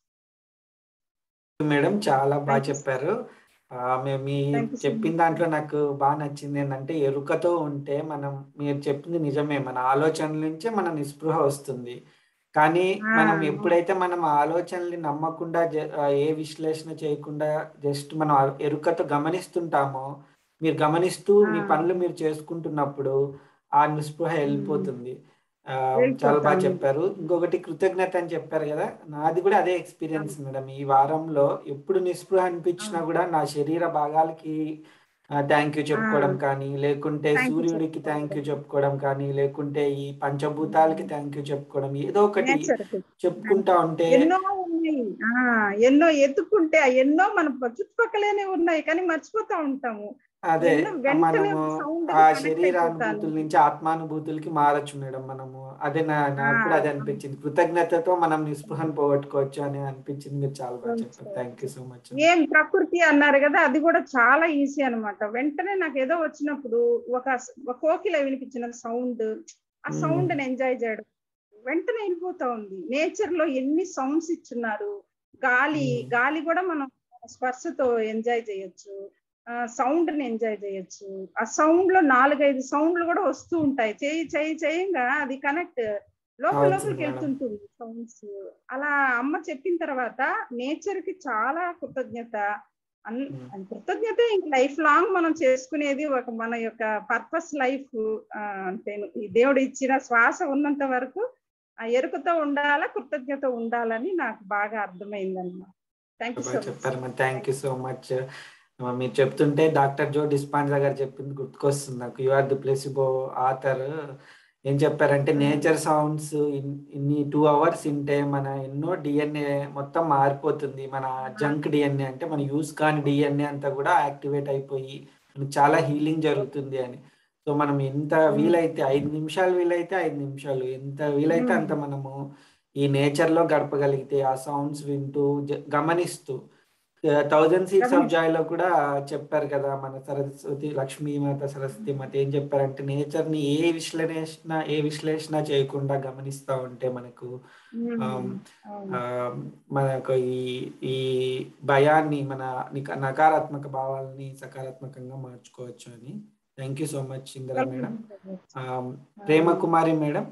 Speaker 2: madam చాలా బాగా
Speaker 8: Thank you.
Speaker 2: చెప్పారు ఆ, మే- మీ
Speaker 8: Thank you so
Speaker 2: చెప్పిన
Speaker 8: much.
Speaker 2: దాంట్లో నాకు బాగా నచ్చింది ఏంటంటే ఎరుకతో ఉంటే మనం మీరు చెప్పింది నిజమే మన ఆలోచనల నుంచే మన నిస్పృహ వస్తుంది కానీ మనం
Speaker 8: ఆ.
Speaker 2: ఎప్పుడైతే మనం ఆ ఆలోచనల్ని నమ్మకుండా జ- ఆ, ఏ విశ్లేషణ చేయకుండా జస్ట్ మనం ఆ ఎరుకతో గమనిస్తుంటామో మీరు గమనిస్తూ మీ
Speaker 8: ఆ.
Speaker 2: పనులు మీరు చేసుకుంటున్నప్పుడు ఆ నిస్పృహ వెళ్ళిపోతుంది ఆ,
Speaker 8: వెళ్ళిపోతా
Speaker 2: చాలా బాగా
Speaker 8: ఉంది.
Speaker 2: చెప్పారు ఇంకొకటి కృతజ్ఞత అని చెప్పారు కదా నాది కూడా అదే ఎక్స్పీరియన్స్ మేడం ఈ వారంలో ఎప్పుడు నిస్పృహ అనిపించినా కూడా నా శరీర భాగాలకి థ్యాంక్ యూ చెప్పుకోవడం కానీ లేకుంటే
Speaker 8: Thank you
Speaker 2: సూర్యుడికి
Speaker 8: చెప్పుకోవడం.
Speaker 2: థ్యాంక్ యూ చెప్పుకోవడం కానీ లేకుంటే ఈ పంచభూతాలకి థ్యాంక్ యూ చెప్పుకోవడం ఏదో ఒకటి
Speaker 8: Nature కి.
Speaker 2: చెప్పుకుంటా ఉంటే
Speaker 8: ఎన్నో ఉన్నాయి ఆ ఎన్నో ఎత్తుకుంటే ఆ ఎన్నో మన చుట్టుపక్కలనే ఉన్నాయి కానీ మర్చిపోతా ఉంటాము
Speaker 2: అదే
Speaker 8: ఎన్నో వెంటనే
Speaker 2: మనము
Speaker 8: sound
Speaker 2: ఆ
Speaker 8: connect
Speaker 2: శరీరానుభూతుల
Speaker 8: అయిపోతాను.
Speaker 2: నుంచి ఆత్మానుభూతులకి మారచ్చు మేడం మనము అదే నా నాకు కూడా అదే
Speaker 8: ఆ.
Speaker 2: అనిపించింది కృతజ్ఞతతో మనం నిస్పృహను పోగొట్టుకోవచ్చు అని అనిపించింది మీరు చాలా బాగా చెప్పారు థ్యాంక్ యూ సో మచ్
Speaker 8: ఏం ప్రకృతి అన్నారు కదా అది కూడా చాలా ఈజీ అన్నమాట వెంటనే నాకు ఏదో వచ్చినప్పుడు ఒక ఒక కోకిల వినిపించిన సౌండ్ ఆ
Speaker 2: Hmm.
Speaker 8: సౌండ్ ని ఎంజాయ్ చేయడం వెంటనే వెళ్ళిపోతా ఉంది నేచర్ లో ఎన్ని సౌండ్స్ ఇచ్చున్నారు గాలి
Speaker 2: Hmm.
Speaker 8: గాలి కూడా మనం స్పర్శతో ఎంజాయ్ చేయొచ్చు సౌండ్ ని ఎంజాయ్ చేయొచ్చు ఆ సౌండ్ లో నాలుగైదు సౌండ్లు కూడా వస్తూ ఉంటాయి చేయి చేయి చేయంగా అది కనెక్ట్ లోపల
Speaker 2: అవును
Speaker 8: లోపలికి
Speaker 2: మేడం.
Speaker 8: వెళ్తుంటుంది సౌండ్స్ అలా అమ్మ చెప్పిన తర్వాత నేచర్ కి చాలా కృతజ్ఞత అన్
Speaker 2: Hmm.
Speaker 8: అది కృతజ్ఞత ఇంక లైఫ్ లాంగ్ మనం చేసుకునేది ఒక మన యొక్క పర్పస్ లైఫ్ అంటే ఈ దేవుడు ఇచ్చిన శ్వాస ఉన్నంత వరకు ఆ ఎరుకతో ఉండాలా కృతజ్ఞత ఉండాలని నాకు బాగా అర్థమైందన్నమాట థ్యాంక్ యూ సో
Speaker 2: బాగా
Speaker 8: మచ్
Speaker 2: చెప్పారు థ్యాంక్ యూ సో మచ్ మీరు చెప్తుంటే డాక్టర్ జో డిస్పాంజా గారు చెప్పింది గుర్తుకొస్తుంది నాకు you are the placebo author ఏం చెప్పారంటే నేచర్ సౌండ్స్ ఇన్ని టూ అవర్స్ వింటే మన ఎన్నో డిఎన్ఏ మొత్తం మారిపోతుంది మన జంక్ డిఎన్ఏ అంటే మన యూస్ కాని డిఎన్ఏ అంతా కూడా యాక్టివేట్ అయిపోయి మనకి చాలా హీలింగ్ జరుగుతుంది అని సో మనం ఎంత వీలైతే ఐదు నిమిషాలు వీలైతే ఐదు నిమిషాలు ఎంత వీలైతే అంత మనము ఈ నేచర్ లో గడపగలిగితే ఆ సౌండ్స్ వింటూ జ- గమనిస్తూ థౌజండ్ సీట్స్ ఆఫ్ జాయ్ లో కూడా చెప్పారు కదా మన సరస్వతి లక్ష్మీ మాత సరస్వతి మాత ఏం చెప్పారంటే నేచర్ ని ఏ విశ్లేషణ ఏ విశ్లేషణ చేయకుండా గమనిస్తా ఉంటే మనకు ఆమ్, ఆ, మనకు ఈ ఈ భయాన్ని మన నిక- నకారాత్మక భావాలని సకారాత్మకంగా మార్చుకోవచ్చు అని thank you so much Indira madam um, Prema Kumari madam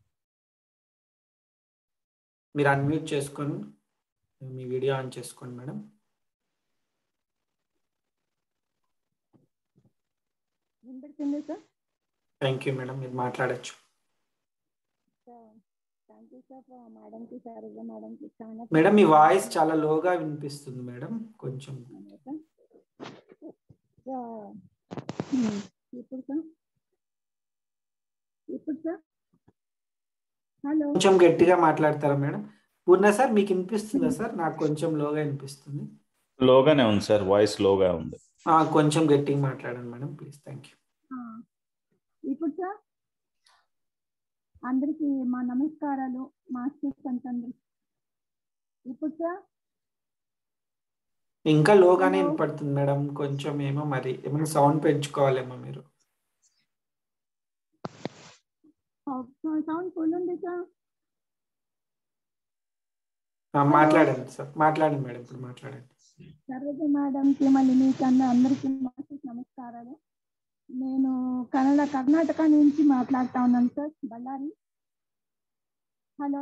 Speaker 2: మీరు అన్మ్యూట్ చేసుకొని మీ వీడియో ఆన్ చేసుకోండి మేడం
Speaker 9: వినపడుతుంది సార్
Speaker 2: థ్యాంక్ యూ మేడం మీరు మాట్లాడచ్చు
Speaker 9: థ్యాంక్ యూ సార్ మేడంకి సరోజ మేడంకి చాలా
Speaker 2: మేడం మీ వాయిస్ చాలా లోగా వినిపిస్తుంది మేడం కొంచెం
Speaker 9: సార్ ఉమ్, ఇప్పుడు సార్ ఇప్పుడు సార్ హలో
Speaker 2: కొంచెం గట్టిగా మాట్లాడతారా మేడం పూర్ణ సార్ మీకు వినిపిస్తుందా సార్ నాకు కొంచెం లోగా వినిపిస్తుంది
Speaker 1: లోగానే ఉంది సార్ వాయిస్ లోగా ఉంది
Speaker 2: ఆ, కొంచెం గట్టిగా మాట్లాడండి మేడం ప్లీజ్ థ్యాంక్ యూ
Speaker 9: ఆ, ఇప్పుడు సార్ అందరికి మా నమస్కారాలు మా స్టూడెంట్స్ అందరికి ఇప్పుడు సార్
Speaker 2: ఇంకా లోగానే
Speaker 9: Hello.
Speaker 2: వినపడుతుంది మేడం కొంచెం ఏమో మరి ఏమైనా సౌండ్ పెంచుకోవాలేమో మీరు
Speaker 9: సౌండ్ ఫుల్ ఉంది సార్
Speaker 2: ఆ, మాట్లాడండి సార్ మాట్లాడండి మేడం ఇప్పుడు మాట్లాడండి
Speaker 9: సరోజ మేడంకి మళ్ళీ మీకు అందరూ అందరికీ మాస్టర్స్ నమస్కారాలు నేను కన్నడ కర్ణాటక నుంచి మాట్లాడుతా ఉన్నాను సార్ బళ్ళారి హలో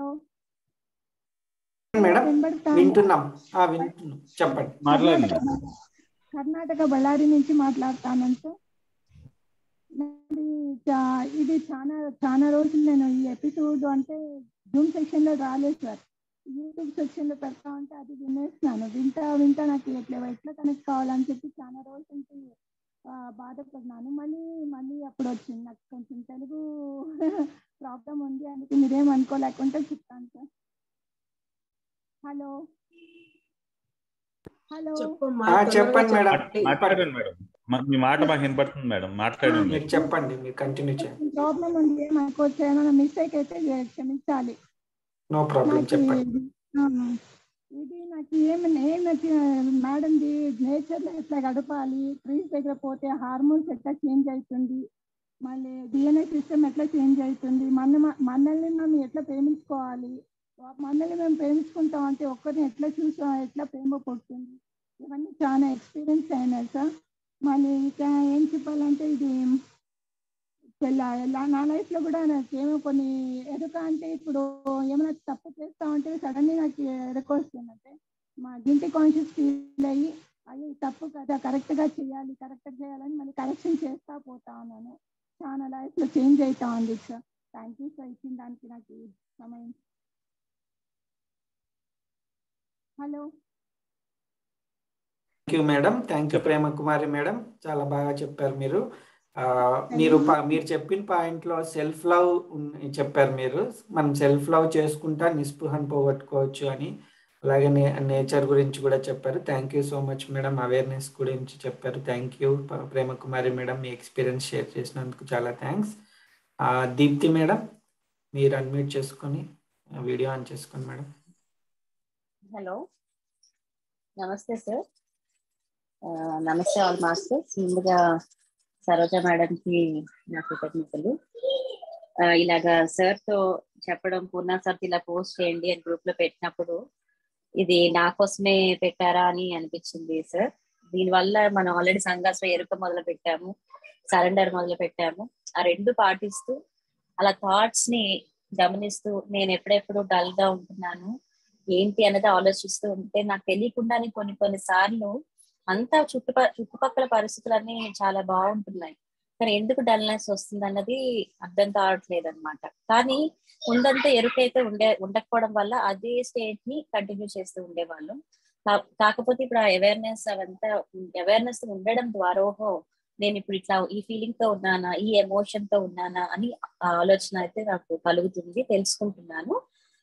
Speaker 2: మేడం
Speaker 9: వినబడుతా ఉందా?
Speaker 2: వింటున్నాం ఆ, వింటున్నాం చెప్పండి
Speaker 1: మాట్లాడండి
Speaker 9: కర్ణాటక కర్ణాటక బళ్ళారి నుంచి మాట్లాడుతాను సార్ నాది చా- ఇది చాలా చాలా రోజులు నేను ఈ ఎపిసోడ్ అంటే జూమ్ సెక్షన్ లో రాలేదు సార్ యూట్యూబ్ సెక్షన్ లో పెడతా ఉంటే అది వినేస్తున్నాను వింటా వింటా నాకు ఎట్లా ఎట్లా కనెక్ట్ కావాలని చెప్పి చాలా రోజుల నుంచి ఆ, బాధపడినాను మళ్ళీ మళ్ళీ అప్పుడు వచ్చింది నాకు కొంచెం తెలుగు ప్రాబ్లం ఉంది అందుకే మీరేం అనుకోలేకుంటే చెప్తాను సార్ హలో హలో
Speaker 3: చెప్పమ్మా
Speaker 2: ఆ,
Speaker 3: తొందరగా
Speaker 2: చెప్పండి మేడం
Speaker 3: చెప్పండి.
Speaker 1: మాట్లాడండి మేడం మా- మీ మాట మాకు వినపడుతుంది మేడం మాట్లాడండి
Speaker 2: మీరు చెప్పండి మీరు కంటిన్యూ చేయండి
Speaker 9: ప్రాబ్లం ఉంది ఏమనుకోవచ్చు ఏమైనా మిస్టేక్ అయితే క్షమించాలి
Speaker 2: నో ప్రాబ్లం
Speaker 9: నాకు
Speaker 2: చెప్పండి
Speaker 9: ఇది ఆ, ఇది నాకు ఏమి ఏమి మేడంది నేచర్లో ఎట్లా గడపాలి ట్రీస్ దగ్గర పోతే హార్మోన్స్ ఎట్లా చేంజ్ అవుతుంది మళ్ళీ డిఎన్ఏ సిస్టమ్ ఎట్లా చేంజ్ అవుతుంది మన మనల్ని మనం ఎట్లా ప్రేమించుకోవాలి మనల్ని మేము ప్రేమించుకుంటాం అంటే ఒక్కరిని ఎట్లా చూసాం ఎట్లా ప్రేమ పడుతుంది ఇవన్నీ చాలా ఎక్స్పీరియన్స్ అయినాయి సార్ మళ్ళీ ఇక ఏం చెప్పాలంటే ఇది తెల్ల ఎలా- నా లైఫ్ లో కూడా నాకేమో కొన్ని ఎదుక అంటే ఇప్పుడు ఏమైనా తప్పు చేస్తా ఉంటే సడన్లీ నాకు ఎదుక వస్తుందంటే మా గింటి కాన్షియస్ ఫీల్ అయ్యి అయ్యో ఇది తప్పు కదా కరెక్ట్ గా చేయాలి కరెక్ట్ చేయాలని మళ్ళీ కరెక్షన్ చేస్తా పోతా ఉన్నాను చాలా లైఫ్ లో చేంజ్ అవుతా ఉంది సార్ థ్యాంక్ యూ సార్ ఇచ్చిన దానికి నాకు ఈ సమయం hello
Speaker 2: thank you madam thank you Prema Kumari madam చాలా బాగా చెప్పారు మీరు ఆ, మీరు ప- మీరు చెప్పిన పాయింట్ లో సెల్ఫ్ లవ్ చెప్పారు మీరు మనం సెల్ఫ్ లవ్ చేసుకుంటా నిస్పృహను పోగొట్టుకోవచ్చు అని అలాగే నేచర్ గురించి కూడా చెప్పారు thank you so much madam awareness గురించి చెప్పారు thank you Prema Kumari madam మీ ఎక్స్పీరియన్స్ షేర్ చేసినందుకు చాలా థ్యాంక్స్ దీప్తి మేడం మీరు అన్మ్యూట్ చేసుకొని వీడియో ఆన్ చేసుకోండి మేడం
Speaker 10: హలో నమస్తే సార్ ఆ, నమస్తే ఆల్ మాస్టర్స్ ముందుగా సరోజ మేడంకి నా కృతజ్ఞతలు ఆ, ఇలాగా సార్ తో చెప్పడం పూర్ణ సార్ ఇలా పోస్ట్ చేయండి అని గ్రూప్ లో పెట్టినప్పుడు ఇది నా కోసమే పెట్టారా అని అనిపించింది సార్ దీనివల్ల మనం ఆల్రెడీ సంఘాస్లో ఎరుక మొదలు పెట్టాము సరెండర్ మొదలు పెట్టాము ఆ రెండు పాటిస్తూ అలా థాట్స్ ని గమనిస్తూ నేను ఎప్పుడెప్పుడు డల్ గా ఉంటున్నాను ఏంటి అనేది ఆలోచిస్తూ ఉంటే నాకు తెలియకుండానే కొన్ని కొన్ని సార్లు అంతా చుట్టుప చుట్టుపక్కల పరిస్థితులన్నీ చాలా బాగుంటున్నాయి కానీ ఎందుకు డల్నెస్ వస్తుంది అన్నది అర్థం కావట్లేదు అనమాట కానీ ముందంతా ఎరుకైతే ఉండే ఉండకపోవడం వల్ల అదే స్టేట్ ని కంటిన్యూ చేస్తూ ఉండేవాళ్ళం కా- కాకపోతే ఇప్పుడు ఆ అవేర్నెస్ అవంతా అవేర్నెస్ ఉండడం ద్వారా ఓహో నేను ఇప్పుడు ఇట్లా ఈ ఫీలింగ్ తో ఉన్నానా ఈ ఎమోషన్ తో ఉన్నానా అని ఆ ఆలోచన అయితే నాకు కలుగుతుంది తెలుసుకుంటున్నాను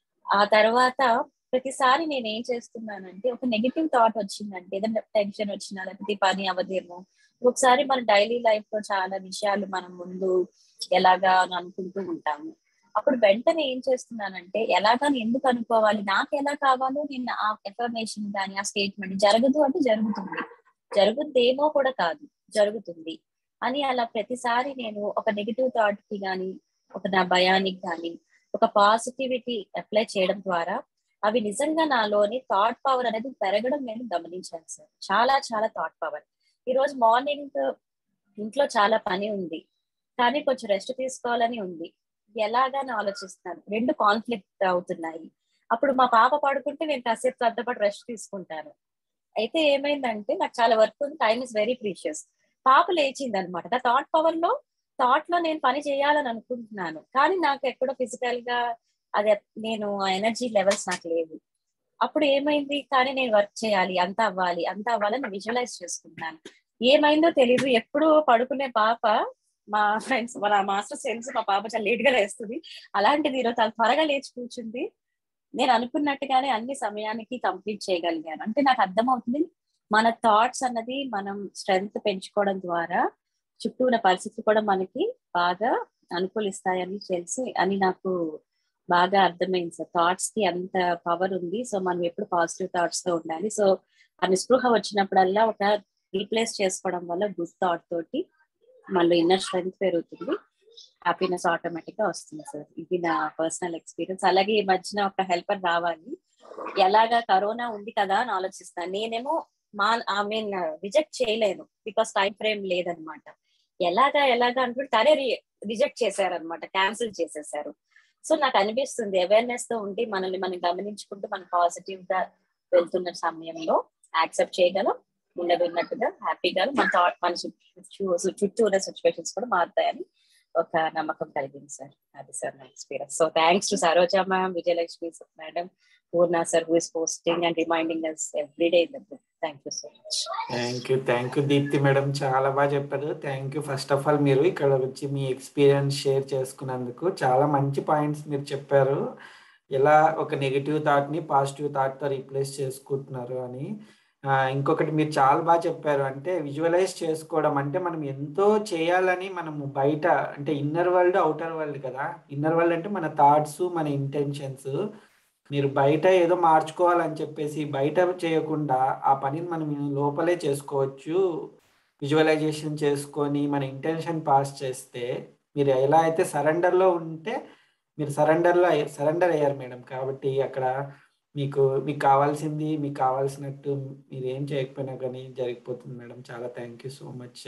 Speaker 10: ఆ తర్వాత ప్రతిసారి నేను ఏం చేస్తున్నానంటే ఒక నెగిటివ్ థాట్ వచ్చిందంటే ఏదైనా టెన్షన్ వచ్చినా లేకపోతే ఈ పని అవదేమో ఒకసారి మన డైలీ లైఫ్ లో చాలా విషయాలు మనం ముందు ఎలాగా అని అనుకుంటూ ఉంటాము అప్పుడు వెంటనే ఏం చేస్తున్నానంటే ఎలాగా ఎందుకు అనుకోవాలి నాకు ఎలా కావాలో నేను ఆ ఎఫర్మేషన్ కానీ ఆ స్టేట్మెంట్ జరగదు అంటే జరుగుతుంది జరుగుద్దేమో కూడా కాదు జరుగుతుంది అని అలా ప్రతిసారి నేను ఒక నెగిటివ్ థాట్ కి కానీ ఒక నా భయానికి కానీ ఒక పాజిటివిటీ అప్లై చేయడం ద్వారా అవి నిజంగా నాలోని థాట్ పవర్ అనేది పెరగడం నేను గమనించాను సార్ చాలా చాలా థాట్ పవర్ ఈ రోజు మార్నింగ్ ఇంట్లో చాలా పని ఉంది కానీ కొంచెం రెస్ట్ తీసుకోవాలని ఉంది ఎలాగని ఆలోచిస్తున్నాను రెండు కాన్ఫ్లిక్ట్ అవుతున్నాయి అప్పుడు మా పాప పడుకుంటే నేను కాసేపు తనతో పాటు రెస్ట్ తీసుకుంటాను అయితే ఏమైందంటే నాకు చాలా వర్క్ ఉంది టైం ఇస్ వెరీ ప్రీషియస్ పాప లేచింది అనమాట నా థాట్ పవర్ లో థాట్ లో నేను పని చేయాలని అనుకుంటున్నాను కానీ నాకు ఎక్కడో ఫిజికల్ గా అది నేను ఎనర్జీ లెవెల్స్ నాకు లేవు అప్పుడు ఏమైంది కానీ నేను వర్క్ చేయాలి అంత అవ్వాలి అంత అవ్వాలని విజువలైజ్ చేసుకుంటున్నాను ఏమైందో తెలియదు ఎప్పుడు పడుకునే పాప మా ఫ్రెండ్స్ మన మాస్టర్ ఫ్రెండ్స్ మా పాప చాలా లేట్ గా లేస్తుంది అలాంటిది ఈరోజు చాలా త్వరగా లేచి కూర్చుంది నేను అనుకున్నట్టుగానే అన్ని సమయానికి కంప్లీట్ చేయగలిగాను అంటే నాకు అర్థమవుతుంది మన థాట్స్ అన్నది మనం స్ట్రెంగ్త్ పెంచుకోవడం ద్వారా చుట్టూ ఉన్న పరిస్థితులు కూడా మనకి బాగా అనుకూలిస్తాయని తెలిసి అని నాకు బాగా అర్థమైంది సార్ థాట్స్ కి అంత పవర్ ఉంది సో మనం ఎప్పుడు పాజిటివ్ థాట్స్ తో ఉండాలి సో ఆ నిస్పృహ వచ్చినప్పుడల్లా ఒక రీప్లేస్ చేసుకోవడం వల్ల గుడ్ థాట్ తోటి మళ్ళీ ఇన్నర్ స్ట్రెంగ్త్ పెరుగుతుంది హ్యాపీనెస్ ఆటోమేటిక్ గా వస్తుంది సార్ ఇది నా పర్సనల్ ఎక్స్పీరియన్స్ అలాగే ఈ మధ్యన ఒక హెల్పర్ రావాలి ఎలాగా కరోనా ఉంది కదా అని ఆలోచిస్తాను నేనేమో మా ఐ మీన్ రిజెక్ట్ చేయలేను బికాస్ టైం ఫ్రేమ్ లేదనమాట ఎలాగా ఎలాగా అనుకుంటే తనే రిజెక్ట్ చేశారనమాట క్యాన్సిల్ చేసేసారు సో నాకు అనిపిస్తుంది అవేర్నెస్ తో ఉండి మనల్ని మనం గమనించుకుంటూ మనం పాజిటివ్ గా వెళ్తున్న సమయంలో యాక్సెప్ట్ చేయగలం ఉండవిన్నట్టుగా హ్యాపీగా మన థాట్ మన చుట్టూ చుట్టూ ఉన్న సిచ్యువేషన్స్ కూడా మారుతాయని ఒక నమ్మకం కలిగింది సార్ అది సార్ నా experience so thanks to Saroja ma'am Vijayalakshmi madam Purna sir who is posting and reminding us every day in the book thank you so much
Speaker 2: thank you thank you Deepti madam చాలా బాగా చెప్పారు thank you first of all మీరు ఇక్కడ వచ్చి మీ experience share చేసుకున్నందుకు చాలా మంచి points మీరు చెప్పారు ఎలా ఒక నెగిటివ్ థాట్ని పాజిటివ్ థాట్తో రీప్లేస్ చేసుకుంటున్నారు అని ఇంకొకటి మీరు చాలా బాగా చెప్పారు అంటే విజువలైజ్ చేసుకోవడం అంటే మనం ఎంతో చేయాలని మనము బయట అంటే ఇన్నర్ వరల్డ్ అవుటర్ వరల్డ్ కదా ఇన్నర్ వరల్డ్ అంటే మన థాట్స్ మన ఇంటెన్షన్స్ మీరు బయట ఏదో మార్చుకోవాలని చెప్పేసి బయట చేయకుండా ఆ పనిని మనం లోపలే చేసుకోవచ్చు విజువలైజేషన్ చేసుకొని మన ఇంటెన్షన్ పాస్ చేస్తే మీరు ఎలా అయితే సరెండర్లో ఉంటే మీరు సరెండర్లో సరెండర్ అయ్యారు మేడం కాబట్టి అక్కడ మీకు మీకు కావాల్సింది మీకు కావాల్సినట్టు మీరు ఏం చేయకపోయినా కానీ జరిగిపోతుంది మేడం చాలా థ్యాంక్ యూ సో మచ్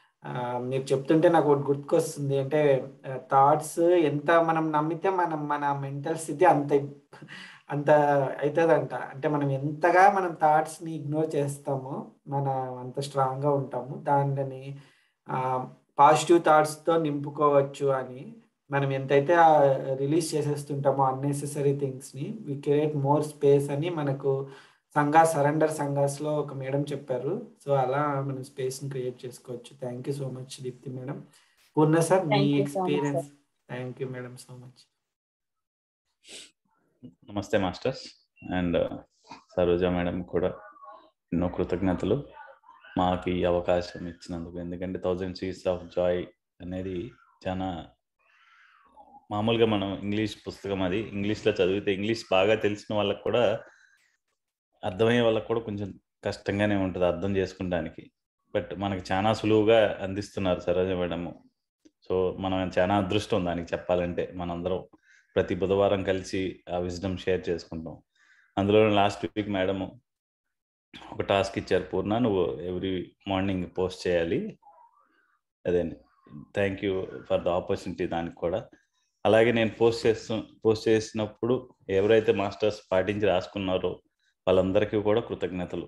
Speaker 2: మీరు చెప్తుంటే నాకు ఒకటి గుర్తుకొస్తుంది అంటే థాట్స్ ఎంత మనం నమ్మితే మనం మన మెంటల్ స్థితి అంత అంత అవుతుందంట అంటే మనం ఎంతగా మనం థాట్స్ని ఇగ్నోర్ చేస్తామో మన అంత స్ట్రాంగ్గా ఉంటాము దానిని పాజిటివ్ థాట్స్తో నింపుకోవచ్చు అని మనం ఎంతైతే రిలీజ్ చేసేస్తుంటామో అన్నెసెసరీ థింగ్స్ని వి క్రియేట్ మోర్ స్పేస్ అని మనకు సంఘా సరెండర్ సంఘాస్లో ఒక మేడం చెప్పారు సో అలా మనం స్పేస్ని క్రియేట్ చేసుకోవచ్చు thank you so much Deepti madam Purna sir మీ experience thank you madam so much
Speaker 1: నమస్తే మాస్టర్స్ అండ్ సరోజా మేడం కూడా ఎన్నో కృతజ్ఞతలు మాకు ఈ అవకాశం ఇచ్చినందుకు ఎందుకంటే థౌజండ్ సీట్స్ ఆఫ్ జాయ్ అనేది చాలా మామూలుగా మనం ఇంగ్లీష్ పుస్తకం అది ఇంగ్లీష్లో చదివితే ఇంగ్లీష్ బాగా తెలిసిన వాళ్ళకి కూడా అర్థమయ్యే వాళ్ళకి కూడా కొంచెం కష్టంగానే ఉంటుంది అర్థం చేసుకోవడానికి బట్ మనకి చాలా సులువుగా అందిస్తున్నారు సరోజ మేడం సో మనం చాలా అదృష్టం దానికి చెప్పాలంటే మనందరం ప్రతి బుధవారం కలిసి ఆ విజ్డమ్ షేర్ చేసుకుంటాం అందులో లాస్ట్ వీక్ మేడం ఒక టాస్క్ ఇచ్చారు పూర్ణ నువ్వు ఎవ్రీ మార్నింగ్ పోస్ట్ చేయాలి అదే thank you for the opportunity దానికి కూడా అలాగే నేను పోస్ట్ చేస్తు పోస్ట్ చేసినప్పుడు ఎవరైతే మాస్టర్స్ పాటించి రాసుకున్నారో వాళ్ళందరికీ కూడా కృతజ్ఞతలు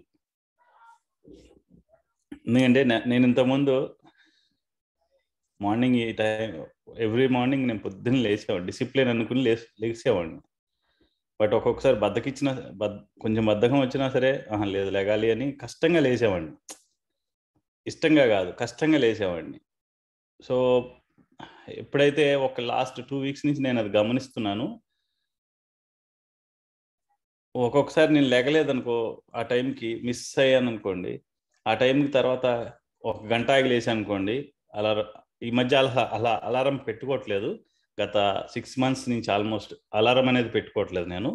Speaker 1: ఎందుకంటే నేను ఇంతకుముందు మార్నింగ్ ఈ టైం ఎవ్రీ మార్నింగ్ నేను పొద్దున్న లేచేవాడిని డిసిప్లిన్ అనుకుని లే లేచేవాడిని బట్ ఒక్కొక్కసారి బద్దకిచ్చిన బద్ కొంచెం బద్ధకం వచ్చినా సరే లేదు లేగాలి అని కష్టంగా లేచేవాడిని ఇష్టంగా కాదు కష్టంగా లేచేవాడిని సో ఎప్పుడైతే ఒక లాస్ట్ టూ వీక్స్ నుంచి నేను అది గమనిస్తున్నాను ఒక్కొక్కసారి నేను లేగలేదనుకో ఆ టైంకి మిస్ అయ్యాను అనుకోండి ఆ టైంకి తర్వాత ఒక గంట ఆగి లేచాను అనుకోండి అలా ఈ మధ్య అలా అలా అలారం పెట్టుకోవట్లేదు గత సిక్స్ మంత్స్ నుంచి ఆల్మోస్ట్ అలారం అనేది పెట్టుకోవట్లేదు నేను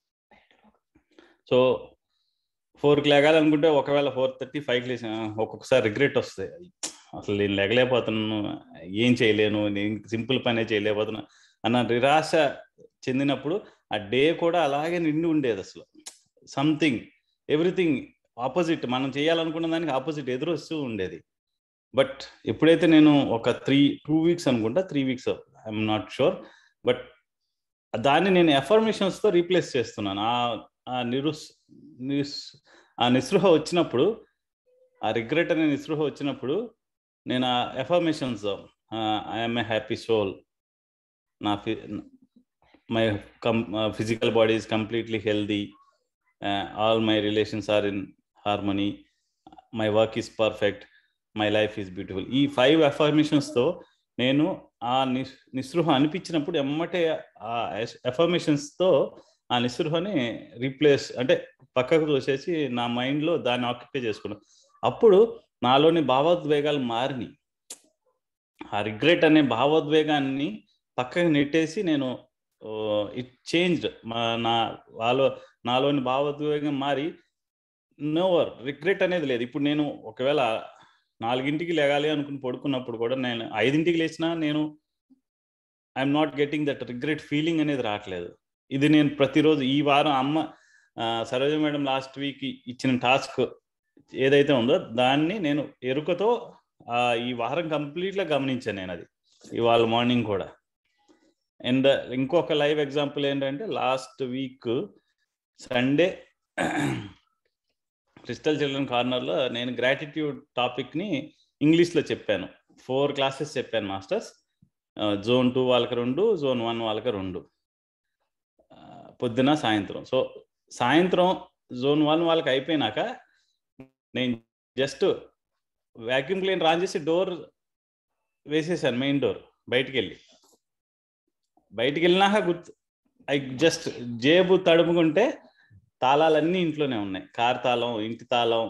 Speaker 1: సో ఫోర్కి లేగాలనుకుంటే ఒకవేళ ఫోర్ థర్టీ ఫైవ్కి లేచిన ఒక్కొక్కసారి రిగ్రెట్ వస్తాయి అసలు నేను లేగలేకపోతున్నాను ఏం చేయలేను నేను సింపుల్ పనే చేయలేకపోతున్నా అన్న నిరాశ చెందినప్పుడు ఆ డే కూడా అలాగే నిండి ఉండేది అసలు సంథింగ్ ఎవ్రీథింగ్ ఆపోజిట్ మనం చేయాలనుకున్న దానికి ఆపోజిట్ ఎదురు వస్తూ ఉండేది బట్ ఎప్పుడైతే నేను ఒక త్రీ టూ వీక్స్ అనుకుంటా three weeks I'm not sure but దాన్ని నేను ఎఫర్మేషన్స్తో రీప్లేస్ చేస్తున్నాను ఆ నిరుస్ నిస్ ఆ నిస్పృహ వచ్చినప్పుడు ఆ రిగ్రెట్ అనే నిస్పృహ వచ్చినప్పుడు నేను ఆ affirmations I'm a happy soul నా ఫి my come physical body is completely healthy all my relations are in harmony my work is perfect my life is beautiful ఈ ఫైవ్ ఎఫర్మేషన్స్తో నేను ఆ నిస్ నిస్పృహ అనిపించినప్పుడు ఎమ్మటే ఆ ఎఫర్మేషన్స్తో ఆ నిస్పృహని రీప్లేస్ అంటే పక్కకు తోసేసి నా మైండ్లో దాన్ని ఆక్యుపై చేసుకున్నాను అప్పుడు నాలోని భావోద్వేగాలు మారినాయి ఆ రిగ్రెట్ అనే భావోద్వేగాన్ని పక్కకు నెట్టేసి నేను ఇట్ చేంజ్డ్ నా వాళ్ళ నాలోని భావోద్వేగం మారి నోవర్ రిగ్రెట్ అనేది లేదు ఇప్పుడు నేను ఒకవేళ నాలుగింటికి లేగాలి అనుకుని పడుకున్నప్పుడు కూడా నేను ఐదింటికి లేచినా నేను I'm not getting that regret feeling అనేది రావట్లేదు ఇది నేను ప్రతిరోజు ఈ వారం అమ్మ సరోజ మేడం లాస్ట్ వీక్ ఇచ్చిన టాస్క్ ఏదైతే ఉందో దాన్ని నేను ఎరుకతో ఈ వారం కంప్లీట్గా గమనించాను నేను అది ఇవాళ మార్నింగ్ కూడా అండ్ ఇంకొక లైవ్ ఎగ్జాంపుల్ ఏంటంటే last week Sunday crystal children కార్నర్లో నేను గ్రాటిట్యూడ్ టాపిక్ని ఇంగ్లీష్లో చెప్పాను ఫోర్ క్లాసెస్ చెప్పాను మాస్టర్స్ జోన్ టూ వాళ్ళకి రెండు జోన్ వన్ వాళ్ళకి రెండు పొద్దున సాయంత్రం సో సాయంత్రం జోన్ వన్ వాళ్ళకి అయిపోయినాక నేను జస్ట్ వ్యాక్యూమ్ క్లీన్ రాన్ చేసి డోర్ వేసేసాను మెయిన్ డోర్ బయటికి వెళ్ళి బయటికి వెళ్ళినాక గుర్తు ఐ జస్ట్ జేబు తడుముకుంటే తాళాలన్నీ ఇంట్లోనే ఉన్నాయి కార్ తాళం ఇంటి తాళం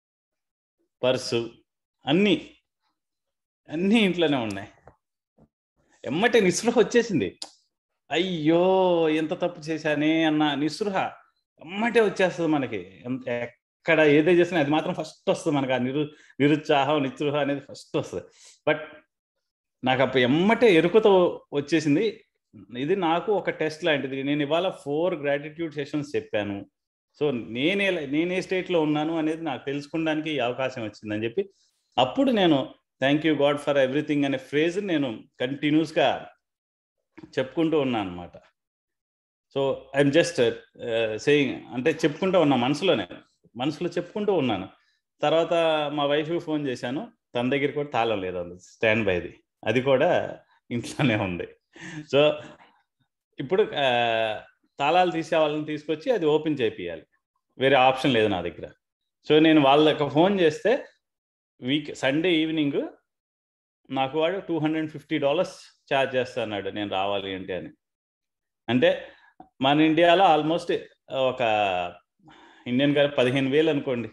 Speaker 1: పర్సు అన్నీ అన్నీ ఇంట్లోనే ఉన్నాయి ఎమ్మటే నిస్పృహ వచ్చేసింది అయ్యో ఎంత తప్పు చేశానే అన్న నిస్పృహ ఎమ్మటే వచ్చేస్తుంది మనకి ఎక్కడ ఏదో చేసినా అది మాత్రం ఫస్ట్ వస్తుంది మనకి ఆ నిరు నిరుత్సాహం నిస్పృహ అనేది ఫస్ట్ వస్తుంది బట్ నాకు అప్పుడు ఎమ్మటే ఎరుకతో వచ్చేసింది ఇది నాకు ఒక టెస్ట్ లాంటిది నేను ఇవాళ ఫోర్ గ్రాటిట్యూడ్ సెషన్స్ చెప్పాను సో నేనే నేనే స్టేట్లో ఉన్నాను అనేది నాకు తెలుసుకోవడానికి ఈ అవకాశం వచ్చిందని చెప్పి అప్పుడు నేను thank you God for everything అనే ఫ్రేజ్ నేను కంటిన్యూస్గా చెప్పుకుంటూ ఉన్నాను అనమాట సో ఐఎమ్ జస్ట్ సేయింగ్ అంటే చెప్పుకుంటూ ఉన్నా మనసులోనే మనసులో చెప్పుకుంటూ ఉన్నాను తర్వాత మా వైఫ్కి ఫోన్ చేశాను తన దగ్గర కూడా తాళం లేదు అంది స్టాండ్ బైది అది కూడా ఇంట్లోనే ఉంది సో ఇప్పుడు తాళాలు తీసే వాళ్ళని తీసుకొచ్చి అది ఓపెన్ చేపియాలి వేరే ఆప్షన్ లేదు నా దగ్గర సో నేను వాళ్ళకి ఫోన్ చేస్తే వీక్ సండే ఈవినింగ్ నాకు వాడు two hundred fifty dollars charge చేస్తున్నాడు నేను రావాలి అంటే అని అంటే మన ఇండియాలో ఆల్మోస్ట్ ఒక ఇండియన్ గారు పదిహేను వేలు అనుకోండి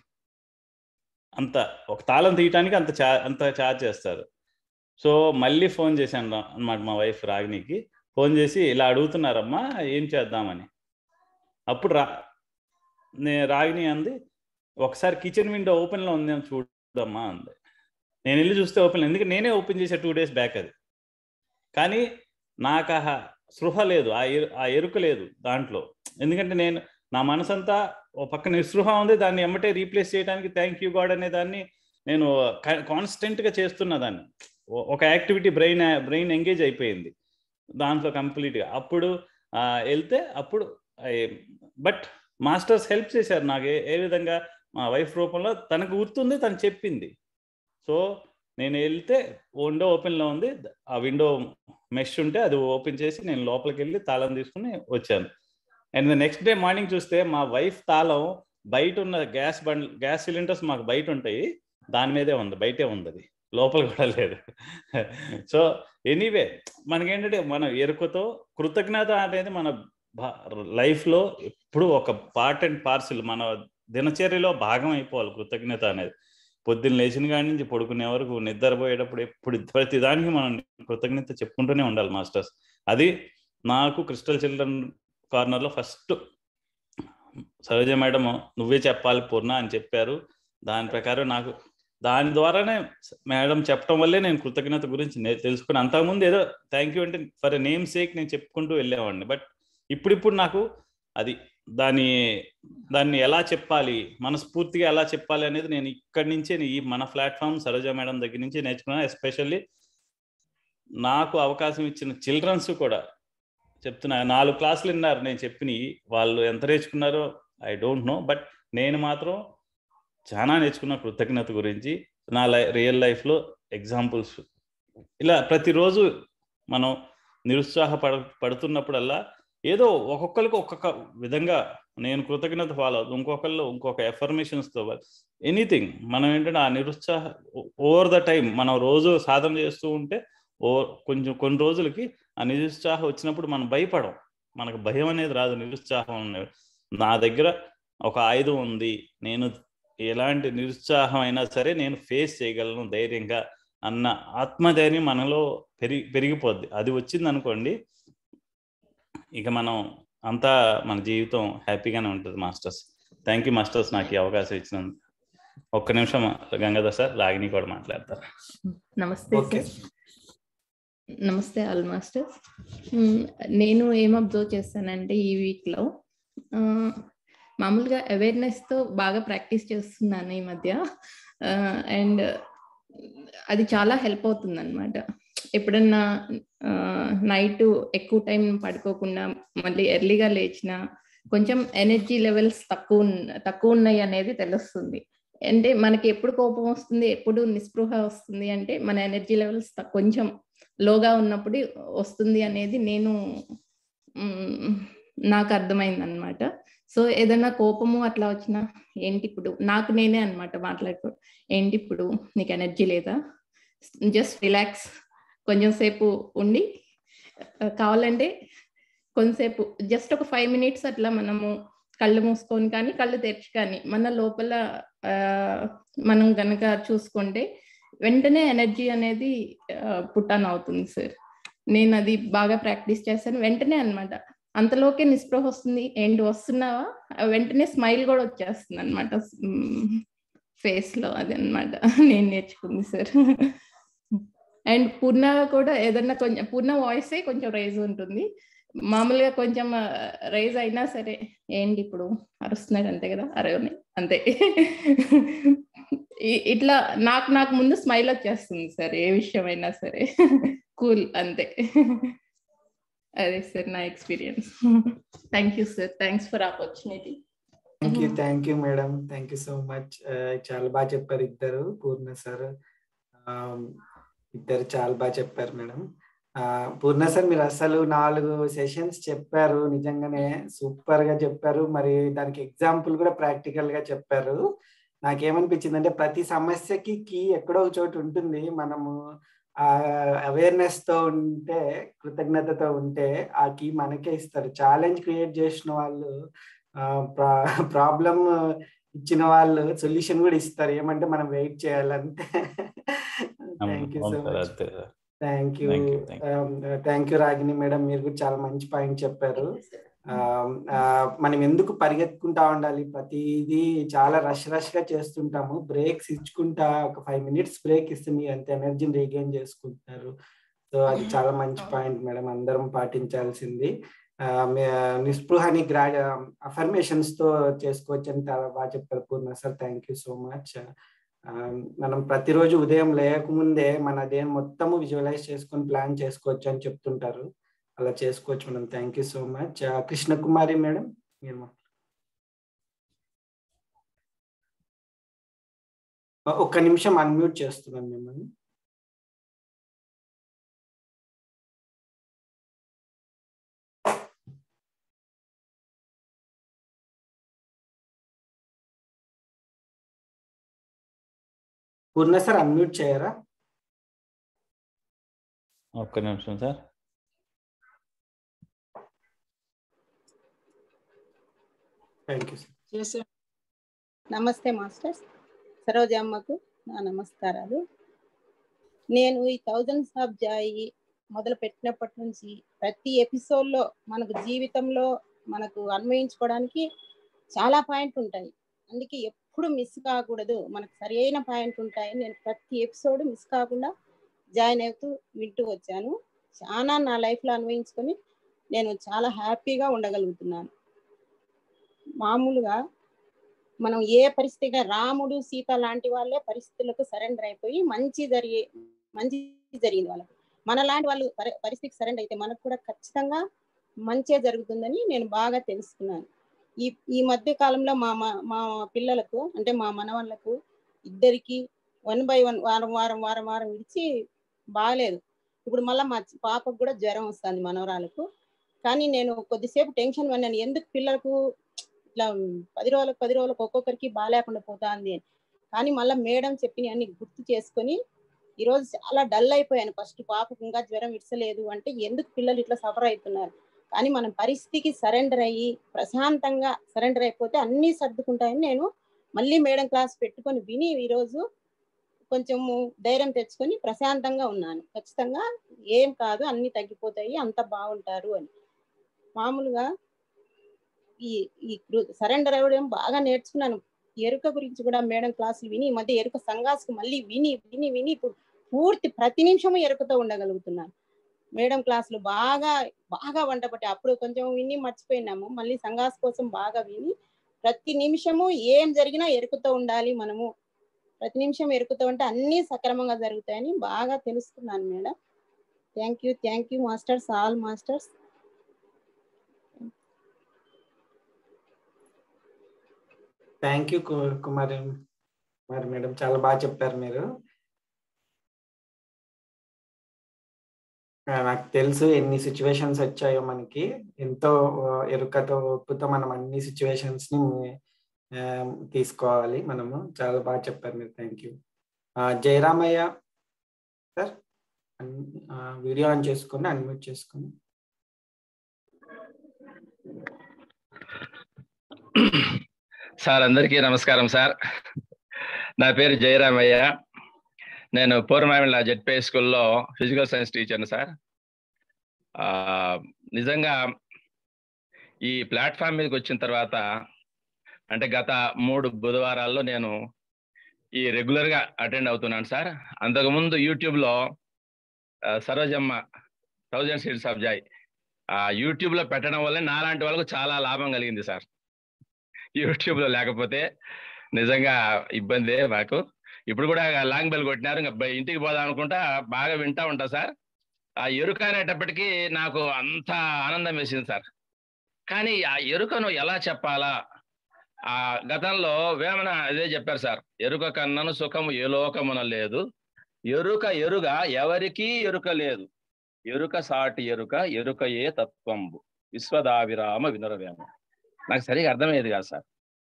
Speaker 1: అంత ఒక తాళం తీయటానికి అంత చా అంత ఛార్జ్ చేస్తారు సో మళ్ళీ ఫోన్ చేశాను అనమాట మా వైఫ్ రాగినికి ఫోన్ చేసి ఇలా అడుగుతున్నారమ్మా ఏం చేద్దామని అప్పుడు రా నేను రాగిని అంది ఒకసారి కిచెన్ విండో ఓపెన్లో ఉంది అని చూడమ్మా అంది నేను వెళ్ళి చూస్తే ఓపెన్ ఎందుకంటే నేనే ఓపెన్ చేసే టూ డేస్ బ్యాక్ అది కానీ నాకు ఆ స్పృహ లేదు ఆ ఎరు ఆ ఎరుక లేదు దాంట్లో ఎందుకంటే నేను నా మనసంతా ఓ పక్క నిస్పృహ ఉంది దాన్ని ఎమ్మటే రీప్లేస్ చేయడానికి థ్యాంక్ యూ గాడ్ అనే దాన్ని నేను కాన్స్టెంట్గా చేస్తున్నా దాన్ని ఒక యాక్టివిటీ బ్రెయిన్ బ్రెయిన్ ఎంగేజ్ అయిపోయింది దాంట్లో కంప్లీట్గా అప్పుడు వెళ్తే అప్పుడు బట్ మాస్టర్స్ హెల్ప్ చేశారు నాకు ఏ ఏ విధంగా మా వైఫ్ రూపంలో తనకు గుర్తుంది తను చెప్పింది సో నేను వెళ్తే విండో ఓపెన్లో ఉంది ఆ విండో మెష్ ఉంటే అది ఓపెన్ చేసి నేను లోపలికి వెళ్ళి తాళం తీసుకుని వచ్చాను అండ్ నెక్స్ట్ డే మార్నింగ్ చూస్తే మా వైఫ్ తాళం బయట ఉన్న గ్యాస్ బండ్ గ్యాస్ సిలిండర్స్ మాకు బయట ఉంటాయి దాని మీదే ఉంది బయటే ఉంది అది లోపల కూడా లేదు సో ఎనీవే మనకేంటంటే మన ఎరుకతో కృతజ్ఞత అనేది మన లైఫ్లో ఎప్పుడు ఒక పార్ట్ అండ్ పార్సిల్ మన దినచర్యలో భాగం అయిపోవాలి కృతజ్ఞత అనేది పొద్దున్న లేచిన కాడి నుంచి పడుకునే వరకు నిద్రపోయేటప్పుడు ఎప్పుడు ప్రతి దానికి మనం కృతజ్ఞత చెప్పుకుంటూనే ఉండాలి మాస్టర్స్ అది నాకు క్రిస్టల్ చిల్డ్రన్ కార్నర్లో ఫస్ట్ సరోజ మేడం నువ్వే చెప్పాలి పూర్ణ అని చెప్పారు దాని ప్రకారం నాకు దాని ద్వారానే మేడం చెప్పడం వల్లే నేను కృతజ్ఞత గురించి నే- తెలుసుకుని అంతకుముందు ఏదో థ్యాంక్ యూ అంటే ఫర్ నేమ్ సేక్ నేను చెప్పుకుంటూ వెళ్ళేవాడిని బట్ ఇప్పుడిప్పుడు నాకు అది దాని దాన్ని ఎలా చెప్పాలి మనస్ఫూర్తిగా ఎలా చెప్పాలి అనేది నేను ఇక్కడి నుంచే ఈ మన ప్లాట్ఫామ్ సరోజ మేడం దగ్గర నుంచి నేర్చుకున్నాను ఎస్పెషల్లీ నాకు అవకాశం ఇచ్చిన చిల్డ్రన్స్ కూడా చెప్తున్నా నాలుగు క్లాసులు విన్నారు నేను చెప్పిన వాళ్ళు ఎంత నేర్చుకున్నారో ఐ డోంట్ నో బట్ నేను మాత్రం చాలా నేర్చుకున్న కృతజ్ఞత గురించి నా లై రియల్ లైఫ్లో ఎగ్జాంపుల్స్ ఇలా ప్రతిరోజు మనం నిరుత్సాహపడ పడుతున్నప్పుడల్లా ఏదో ఒక్కొక్కరికి ఒక్కొక్క విధంగా నేను కృతజ్ఞత ఫాలో అవుతుంది ఇంకొకళ్ళు ఇంకొక ఎఫర్మేషన్స్తో ఎనీథింగ్ మనం ఏంటంటే ఆ నిరుత్సాహ ఓవర్ ద టైం మనం రోజు సాధన చేస్తూ ఉంటే ఓ కొంచెం కొన్ని రోజులకి ఆ నిరుత్సాహం వచ్చినప్పుడు మనం భయపడం మనకు భయం అనేది రాదు నిరుత్సాహం అనేది నా దగ్గర ఒక ఆయుధం ఉంది నేను ఎలాంటి నిరుత్సాహం అయినా సరే నేను ఫేస్ చేయగలను ధైర్యంగా అన్న ఆత్మధైర్యం మనలో పెరిగి పెరిగిపోద్ది అది వచ్చింది అనుకోండి ఇక మనం అంతా మన జీవితం హ్యాపీగానే ఉంటుంది మాస్టర్స్ థ్యాంక్ యూ మాస్టర్స్ నాకు ఈ అవకాశం ఇచ్చినందుకు ఒక్క నిమిషం గంగాధర్ సార్ రాగిని కూడా మాట్లాడతారు
Speaker 11: నమస్తే
Speaker 2: ఓకే
Speaker 11: సార్ నమస్తే ఆల్ మాస్టర్స్ మ్, నేను ఏం అబ్జర్వ్ చేస్తానంటే ఈ వీక్లో మామూలుగా అవేర్నెస్తో బాగా ప్రాక్టీస్ చేస్తున్నాను ఈ మధ్య అండ్ అది చాలా హెల్ప్ అవుతుంది అనమాట ఎప్పుడన్నా నైట్ ఎక్కువ టైం పడుకోకుండా మళ్ళీ ఎర్లీగా లేచిన కొంచెం ఎనర్జీ లెవెల్స్ తక్కువ ఉన్న- తక్కువ ఉన్నాయి అనేది తెలుస్తుంది అంటే మనకి ఎప్పుడు కోపం వస్తుంది ఎప్పుడు నిస్పృహ వస్తుంది అంటే మన ఎనర్జీ లెవెల్స్ కొంచెం లోగా ఉన్నప్పుడు వస్తుంది అనేది నేను మ్, నాకు అర్థమైంది అనమాట సో ఏదైనా కోపము అట్లా వచ్చినా ఏంటి ఇప్పుడు నాకు నేనే అనమాట మాట్లాడుకో ఏంటి ఇప్పుడు నీకు ఎనర్జీ లేదా జస్ట్ రిలాక్స్ కొంచెం సేపు ఉండి ఆ, కావాలంటే కొంతసేపు జస్ట్ ఒక ఫైవ్ మినిట్స్ అట్లా మనము కళ్ళు మూసుకొని కానీ కళ్ళు తెరిచి కానీ మన లోపల ఆ, మనం గనక చూసుకుంటే వెంటనే ఎనర్జీ అనేది పుట్టాన్ అవుతుంది సార్ నేను అది బాగా ప్రాక్టీస్ చేశాను వెంటనే అన్నమాట అంతలోకే నిస్పృహ వస్తుంది ఏంటి వస్తున్నావా ఆ వెంటనే స్మైల్ కూడా వచ్చేస్తుంది అనమాట ఫేస్ లో అది అనమాట నేను నేర్చుకుంది సార్ అండ్ పూర్ణ కూడా ఏదన్నా కొంచెం పూర్ణ వాయిసే కొంచెం రైజ్ ఉంటుంది మామూలుగా కొంచెం రైజ్ అయినా సరే ఏంటి ఇప్పుడు అరుస్తున్నాడు అంతే కదా అరవని అంతే ఇ- ఇట్లా నాకు నాకు ముందు స్మైల్ వచ్చేస్తుంది సార్ ఏ విషయం అయినా సరే కూల్ అంతే అదే సార్ నా experience thank you sir thanks for opportunity
Speaker 2: thank you thank you madam thank you so much చాలా బాగా చెప్పారు ఇద్దరు పూర్ణ సార్ ఇద్దరు చాలా బాగా చెప్పారు మేడం పూర్ణ సార్ మీరు అసలు నాలుగు సెషన్స్ చెప్పారు నిజంగానే సూపర్ గా చెప్పారు మరి దానికి ఎగ్జాంపుల్ కూడా ప్రాక్టికల్ గా చెప్పారు నాకేమనిపించింది అంటే ప్రతి సమస్యకి కీ ఎక్కడో ఒక చోటు ఉంటుంది మనము ఆ అవేర్నెస్ తో ఉంటే కృతజ్ఞతతో ఉంటే ఆ కీ మనకే ఇస్తారు ఛాలెంజ్ క్రియేట్ చేసిన వాళ్ళు ప్రాబ్లం ఇచ్చిన వాళ్ళు సొల్యూషన్ కూడా ఇస్తారు ఏమంటే మనం వెయిట్ చేయాలంటే thank you so much thank you
Speaker 1: Thank you, thank
Speaker 2: thank you Ragini madam మీరు కూడా చాలా మంచి పాయింట్ చెప్పారు ఆ, ఆ, మనం ఎందుకు పరిగెత్తుకుంటా ఉండాలి ప్రతిదీ చాలా రష్ రష్ గా చేస్తుంటాము బ్రేక్స్ ఇచ్చుకుంటా ఒక ఫైవ్ మినిట్స్ బ్రేక్ ఇస్తే మీరు అంత ఎనర్జీని రీగెయిన్ చేసుకుంటున్నారు సో అది చాలా మంచి పాయింట్ మేడం అందరం పాటించాల్సింది ఆ, మీ- నిస్పృహని గ్రా అఫర్మేషన్స్ తో చేసుకోవచ్చు అని చాలా బాగా చెప్పారు Purna sir thank you so much మనం ప్రతిరోజు ఉదయం లేకముందే మన దేని మొత్తము విజువలైజ్ చేసుకొని ప్లాన్ చేసుకోవచ్చు అని చెప్తుంటారు అలా చేసుకోవచ్చు madam thank you so much Krishnakumari madam మీరు మా- ఒక్క నిమిషం అన్మ్యూట్ చేస్తున్నాను మిమ్మల్ని పూర్ణ సార్ అన్మ్యూట్ చేయరా
Speaker 1: ఒక్క నిమిషం సార్
Speaker 2: థ్యాంక్ యూ సార్
Speaker 12: చేసా నమస్తే మాస్టర్స్ సరోజమ్మకు నా నమస్కారాలు నేను ఈ థౌజండ్స్ ఆఫ్ జాయి మొదలు పెట్టినప్పటి నుంచి ప్రతి ఎపిసోడ్లో మనకు జీవితంలో మనకు అన్వయించుకోవడానికి చాలా పాయింట్ ఉంటాయి అందుకే ఎప్పుడు మిస్ కాకూడదు మనకు సరైన పాయింట్ ఉంటాయి నేను ప్రతి ఎపిసోడ్ మిస్ కాకుండా జాయిన్ అవుతూ వింటూ వచ్చాను చాలా నా లైఫ్లో అన్వయించుకొని నేను చాలా హ్యాపీగా ఉండగలుగుతున్నాను మామూలుగా మనం ఏ పరిస్థితి రాముడు సీత లాంటి వాళ్ళే పరిస్థితులకు సరెండర్ అయిపోయి మంచి జరిగే మంచి జరిగింది వాళ్ళకి మన లాంటి వాళ్ళు పరి పరిస్థితికి సరెండర్ అయితే మనకు కూడా ఖచ్చితంగా మంచే జరుగుతుందని నేను బాగా తెలుసుకున్నాను ఈ ఈ మధ్య కాలంలో మా మా మా పిల్లలకు అంటే మా మనవాళ్ళకు ఇద్దరికి వన్ బై వన్ వారం వారం వారం వారం విడిచి బాగాలేదు ఇప్పుడు మళ్ళీ మా పాపకు కూడా జ్వరం వస్తుంది మనవరాలకు కానీ నేను కొద్దిసేపు టెన్షన్ పడినాను ఎందుకు పిల్లలకు ఇట్లా పది రోజులకు పది రోజులకు ఒక్కొక్కరికి బాగాలేకుండా పోతుంది కానీ మళ్ళీ మేడం చెప్పిన అన్ని గుర్తు చేసుకొని ఈరోజు చాలా డల్ అయిపోయాను ఫస్ట్ పాపకు ఇంకా జ్వరం ఇడ్చలేదు అంటే ఎందుకు పిల్లలు ఇట్లా సఫర్ అవుతున్నారు కానీ మనం పరిస్థితికి సరెండర్ అయ్యి ప్రశాంతంగా సరెండర్ అయిపోతే అన్నీ సర్దుకుంటాయని నేను మళ్ళీ మేడం క్లాస్ పెట్టుకొని విని ఈరోజు కొంచెము ధైర్యం తెచ్చుకొని ప్రశాంతంగా ఉన్నాను ఖచ్చితంగా ఏం కాదు అన్నీ తగ్గిపోతాయి అంత బాగుంటారు అని మామూలుగా ఈ ఈ సరెండర్ అవ్వడం బాగా నేర్చుకున్నాను ఎరుక గురించి కూడా మేడం క్లాసులు విని ఈ మధ్య ఎరుక సంఘాసుకు మళ్ళీ విని విని విని ఇప్పుడు పూర్తి ప్రతి నిమిషము ఎరుకతో ఉండగలుగుతున్నాను మేడం క్లాసులు బాగా బాగా వంట పట్టి అప్పుడు కొంచెం విని మర్చిపోయినాము మళ్ళీ సంఘాస్ కోసం బాగా విని ప్రతి నిమిషము ఏం జరిగినా ఎరుకుతో ఉండాలి మనము ప్రతి నిమిషం ఎరుకుతో ఉంటే అన్నీ సక్రమంగా జరుగుతాయని బాగా తెలుసుకున్నాను madam thank you thank you masters all masters
Speaker 2: thank you Kumari Kumari madam చాలా బాగా చెప్పారు మీరు నాకు తెలుసు ఎన్ని సిచ్యువేషన్స్ వచ్చాయో మనకి ఎంతో ఎరుకతో ఒప్పుతో మనం అన్ని సిచ్యువేషన్స్ ని తీసుకోవాలి మనము చాలా బాగా చెప్పారు మీరు thank you Jayaramaiah sir video on చేసుకొని అన్మ్యూట్ చేసుకొని
Speaker 13: సార్ అందరికీ నమస్కారం సార్ నా పేరు జయరామయ్య నేను పూర్వమామిళ్ళ జెడ్పీ స్కూల్లో ఫిజికల్ సైన్స్ టీచర్ని సార్ నిజంగా ఈ ప్లాట్ఫామ్ మీదకి వచ్చిన తర్వాత అంటే గత మూడు బుధవారాల్లో నేను ఈ రెగ్యులర్గా అటెండ్ అవుతున్నాను సార్ అంతకుముందు యూట్యూబ్లో Sarojamma thousand seeds of joy ఆ యూట్యూబ్లో పెట్టడం వల్ల నాలాంటి వాళ్ళకు చాలా లాభం కలిగింది సార్ యూట్యూబ్లో లేకపోతే నిజంగా ఇబ్బందే మాకు ఇప్పుడు కూడా లాంగ్ బెల్ కొట్టినారు ఇంకా ఇంటికి పోదాం అనుకుంటా బాగా వింటా ఉంటా సార్ ఆ ఎరుక అనేటప్పటికీ నాకు అంత ఆనందం వేసింది సార్ కానీ ఆ ఎరుకను ఎలా చెప్పాలా ఆ గతంలో వేమన అదే చెప్పారు సార్ ఎరుక కన్నను సుఖము ఏ లోకమున లేదు ఎరుక ఎరుగ ఎవరికీ ఎరుక లేదు ఎరుక సాటి ఎరుక ఎరుక ఏ తత్వంబు విశ్వదావిరామ వినురవేమ నాకు సరిగా అర్థమయ్యేది కాదు సార్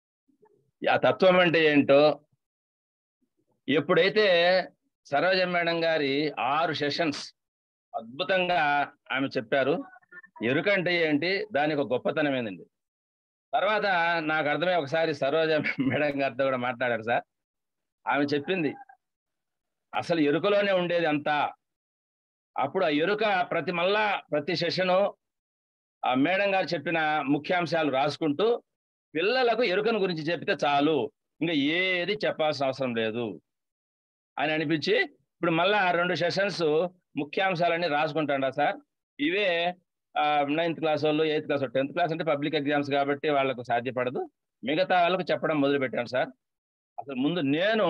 Speaker 13: ఆ తత్వం అంటే ఏంటో ఎప్పుడైతే సరోజ మేడం గారి ఆరు సెషన్స్ అద్భుతంగా ఆమె చెప్పారు ఎరుక అంటే ఏంటి దానికి ఒక గొప్పతనం ఏందండి తర్వాత నాకు అర్థమై ఒకసారి సరోజ మేడం గారితో కూడా మాట్లాడారు సార్ ఆమె చెప్పింది అసలు ఎరుకలోనే ఉండేది అంతా అప్పుడు ఆ ఎరుక ప్రతి మళ్ళా ప్రతి సెషను ఆ మేడం గారు చెప్పిన ముఖ్యాంశాలు రాసుకుంటూ పిల్లలకు ఎరుకను గురించి చెప్తే చాలు ఇంకా ఏది చెప్పాల్సిన అవసరం లేదు అని అనిపించి ఇప్పుడు మళ్ళా రెండు సెషన్స్ ముఖ్యాంశాలన్నీ రాసుకుంటాడా సార్ ఇవే నైన్త్ క్లాస్ వాళ్ళు ఎయిత్ క్లాస్ టెన్త్ క్లాస్ అంటే పబ్లిక్ ఎగ్జామ్స్ కాబట్టి వాళ్ళకు సాధ్యపడదు మిగతా వాళ్ళకు చెప్పడం మొదలు పెట్టాను సార్ అసలు ముందు నేను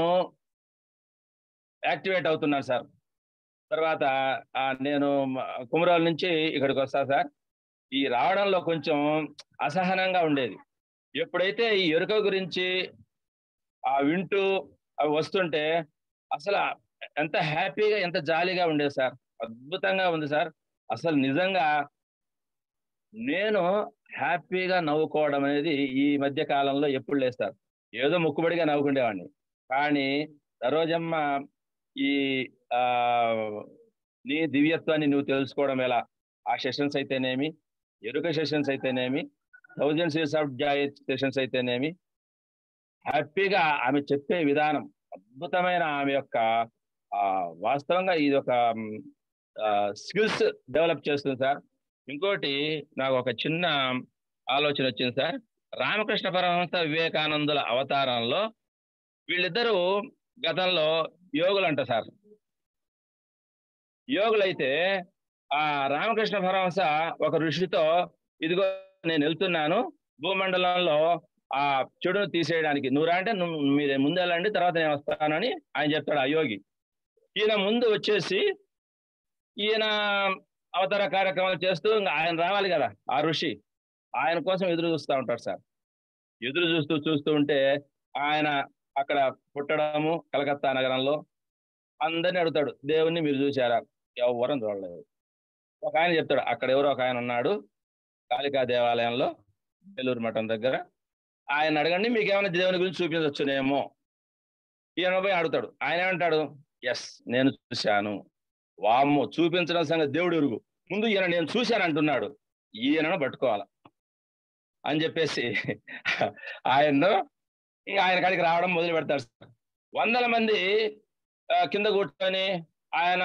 Speaker 13: యాక్టివేట్ అవుతున్నాను సార్ తర్వాత నేను కుమరాల నుంచి ఇక్కడికి వస్తా సార్ ఈ రావడంలో కొంచెం అసహనంగా ఉండేది ఎప్పుడైతే ఈ ఎరుక గురించి ఆ వింటూ అవి వస్తుంటే అసలు ఎంత హ్యాపీగా ఎంత జాలీగా ఉండేది సార్ అద్భుతంగా ఉంది సార్ అసలు నిజంగా నేను హ్యాపీగా నవ్వుకోవడం అనేది ఈ మధ్య కాలంలో ఎప్పుడు లేదు సార్ ఏదో ముక్కుబడిగా నవ్వుకునేవాడిని కానీ సరోజమ్మ ఈ ఆ నీ దివ్యత్వాన్ని నువ్వు తెలుసుకోవడం ఎలా ఆ సెషన్స్ అయితేనేమి ఎరుక సెషన్స్ అయితేనేమి థౌజండ్ సీస్ ఆఫ్ జాయ్ సెషన్స్ అయితేనేమి హ్యాపీగా ఆమె చెప్పే విధానం అద్భుతమైన ఆమె యొక్క ఆ వాస్తవంగా ఇది ఒక స్కిల్స్ డెవలప్ చేస్తుంది సార్ ఇంకోటి నాకు ఒక చిన్న ఆలోచన వచ్చింది సార్ రామకృష్ణ పరమహంస వివేకానందుల అవతారంలో వీళ్ళిద్దరూ గతంలో యోగులు అంట సార్ యోగులైతే ఆ రామకృష్ణ పరమహంస ఒక ఋషితో ఇదిగో నేను వెళ్తున్నాను భూమండలంలో ఆ చెడును తీసేయడానికి నువ్వు రా అంటే నువ్వు మీరు ముందు వెళ్ళండి తర్వాత నేను వస్తానని ఆయన చెప్తాడు ఆ యోగి ఈయన ముందు వచ్చేసి ఈయన అవతార కార్యక్రమాలు చేస్తూ ఇంకా ఆయన రావాలి కదా ఆ ఋషి ఆయన కోసం ఎదురు చూస్తూ ఉంటాడు సార్ ఎదురు చూస్తూ చూస్తూ ఉంటే ఆయన అక్కడ పుట్టడము కలకత్తా నగరంలో అందరిని అడుగుతాడు దేవుణ్ణి మీరు చూసారా ఎవరం చూడలేదు ఒక ఆయన చెప్తాడు అక్కడ ఎవరో ఒక ఆయన ఉన్నాడు కాళికా దేవాలయంలో నెల్లూరు మఠం దగ్గర ఆయన అడగండి మీకు ఏమైనా దేవుని గురించి చూపించవచ్చునేమో ఈయన పోయి అడుగుతాడు ఆయన ఏమంటాడు ఎస్ నేను చూశాను వామ్మో చూపించడం సంగతి దేవుడు ఎరుగు ముందు ఈయన నేను చూశాను అంటున్నాడు ఈయనను పట్టుకోవాలి అని చెప్పేసి ఆయన్ను ఇంకా ఆయన కాడికి రావడం మొదలు పెడతాడు వందల మంది కింద కూర్చొని ఆయన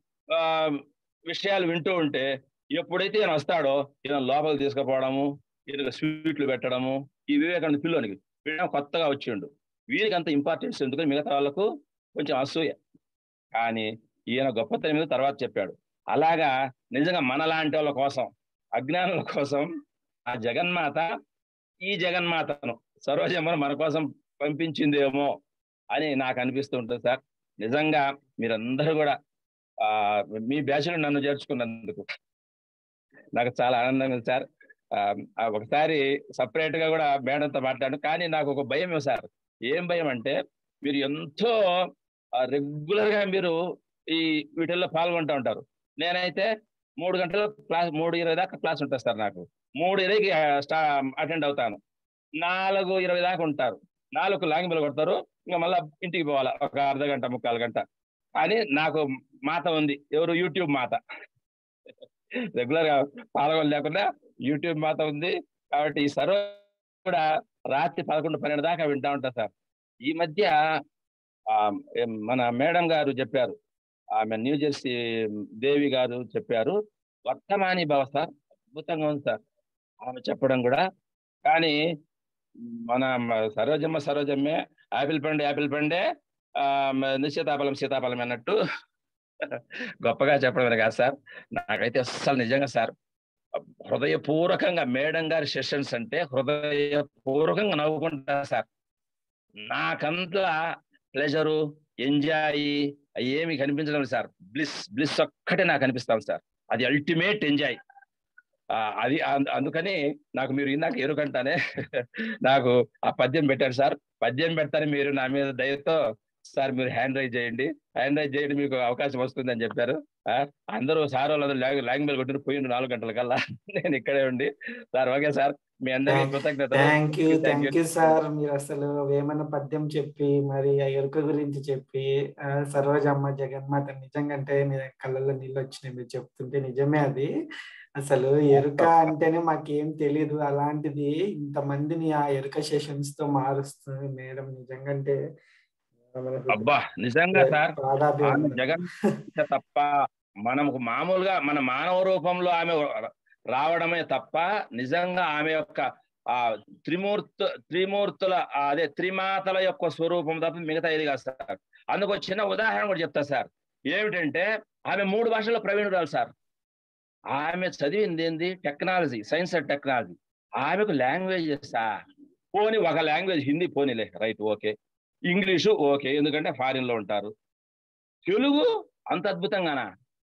Speaker 13: విషయాలు వింటూ ఉంటే ఎప్పుడైతే ఈయన వస్తాడో ఈయన లోపలికి తీసుకుపోవడము ఈయన స్వీట్లు పెట్టడము ఈ వివేకానంద పిల్లోనికి వీళ్ళ కొత్తగా వచ్చిండు వీరికి అంత ఇంపార్టెన్స్ ఎందుకని మిగతా వాళ్ళకు కొంచెం అసూయ కానీ ఈయన గొప్పతనం మీద తర్వాత చెప్పాడు అలాగా నిజంగా మనలాంటి వాళ్ళ కోసం అజ్ఞానుల కోసం ఆ జగన్మాత ఈ జగన్మాతను సరోజమ్మను మన కోసం పంపించిందేమో అని నాకు అనిపిస్తూ ఉంటుంది సార్ నిజంగా మీరందరూ కూడా ఆ మీ బ్యాచ్లో నన్ను చేర్చుకున్నందుకు నాకు చాలా ఆనందంగా ఉంది సార్ ఒకసారి సపరేట్ గా కూడా మేడంతో మాట్లాడాను కానీ నాకు ఒక భయం సార్ ఏం భయం అంటే మీరు ఎంతో రెగ్యులర్ గా మీరు ఈ వీటిల్లో పాల్గొంటూ ఉంటారు నేనైతే మూడు గంటల క్లాస్ మూడు ఇరవై దాకా క్లాస్ ఉంటుంది సార్ నాకు మూడు ఇరవైకి స్టా అటెండ్ అవుతాను నాలుగు ఇరవై దాకా ఉంటారు నాలుగు లాంగిబుల్ కొడతారు ఇంకా మళ్ళీ ఇంటికి పోవాలి ఒక అర్ధ గంట ముక్కాలు గంట కానీ నాకు మాత ఉంది ఎవరు యూట్యూబ్ మాత రెగ్యులర్ గా పాల్గొన లేకుండా యూట్యూబ్ మాత ఉంది కాబట్టి ఈ సర్వ కూడా రాత్రి పదకొండు పన్నెండు దాకా వింటా ఉంటా సార్ ఈ మధ్య మన మేడం గారు చెప్పారు ఆమె న్యూ జెర్సీ దేవి గారు చెప్పారు వర్తమాని భవ సార్ అద్భుతంగా ఉంది సార్ ఆమె చెప్పడం కూడా కానీ మన సరోజమ్మ సరోజమ్మే యాపిల్ పండు యాపిల్ పండే సీతాఫలం సీతాఫలం అన్నట్టు గొప్పగా చెప్పడం కాదు సార్ నాకైతే అస్సలు నిజంగా సార్ హృదయపూర్వకంగా మేడం గారి సెషన్స్ అంటే హృదయపూర్వకంగా నవ్వుకుంటా సార్ నాకంతా ప్లెజరు ఎంజాయ్ ఏమి కనిపించడం సార్ బ్లిస్ బ్లిస్ ఒక్కటే నాకు అనిపిస్తాం సార్ అది అల్టిమేట్ ఎంజాయ్ అది అందుకని నాకు మీరు ఇందాక ఎరుకంటానే నాకు ఆ పద్యం పెట్టారు సార్ పద్యం పెడతానే మీరు నా మీద దయతో సార్ మీరు హ్యాండ్ రైజ్ చేయండి హ్యాండ్ రైజ్ చేయండి మీకు అవకాశం వస్తుంది అని చెప్పారు అందరూ సార్ వాళ్ళందరూ లాంగ్ లాంగ్ బెల్ కొట్టిన పోయిండు నాలుగు గంటల కల్లా నేను ఇక్కడే ఉండి సార్ ఓకే సార్ మీ అందరికీ కృతజ్ఞత
Speaker 2: thank you thank you sir మీరు అసలు వేమన పద్యం చెప్పి మరి ఆ ఎరుక గురించి చెప్పి సరోజమ్మ జగన్మాత నిజంగా అంటే మీ కళ్ళల్లో నీళ్ళు వచ్చినాయి మీరు చెప్తుంటే నిజమే అది అసలు ఎరుక అంటేనే మాకేం తెలియదు అలాంటిది ఇంతమందిని ఆ ఎరుక సెషన్స్ తో మారుస్తుంది మేడం నిజంగా అంటే
Speaker 13: అబ్బా నిజంగా సార్ జగన్ తప్ప మనకు మామూలుగా మన మానవ రూపంలో ఆమె రావడమే తప్ప నిజంగా ఆమె యొక్క ఆ త్రిమూర్త త్రిమూర్తుల అదే త్రిమాతల యొక్క స్వరూపం తప్ప మిగతా ఇది కాదు సార్ అందుకు చిన్న ఉదాహరణ కూడా చెప్తా సార్ ఏమిటంటే ఆమె మూడు భాషల్లో ప్రవీణురాలు సార్ ఆమె చదివింది ఏంది టెక్నాలజీ సైన్స్ అండ్ టెక్నాలజీ ఆమెకు లాంగ్వేజ్ సార్ పోని ఒక లాంగ్వేజ్ హిందీ పోనీలే రైట్ ఓకే ఇంగ్లీషు ఓకే ఎందుకంటే ఫారిన్ లో ఉంటారు తెలుగు అంత అద్భుతంగానా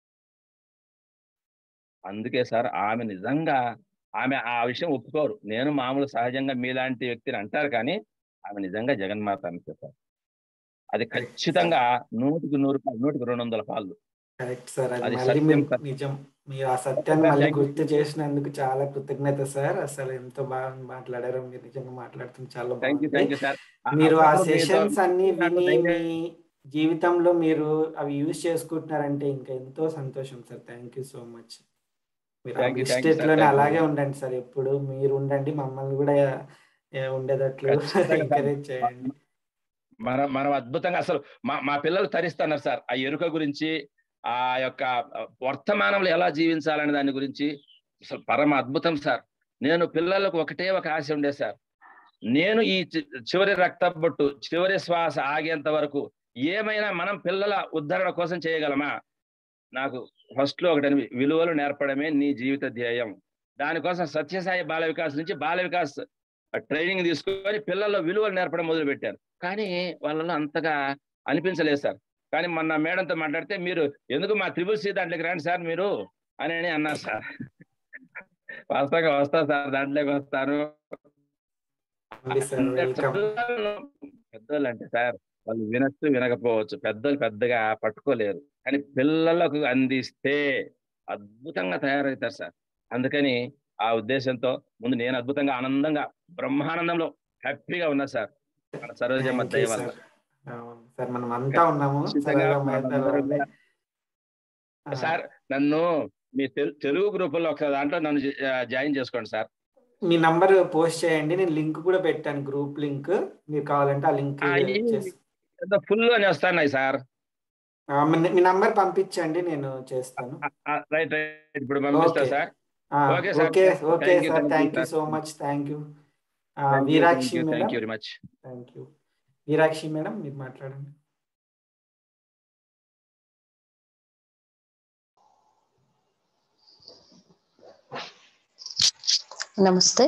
Speaker 13: అందుకే సార్ ఆమె నిజంగా ఆమె ఆ విషయం ఒప్పుకోరు నేను మామూలు సహజంగా మీలాంటి వ్యక్తిని అంటారు కానీ ఆమె నిజంగా జగన్మాత అంతే సార్ అది ఖచ్చితంగా నూటికి నూరు నూటికి రెండు వందల పాళ్ళు
Speaker 2: కరెక్ట్ సార్ అది మళ్ళీ నిజం మీరు ఆ సత్యాన్ని మళ్ళీ గుర్తు చేసినందుకు చాలా కృతజ్ఞత సార్ అసలు ఎంతో బాగా మాట్లాడారు మీరు నిజంగా మాట్లాడుతుంది చాలా బాగుంది మీరు ఆ సెషన్స్ అన్ని విని మీ జీవితంలో మీరు అవి యూజ్ చేసుకుంటున్నారంటే ఇంకా ఎంతో సంతోషం sir thank you so much మీరు
Speaker 13: Thank you, thank you, sir.
Speaker 2: స్టేట్లోనే
Speaker 13: Thank you.
Speaker 2: అలాగే ఉండండి సార్ ఎప్పుడు మీరు ఉండండి మమ్మల్ని కూడా ఏ, ఉండేటట్లు
Speaker 13: ఖచ్చితంగా సార్.
Speaker 2: ఎంకరేజ్ చేయండి
Speaker 13: మనం మనం అద్భుతంగా అసలు మా మా పిల్లలు తరిస్తున్నారు సార్ ఆ ఎరుక గురించి ఆ యొక్క వర్తమానంలో ఎలా జీవించాలనే దాని గురించి అసలు పరమ అద్భుతం సార్ నేను పిల్లలకు ఒకటే ఒక ఆశ ఉండే సార్ నేను ఈ చి- చివరి రక్తబొట్టు చివరి శ్వాస ఆగేంత వరకు ఏమైనా మనం పిల్లల ఉద్ధరణ కోసం చేయగలమా నాకు ఫస్ట్ లో ఒకటి విలువలు నేర్పడమే నీ జీవిత ధ్యేయం దానికోసం సత్యసాయి బాల వికాస్ నుంచి బాల వికాస్ ట్రైనింగ్ తీసుకొని పిల్లల్లో విలువలు నేర్పడం మొదలు పెట్టారు కానీ వాళ్ళలో అంతగా అనిపించలేదు సార్ కానీ మొన్న మేడంతో మాట్లాడితే మీరు ఎందుకు మా త్రిబుల్ సి దాంట్లోకి రండి సార్ మీరు అని అని అన్నారు సార్ వాస్తవంగా వస్తా సార్ దాంట్లోకి వస్తాను
Speaker 2: ఉంది సార్
Speaker 13: అంటే
Speaker 2: వెల్కమ్
Speaker 13: పిల్లలు పెద్దోళ్ళు అంటే సార్ వాళ్ళు వినొచ్చు వినకపోవచ్చు పెద్దలు పెద్దగా పట్టుకోలేరు కానీ పిల్లలకు అందిస్తే అద్భుతంగా తయారవుతారు సార్ అందుకని ఆ ఉద్దేశంతో ముందు నేను అద్భుతంగా ఆనందంగా బ్రహ్మానందంలో హ్యాపీగా ఉన్నా సార్ మన సరోజమ్మ
Speaker 2: థ్యాంక్ యూ
Speaker 13: దయ వల్ల
Speaker 2: సార్ అవును సార్ మనం అంతా ఉన్నాము
Speaker 13: ఖచ్చితంగా
Speaker 2: సరళ
Speaker 13: మనందరం
Speaker 2: మేతలో
Speaker 13: కూడా- సార్ నన్ను మీ తెలు- తెలుగు గ్రూపుల్లో ఒక దాంట్లో నన్ను జా- జాయిన్ చేసుకోండి సార్
Speaker 2: మీ నంబర్ పోస్ట్ చేయండి నేను లింక్ కూడా పెట్టాను గ్రూప్ లింక్ మీరు కావాలంటే ఆ లింక్ చేసి
Speaker 13: ఫుల్ అని వస్తున్నాయి సార్
Speaker 2: ఆ, మీ- మీ నంబర్ పంపించండి నేను చేస్తాను
Speaker 13: రైట్ రైట్ ఇప్పుడు పంపిస్తా
Speaker 2: ఓకే.
Speaker 13: సార్
Speaker 2: ఆ,
Speaker 13: okay sir
Speaker 2: okay okay
Speaker 13: thank you
Speaker 2: sir thank you
Speaker 13: sir
Speaker 2: so much thank you
Speaker 13: thank you
Speaker 2: Veerakshi
Speaker 13: thank
Speaker 2: madam
Speaker 13: you very much
Speaker 2: thank you Veerakshi madam మీరు మాట్లాడండి
Speaker 14: నమస్తే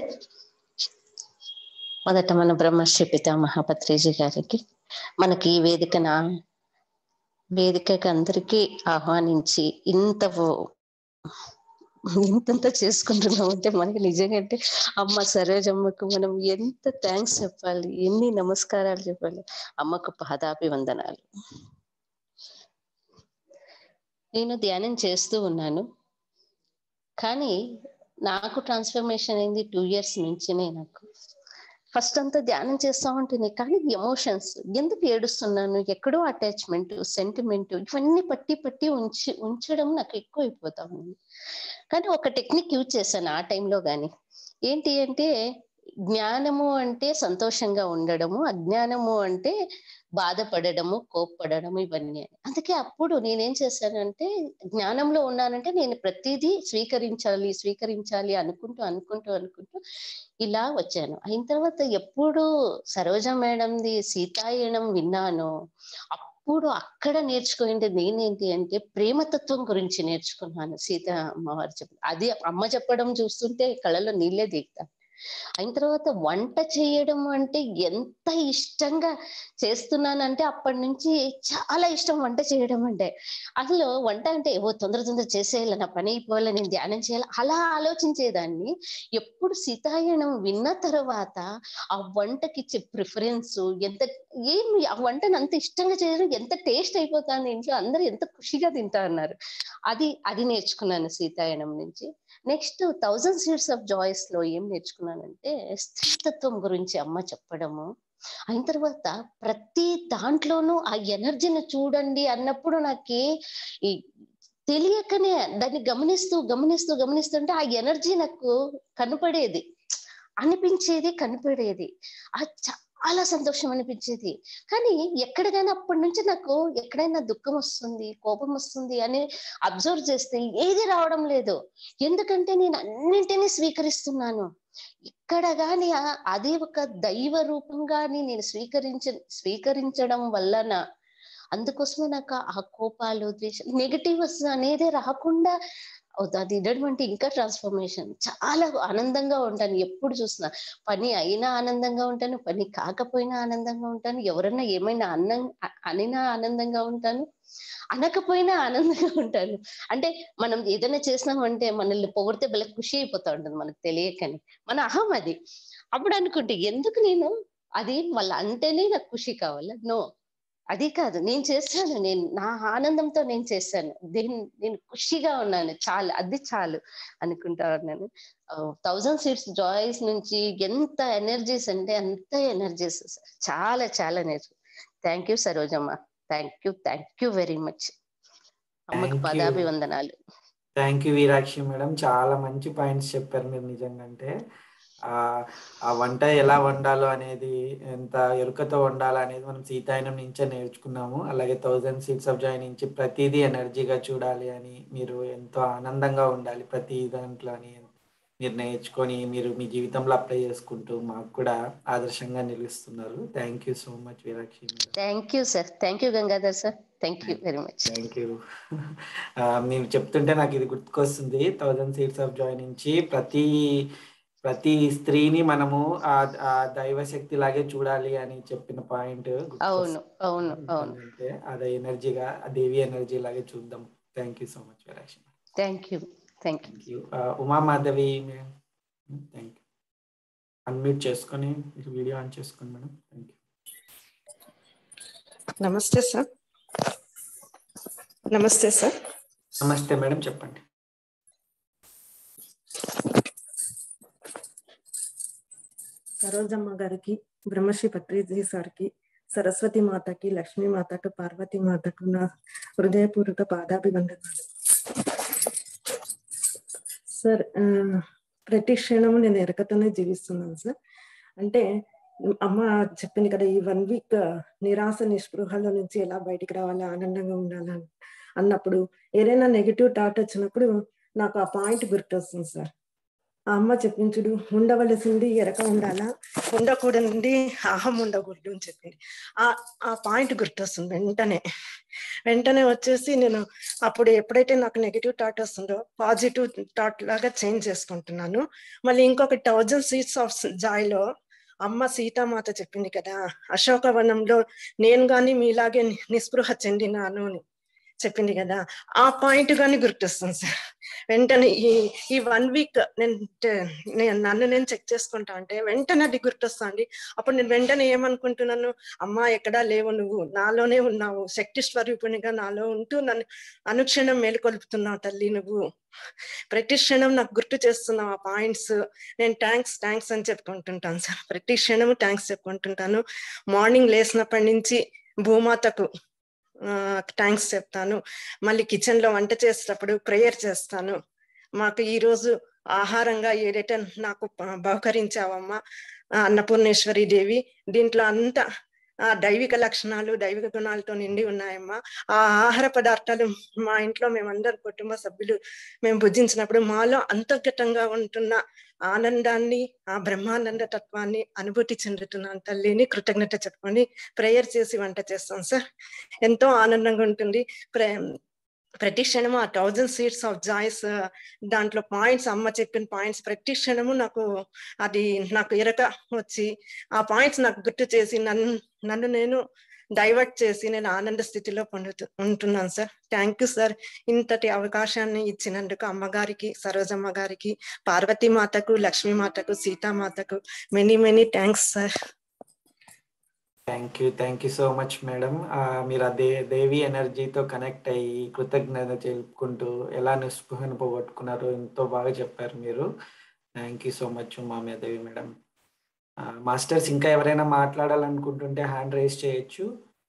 Speaker 14: మొదట మన బ్రహ్మశ్రీ పితామహ పత్రిజీ గారికి మనకి ఈ వేదికన వేదికకి అందరికీ ఆహ్వానించి ఇంత ఓ- ఇంతంత చేసుకుంటున్నాం అంటే మనకి నిజంగా అంటే అమ్మ సరోజమ్మకు మనం ఎంత థ్యాంక్స్ చెప్పాలి ఎన్ని నమస్కారాలు చెప్పాలి అమ్మకు పాదాభివందనాలు నేను ధ్యానం చేస్తూ ఉన్నాను కానీ నాకు ట్రాన్స్ఫర్మేషన్ అయింది టూ ఇయర్స్ నుంచినే నాకు ఫస్ట్ అంతా ధ్యానం చేస్తా ఉంటేనే కానీ ఎమోషన్స్ ఎందుకు ఏడుస్తున్నాను ఎక్కడో అటాచ్మెంట్ సెంటిమెంట్ ఇవన్నీ పట్టి పట్టి ఉంచి ఉంచడం నాకు ఎక్కువ అయిపోతా ఉంది కానీ ఒక టెక్నిక్ యూజ్ చేశాను ఆ టైంలో కానీ ఏంటి అంటే జ్ఞానము అంటే సంతోషంగా ఉండడము అజ్ఞానము అంటే బాధపడడము కోప్పడము ఇవన్నీ అందుకే అప్పుడు నేనేం చేశానంటే జ్ఞానంలో ఉన్నానంటే నేను ప్రతిదీ స్వీకరించాలి స్వీకరించాలి అనుకుంటూ అనుకుంటూ అనుకుంటూ ఇలా వచ్చాను అయిన తర్వాత ఎప్పుడు సరోజ మేడంది సీతాయనం విన్నాను అప్పుడు అక్కడ నేర్చుకుంటే నేనేంటి అంటే ప్రేమతత్వం గురించి నేర్చుకున్నాను సీత అమ్మవారు చెప్ప అది అమ్మ చెప్పడం చూస్తుంటే కళ్ళలో నీళ్ళే దిగుతా అయిన తర్వాత వంట చేయడం అంటే ఎంత ఇష్టంగా చేస్తున్నానంటే అప్పటి నుంచి చాలా ఇష్టం వంట చేయడం అంటే అసలు వంట అంటే ఓ తొందర తొందర చేసేయాలి నా పని అయిపోవాలి నేను ధ్యానం చేయాలి అలా ఆలోచించేదాన్ని ఎప్పుడు సీతాయనం విన్న తర్వాత ఆ వంటకి ఇచ్చే ప్రిఫరెన్స్ ఎంత ఏమి ఆ వంటను అంత ఇష్టంగా చేయడం ఎంత టేస్ట్ అయిపోతుంది ఇంట్లో అందరూ ఎంత ఖుషిగా తింటా అన్నారు అది అది నేర్చుకున్నాను సీతాయనం నుంచి next thousand seeds of joys లో ఏం నేర్చుకున్నానంటే స్త్రీతత్వం గురించి అమ్మ చెప్పడము అయిన తర్వాత ప్రతి దాంట్లోనూ ఆ ఎనర్జీని చూడండి అన్నప్పుడు నాకి ఈ తెలియకనే దాన్ని గమనిస్తూ గమనిస్తూ గమనిస్తుంటే ఆ ఎనర్జీ నాకు కనపడేది అనిపించేది కనపడేది ఆ చాలా సంతోషం అనిపించేది కానీ ఎక్కడికైనా అప్పటి నుంచి నాకు ఎక్కడైనా దుఃఖం వస్తుంది కోపం వస్తుంది అని అబ్జర్వ్ చేస్తే ఏది రావడం లేదు ఎందుకంటే నేను అన్నింటినీ స్వీకరిస్తున్నాను ఇక్కడ గాని ఆ- అది ఒక దైవ రూపంగాని నేను స్వీకరించ స్వీకరించడం వలన అందుకోసమే నాకు ఆ కోపాలు ద్వేషాలు నెగటివ్స్ అనేది రాకుండా అవుతుంది అది వినడం అంటే ఇంకా ట్రాన్స్ఫర్మేషన్ చాలా ఆనందంగా ఉంటాను ఎప్పుడు చూసినా పని అయినా ఆనందంగా ఉంటాను పని కాకపోయినా ఆనందంగా ఉంటాను ఎవరన్నా ఏమైనా అన్నం అ- అనినా ఆనందంగా ఉంటాను అనకపోయినా ఆనందంగా ఉంటాను అంటే మనం ఏదైనా చేసినామంటే మనల్ని పొగిడితే భలే ఖుషి అయిపోతా ఉంటుంది మనకు తెలియకని మన అహం అది అప్పుడు అనుకుంటే ఎందుకు నేను అది వాళ్ళ అంటేనే నాకు ఖుషి కావాలా నో అది కాదు నేను చేశాను నేను నా ఆనందంతో నేను చేశాను దీన్ని నేను ఖుషిగా ఉన్నాను చాలు అది చాలు అనుకుంటా ఉన్నాను థౌజండ్ సీట్స్ జాయ్స్ నుంచి ఎంత ఎనర్జీస్ అంటే అంత ఎనర్జీస్ చాలా చాలా నేర్చు thank you Sarojamma thank you thank you very much అమ్మకు
Speaker 2: Thank you.
Speaker 14: పదాభివందనాలు
Speaker 2: థ్యాంక్ యూ వీరాక్షి మేడం చాలా మంచి పాయింట్స్ చెప్పారు మీరు నిజంగా అంటే ఆ ఆ వంట ఎలా వండాలో అనేది ఎంత ఎరుకతో వండాలో అనేది మనం సీతాయనం నుంచే నేర్చుకున్నాము అలాగే థౌజండ్ సీట్స్ ఆఫ్ జాయ్ నుంచి ప్రతిదీ ఎనర్జీగా చూడాలి అని మీరు ఎంతో ఆనందంగా ఉండాలి ప్రతి దాంట్లో అని మీరు నేర్చుకొని మీరు మీ జీవితంలో అప్లై చేసుకుంటూ మాకు కూడా ఆదర్శంగా నిలుస్తున్నారు thank you so much Veerakshi madam
Speaker 14: thank you sir thank you Gangadhar sir thank you very much
Speaker 2: thank you మీరు చెప్తుంటే నాకు ఇది గుర్తుకొస్తుంది థౌజండ్ సీట్స్ ఆఫ్ జాయ్ నుంచి ప్రతి ప్రతి స్త్రీని మనము ఆ ఆ దైవశక్తి లాగే చూడాలి అని చెప్పిన పాయింట్
Speaker 14: అవును అవును అవును
Speaker 2: అంటే అదే ఎనర్జీగా ఆ దేవి ఎనర్జీ లాగే చూద్దాం thank you so much Veerakshi
Speaker 14: thank you thank you
Speaker 2: Uma Madhavi thank you unmute చేసుకొని మీరు వీడియో ఆన్ చేసుకోండి మేడం థ్యాంక్ యూ
Speaker 15: నమస్తే సార్ నమస్తే సార్
Speaker 2: నమస్తే మేడం చెప్పండి
Speaker 15: సరోజమ్మ గారికి బ్రహ్మశ్రీ పత్రిజీ సార్కి సరస్వతి మాతకి లక్ష్మీ మాతకు పార్వతీ మాతకు నా హృదయపూర్వక పాదాభివందనాలు సార్ ఆ, ప్రతి క్షణం నేను ఎరకతోనే జీవిస్తున్నాను సార్ అంటే అమ్మ చెప్పింది కదా ఈ వన్ వీక్ నిరాశ నిస్పృహలో నుంచి ఎలా బయటికి రావాలి ఆనందంగా ఉండాలి అని అన్నప్పుడు ఏదైనా నెగిటివ్ థాట్ వచ్చినప్పుడు నాకు ఆ పాయింట్ గుర్తొస్తుంది సార్ ఆ అమ్మ చెప్పించుడు ఉండవలసింది ఎరక ఉండాలా ఉండకూడదండి అహం ఉండకూడదు అని చెప్పింది ఆ ఆ పాయింట్ గుర్తొస్తుంది వెంటనే వెంటనే వచ్చేసి నేను అప్పుడు ఎప్పుడైతే నాకు నెగిటివ్ థాట్ వస్తుందో పాజిటివ్ థాట్ లాగా చేంజ్ చేసుకుంటున్నాను మళ్ళీ ఇంకొక థౌజండ్ సీట్స్ ఆఫ్ జాయ్లో అమ్మ సీతామాత చెప్పింది కదా అశోకవనంలో నేను గాని మీలాగే ని- నిస్పృహ చెందినాను అని చెప్పింది కదా ఆ పాయింట్ గాని గుర్తొస్తుంది సార్ వెంటనే ఈ ఈ వన్ వీక్ నేను ట- నేను నన్ను నేను చెక్ చేసుకుంటా అంటే వెంటనే అది గుర్తొస్తుంది అప్పుడు నేను వెంటనే ఏమనుకుంటున్నాను అమ్మా ఎక్కడా లేవు నువ్వు నాలోనే ఉన్నావు శక్తి స్వరూపునిగా నాలో ఉంటూ నన్ను అనుక్షణం మేలుకొల్పుతున్నావు తల్లి నువ్వు ప్రతి క్షణం నాకు గుర్తు చేస్తున్నావు ఆ పాయింట్స్ నేను థ్యాంక్స్ థ్యాంక్స్ అని చెప్పుకుంటుంటాను సార్ ప్రతి క్షణం థ్యాంక్స్ చెప్పుకుంటుంటాను మార్నింగ్ లేచినప్పటి నుంచి భూమాతకు థ్యాంక్స్ చెప్తాను మళ్ళీ కిచెన్ లో వంట చేసేటప్పుడు ప్రేయర్ చేస్తాను మాకు ఈ రోజు ఆహారంగా ఏదైతే నాకు ప- బహుకరించావమ్మా ఆ అన్నపూర్ణేశ్వరి దేవి దీంట్లో అంతా ఆ దైవిక లక్షణాలు దైవిక గుణాలతో నిండి ఉన్నాయమ్మా ఆ ఆహార పదార్థాలు మా ఇంట్లో మేమందరం కుటుంబ సభ్యులు మేము భుజించినప్పుడు మాలో అంతర్గతంగా ఉంటున్న ఆనందాన్ని ఆ బ్రహ్మానంద తత్వాన్ని అనుభూతి చెందుతున్నాను తల్లిని కృతజ్ఞత చెప్పుకొని ప్రేయర్ చేసి వంట చేస్తాం సార్ ఎంతో ఆనందంగా ఉంటుంది ప్రే ప్రతి క్షణము ఆ థౌజండ్ సీట్స్ ఆఫ్ జాయ్స్ దాంట్లో పాయింట్స్ అమ్మ చెప్పిన పాయింట్స్ ప్రతి క్షణము నాకు అది నాకు ఎరక వచ్చి ఆ పాయింట్స్ నాకు గుర్తు చేసి నన్ను నన్ను నేను డైవర్ట్ చేసి నేను ఆనంద స్థితిలో పొందుతూ ఉంటున్నాను సార్ థ్యాంక్ యూ సార్ ఇంతటి అవకాశాన్ని ఇచ్చినందుకు అమ్మగారికి సరోజమ్మ గారికి పార్వతీ మాతకు లక్ష్మీ మాతకు సీతామాతకు many many thanks sir
Speaker 2: thank you thank you so much madam మీరు ఆ దే దేవి ఎనర్జీతో కనెక్ట్ అయ్యి కృతజ్ఞత తెలుపుకుంటూ ఎలా నిస్పృహను పోగొట్టుకున్నారో ఎంతో బాగా చెప్పారు మీరు thank you so much Mamyadevi madam masters ఇంకా ఎవరైనా మాట్లాడాలనుకుంటుంటే హ్యాండ్ రైజ్ చేయొచ్చు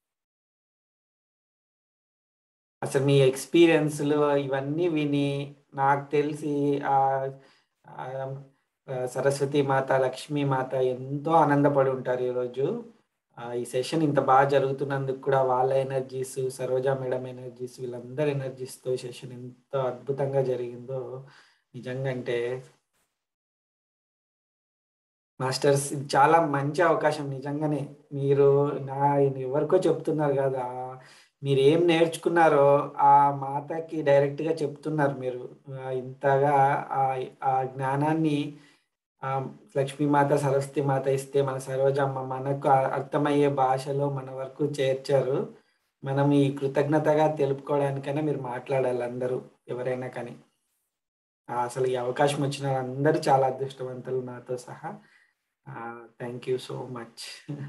Speaker 2: అసలు మీ ఎక్స్పీరియన్స్లు ఇవన్నీ విని నాకు తెలిసి ఆ ఆ, ఆ, సరస్వతి మాత లక్ష్మీ మాత ఎంతో ఆనందపడి ఉంటారు ఈరోజు ఆ, ఈ సెషన్ ఇంత బాగా జరుగుతున్నందుకు కూడా వాళ్ళ ఎనర్జీస్ సరోజా మేడం ఎనర్జీస్ వీళ్ళందరి ఎనర్జీస్తో సెషన్ ఎంత అద్భుతంగా జరిగిందో నిజంగా అంటే మాస్టర్స్ ఇది చాలా మంచి అవకాశం నిజంగానే మీరు నా ఎవరికో చెప్తున్నారు కదా మీరు ఏం నేర్చుకున్నారో ఆ మాతకి డైరెక్ట్ గా చెప్తున్నారు మీరు ఆ, ఇంతగా ఆ ఆ జ్ఞానాన్ని ఆ లక్ష్మీమాత సరస్వతి మాత ఇస్తే మన సరోజమ్మ మనకు ఆ- అర్థమయ్యే భాషలో మన వరకు చేర్చారు మనం ఈ కృతజ్ఞతగా తెలుపుకోవడానికైనా మీరు మాట్లాడాలి అందరూ ఎవరైనా కానీ ఆ, అసలు ఈ అవకాశం వచ్చిన అందరూ చాలా అదృష్టవంతులు నాతో సహా థ్యాంక్ యూ సో మచ్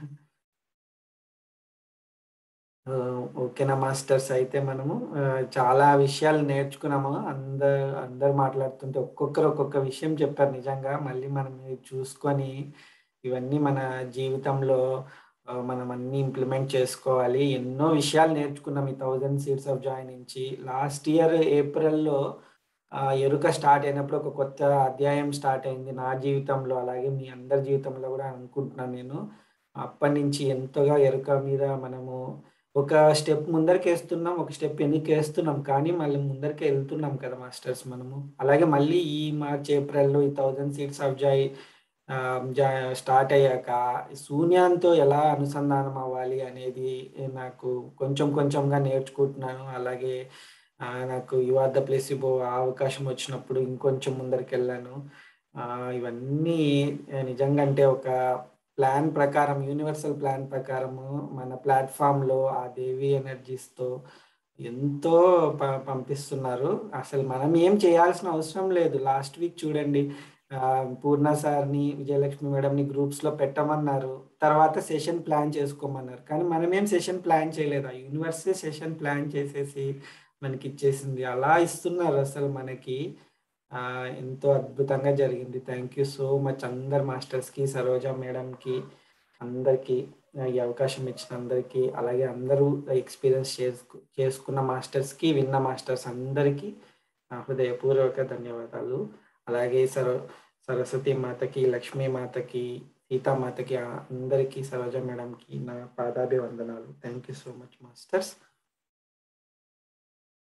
Speaker 2: ఓకేనా మాస్టర్స్ అయితే మనము ఆ, చాలా విషయాలు నేర్చుకున్నాము అందరు అందరు మాట్లాడుతుంటే ఒక్కొక్కరు ఒక్కొక్క విషయం చెప్పారు నిజంగా మళ్ళీ మనం ఇవి చూసుకొని ఇవన్నీ మన జీవితంలో ఆ, మనం అన్ని ఇంప్లిమెంట్ చేసుకోవాలి ఎన్నో విషయాలు నేర్చుకున్నాం ఈ థౌజండ్ సీట్స్ ఆఫ్ జాయ్ నుంచి లాస్ట్ ఇయర్ ఏప్రిల్లో ఆ, ఎరుక స్టార్ట్ అయినప్పుడు ఒక కొత్త అధ్యాయం స్టార్ట్ అయింది నా జీవితంలో అలాగే మీ అందరి జీవితంలో కూడా అనుకుంటున్నాను నేను అప్పటి నుంచి ఎంతగా ఎరుక మీద మనము ఒక స్టెప్ ముందరికి వేస్తున్నాం ఒక స్టెప్ వెనక్కి వేస్తున్నాం కానీ మళ్ళీ ముందరికి వెళ్తున్నాం కదా మాస్టర్స్ మనము అలాగే మళ్ళీ ఈ మార్చ్ ఏప్రిల్లో ఈ థౌజండ్ సీట్స్ ఆఫ్ జాయ్ ఆ, జా- స్టార్ట్ అయ్యాక శూన్యంతో ఎలా అనుసంధానం అవ్వాలి అనేది నాకు కొంచెం కొంచెంగా నేర్చుకుంటున్నాను అలాగే ఆ, నాకు యు ఆర్ ద ప్లేసిబో ఆ అవకాశం వచ్చినప్పుడు ఇంకొంచెం ముందరికి వెళ్ళాను ఆ, ఇవన్నీ నిజంగా అంటే ఒక ప్లాన్ ప్రకారం యూనివర్సల్ ప్లాన్ ప్రకారము మన ప్లాట్ఫామ్లో ఆ దేవి ఎనర్జీస్తో ఎంతో ప- పంపిస్తున్నారు అసలు మనం ఏం చేయాల్సిన అవసరం లేదు లాస్ట్ వీక్ చూడండి ఆ, పూర్ణ సార్ని విజయలక్ష్మి మేడంని గ్రూప్స్లో పెట్టమన్నారు తర్వాత సెషన్ ప్లాన్ చేసుకోమన్నారు కానీ మనం ఏం సెషన్ ప్లాన్ చేయలేదు ఆ యూనివర్సే సెషన్ ప్లాన్ చేసేసి మనకి ఇచ్చేసింది అలా ఇస్తున్నారు అసలు మనకి ఆ, ఎంతో అద్భుతంగా జరిగింది థ్యాంక్ యూ సో మచ్ అందరు మాస్టర్స్కి సరోజ మేడంకి అందరికీ ఈ అవకాశం ఇచ్చిన అందరికీ అలాగే అందరూ ఎక్స్పీరియన్స్ చేసుకు చేసుకున్న మాస్టర్స్కి విన్న మాస్టర్స్ అందరికీ నా హృదయపూర్వక ధన్యవాదాలు అలాగే సరో సరస్వతి మాతకి లక్ష్మీ మాతకి సీతామాతకి అందరికీ సరోజ మేడంకి నా పాదాభివందనాలు thank you so much masters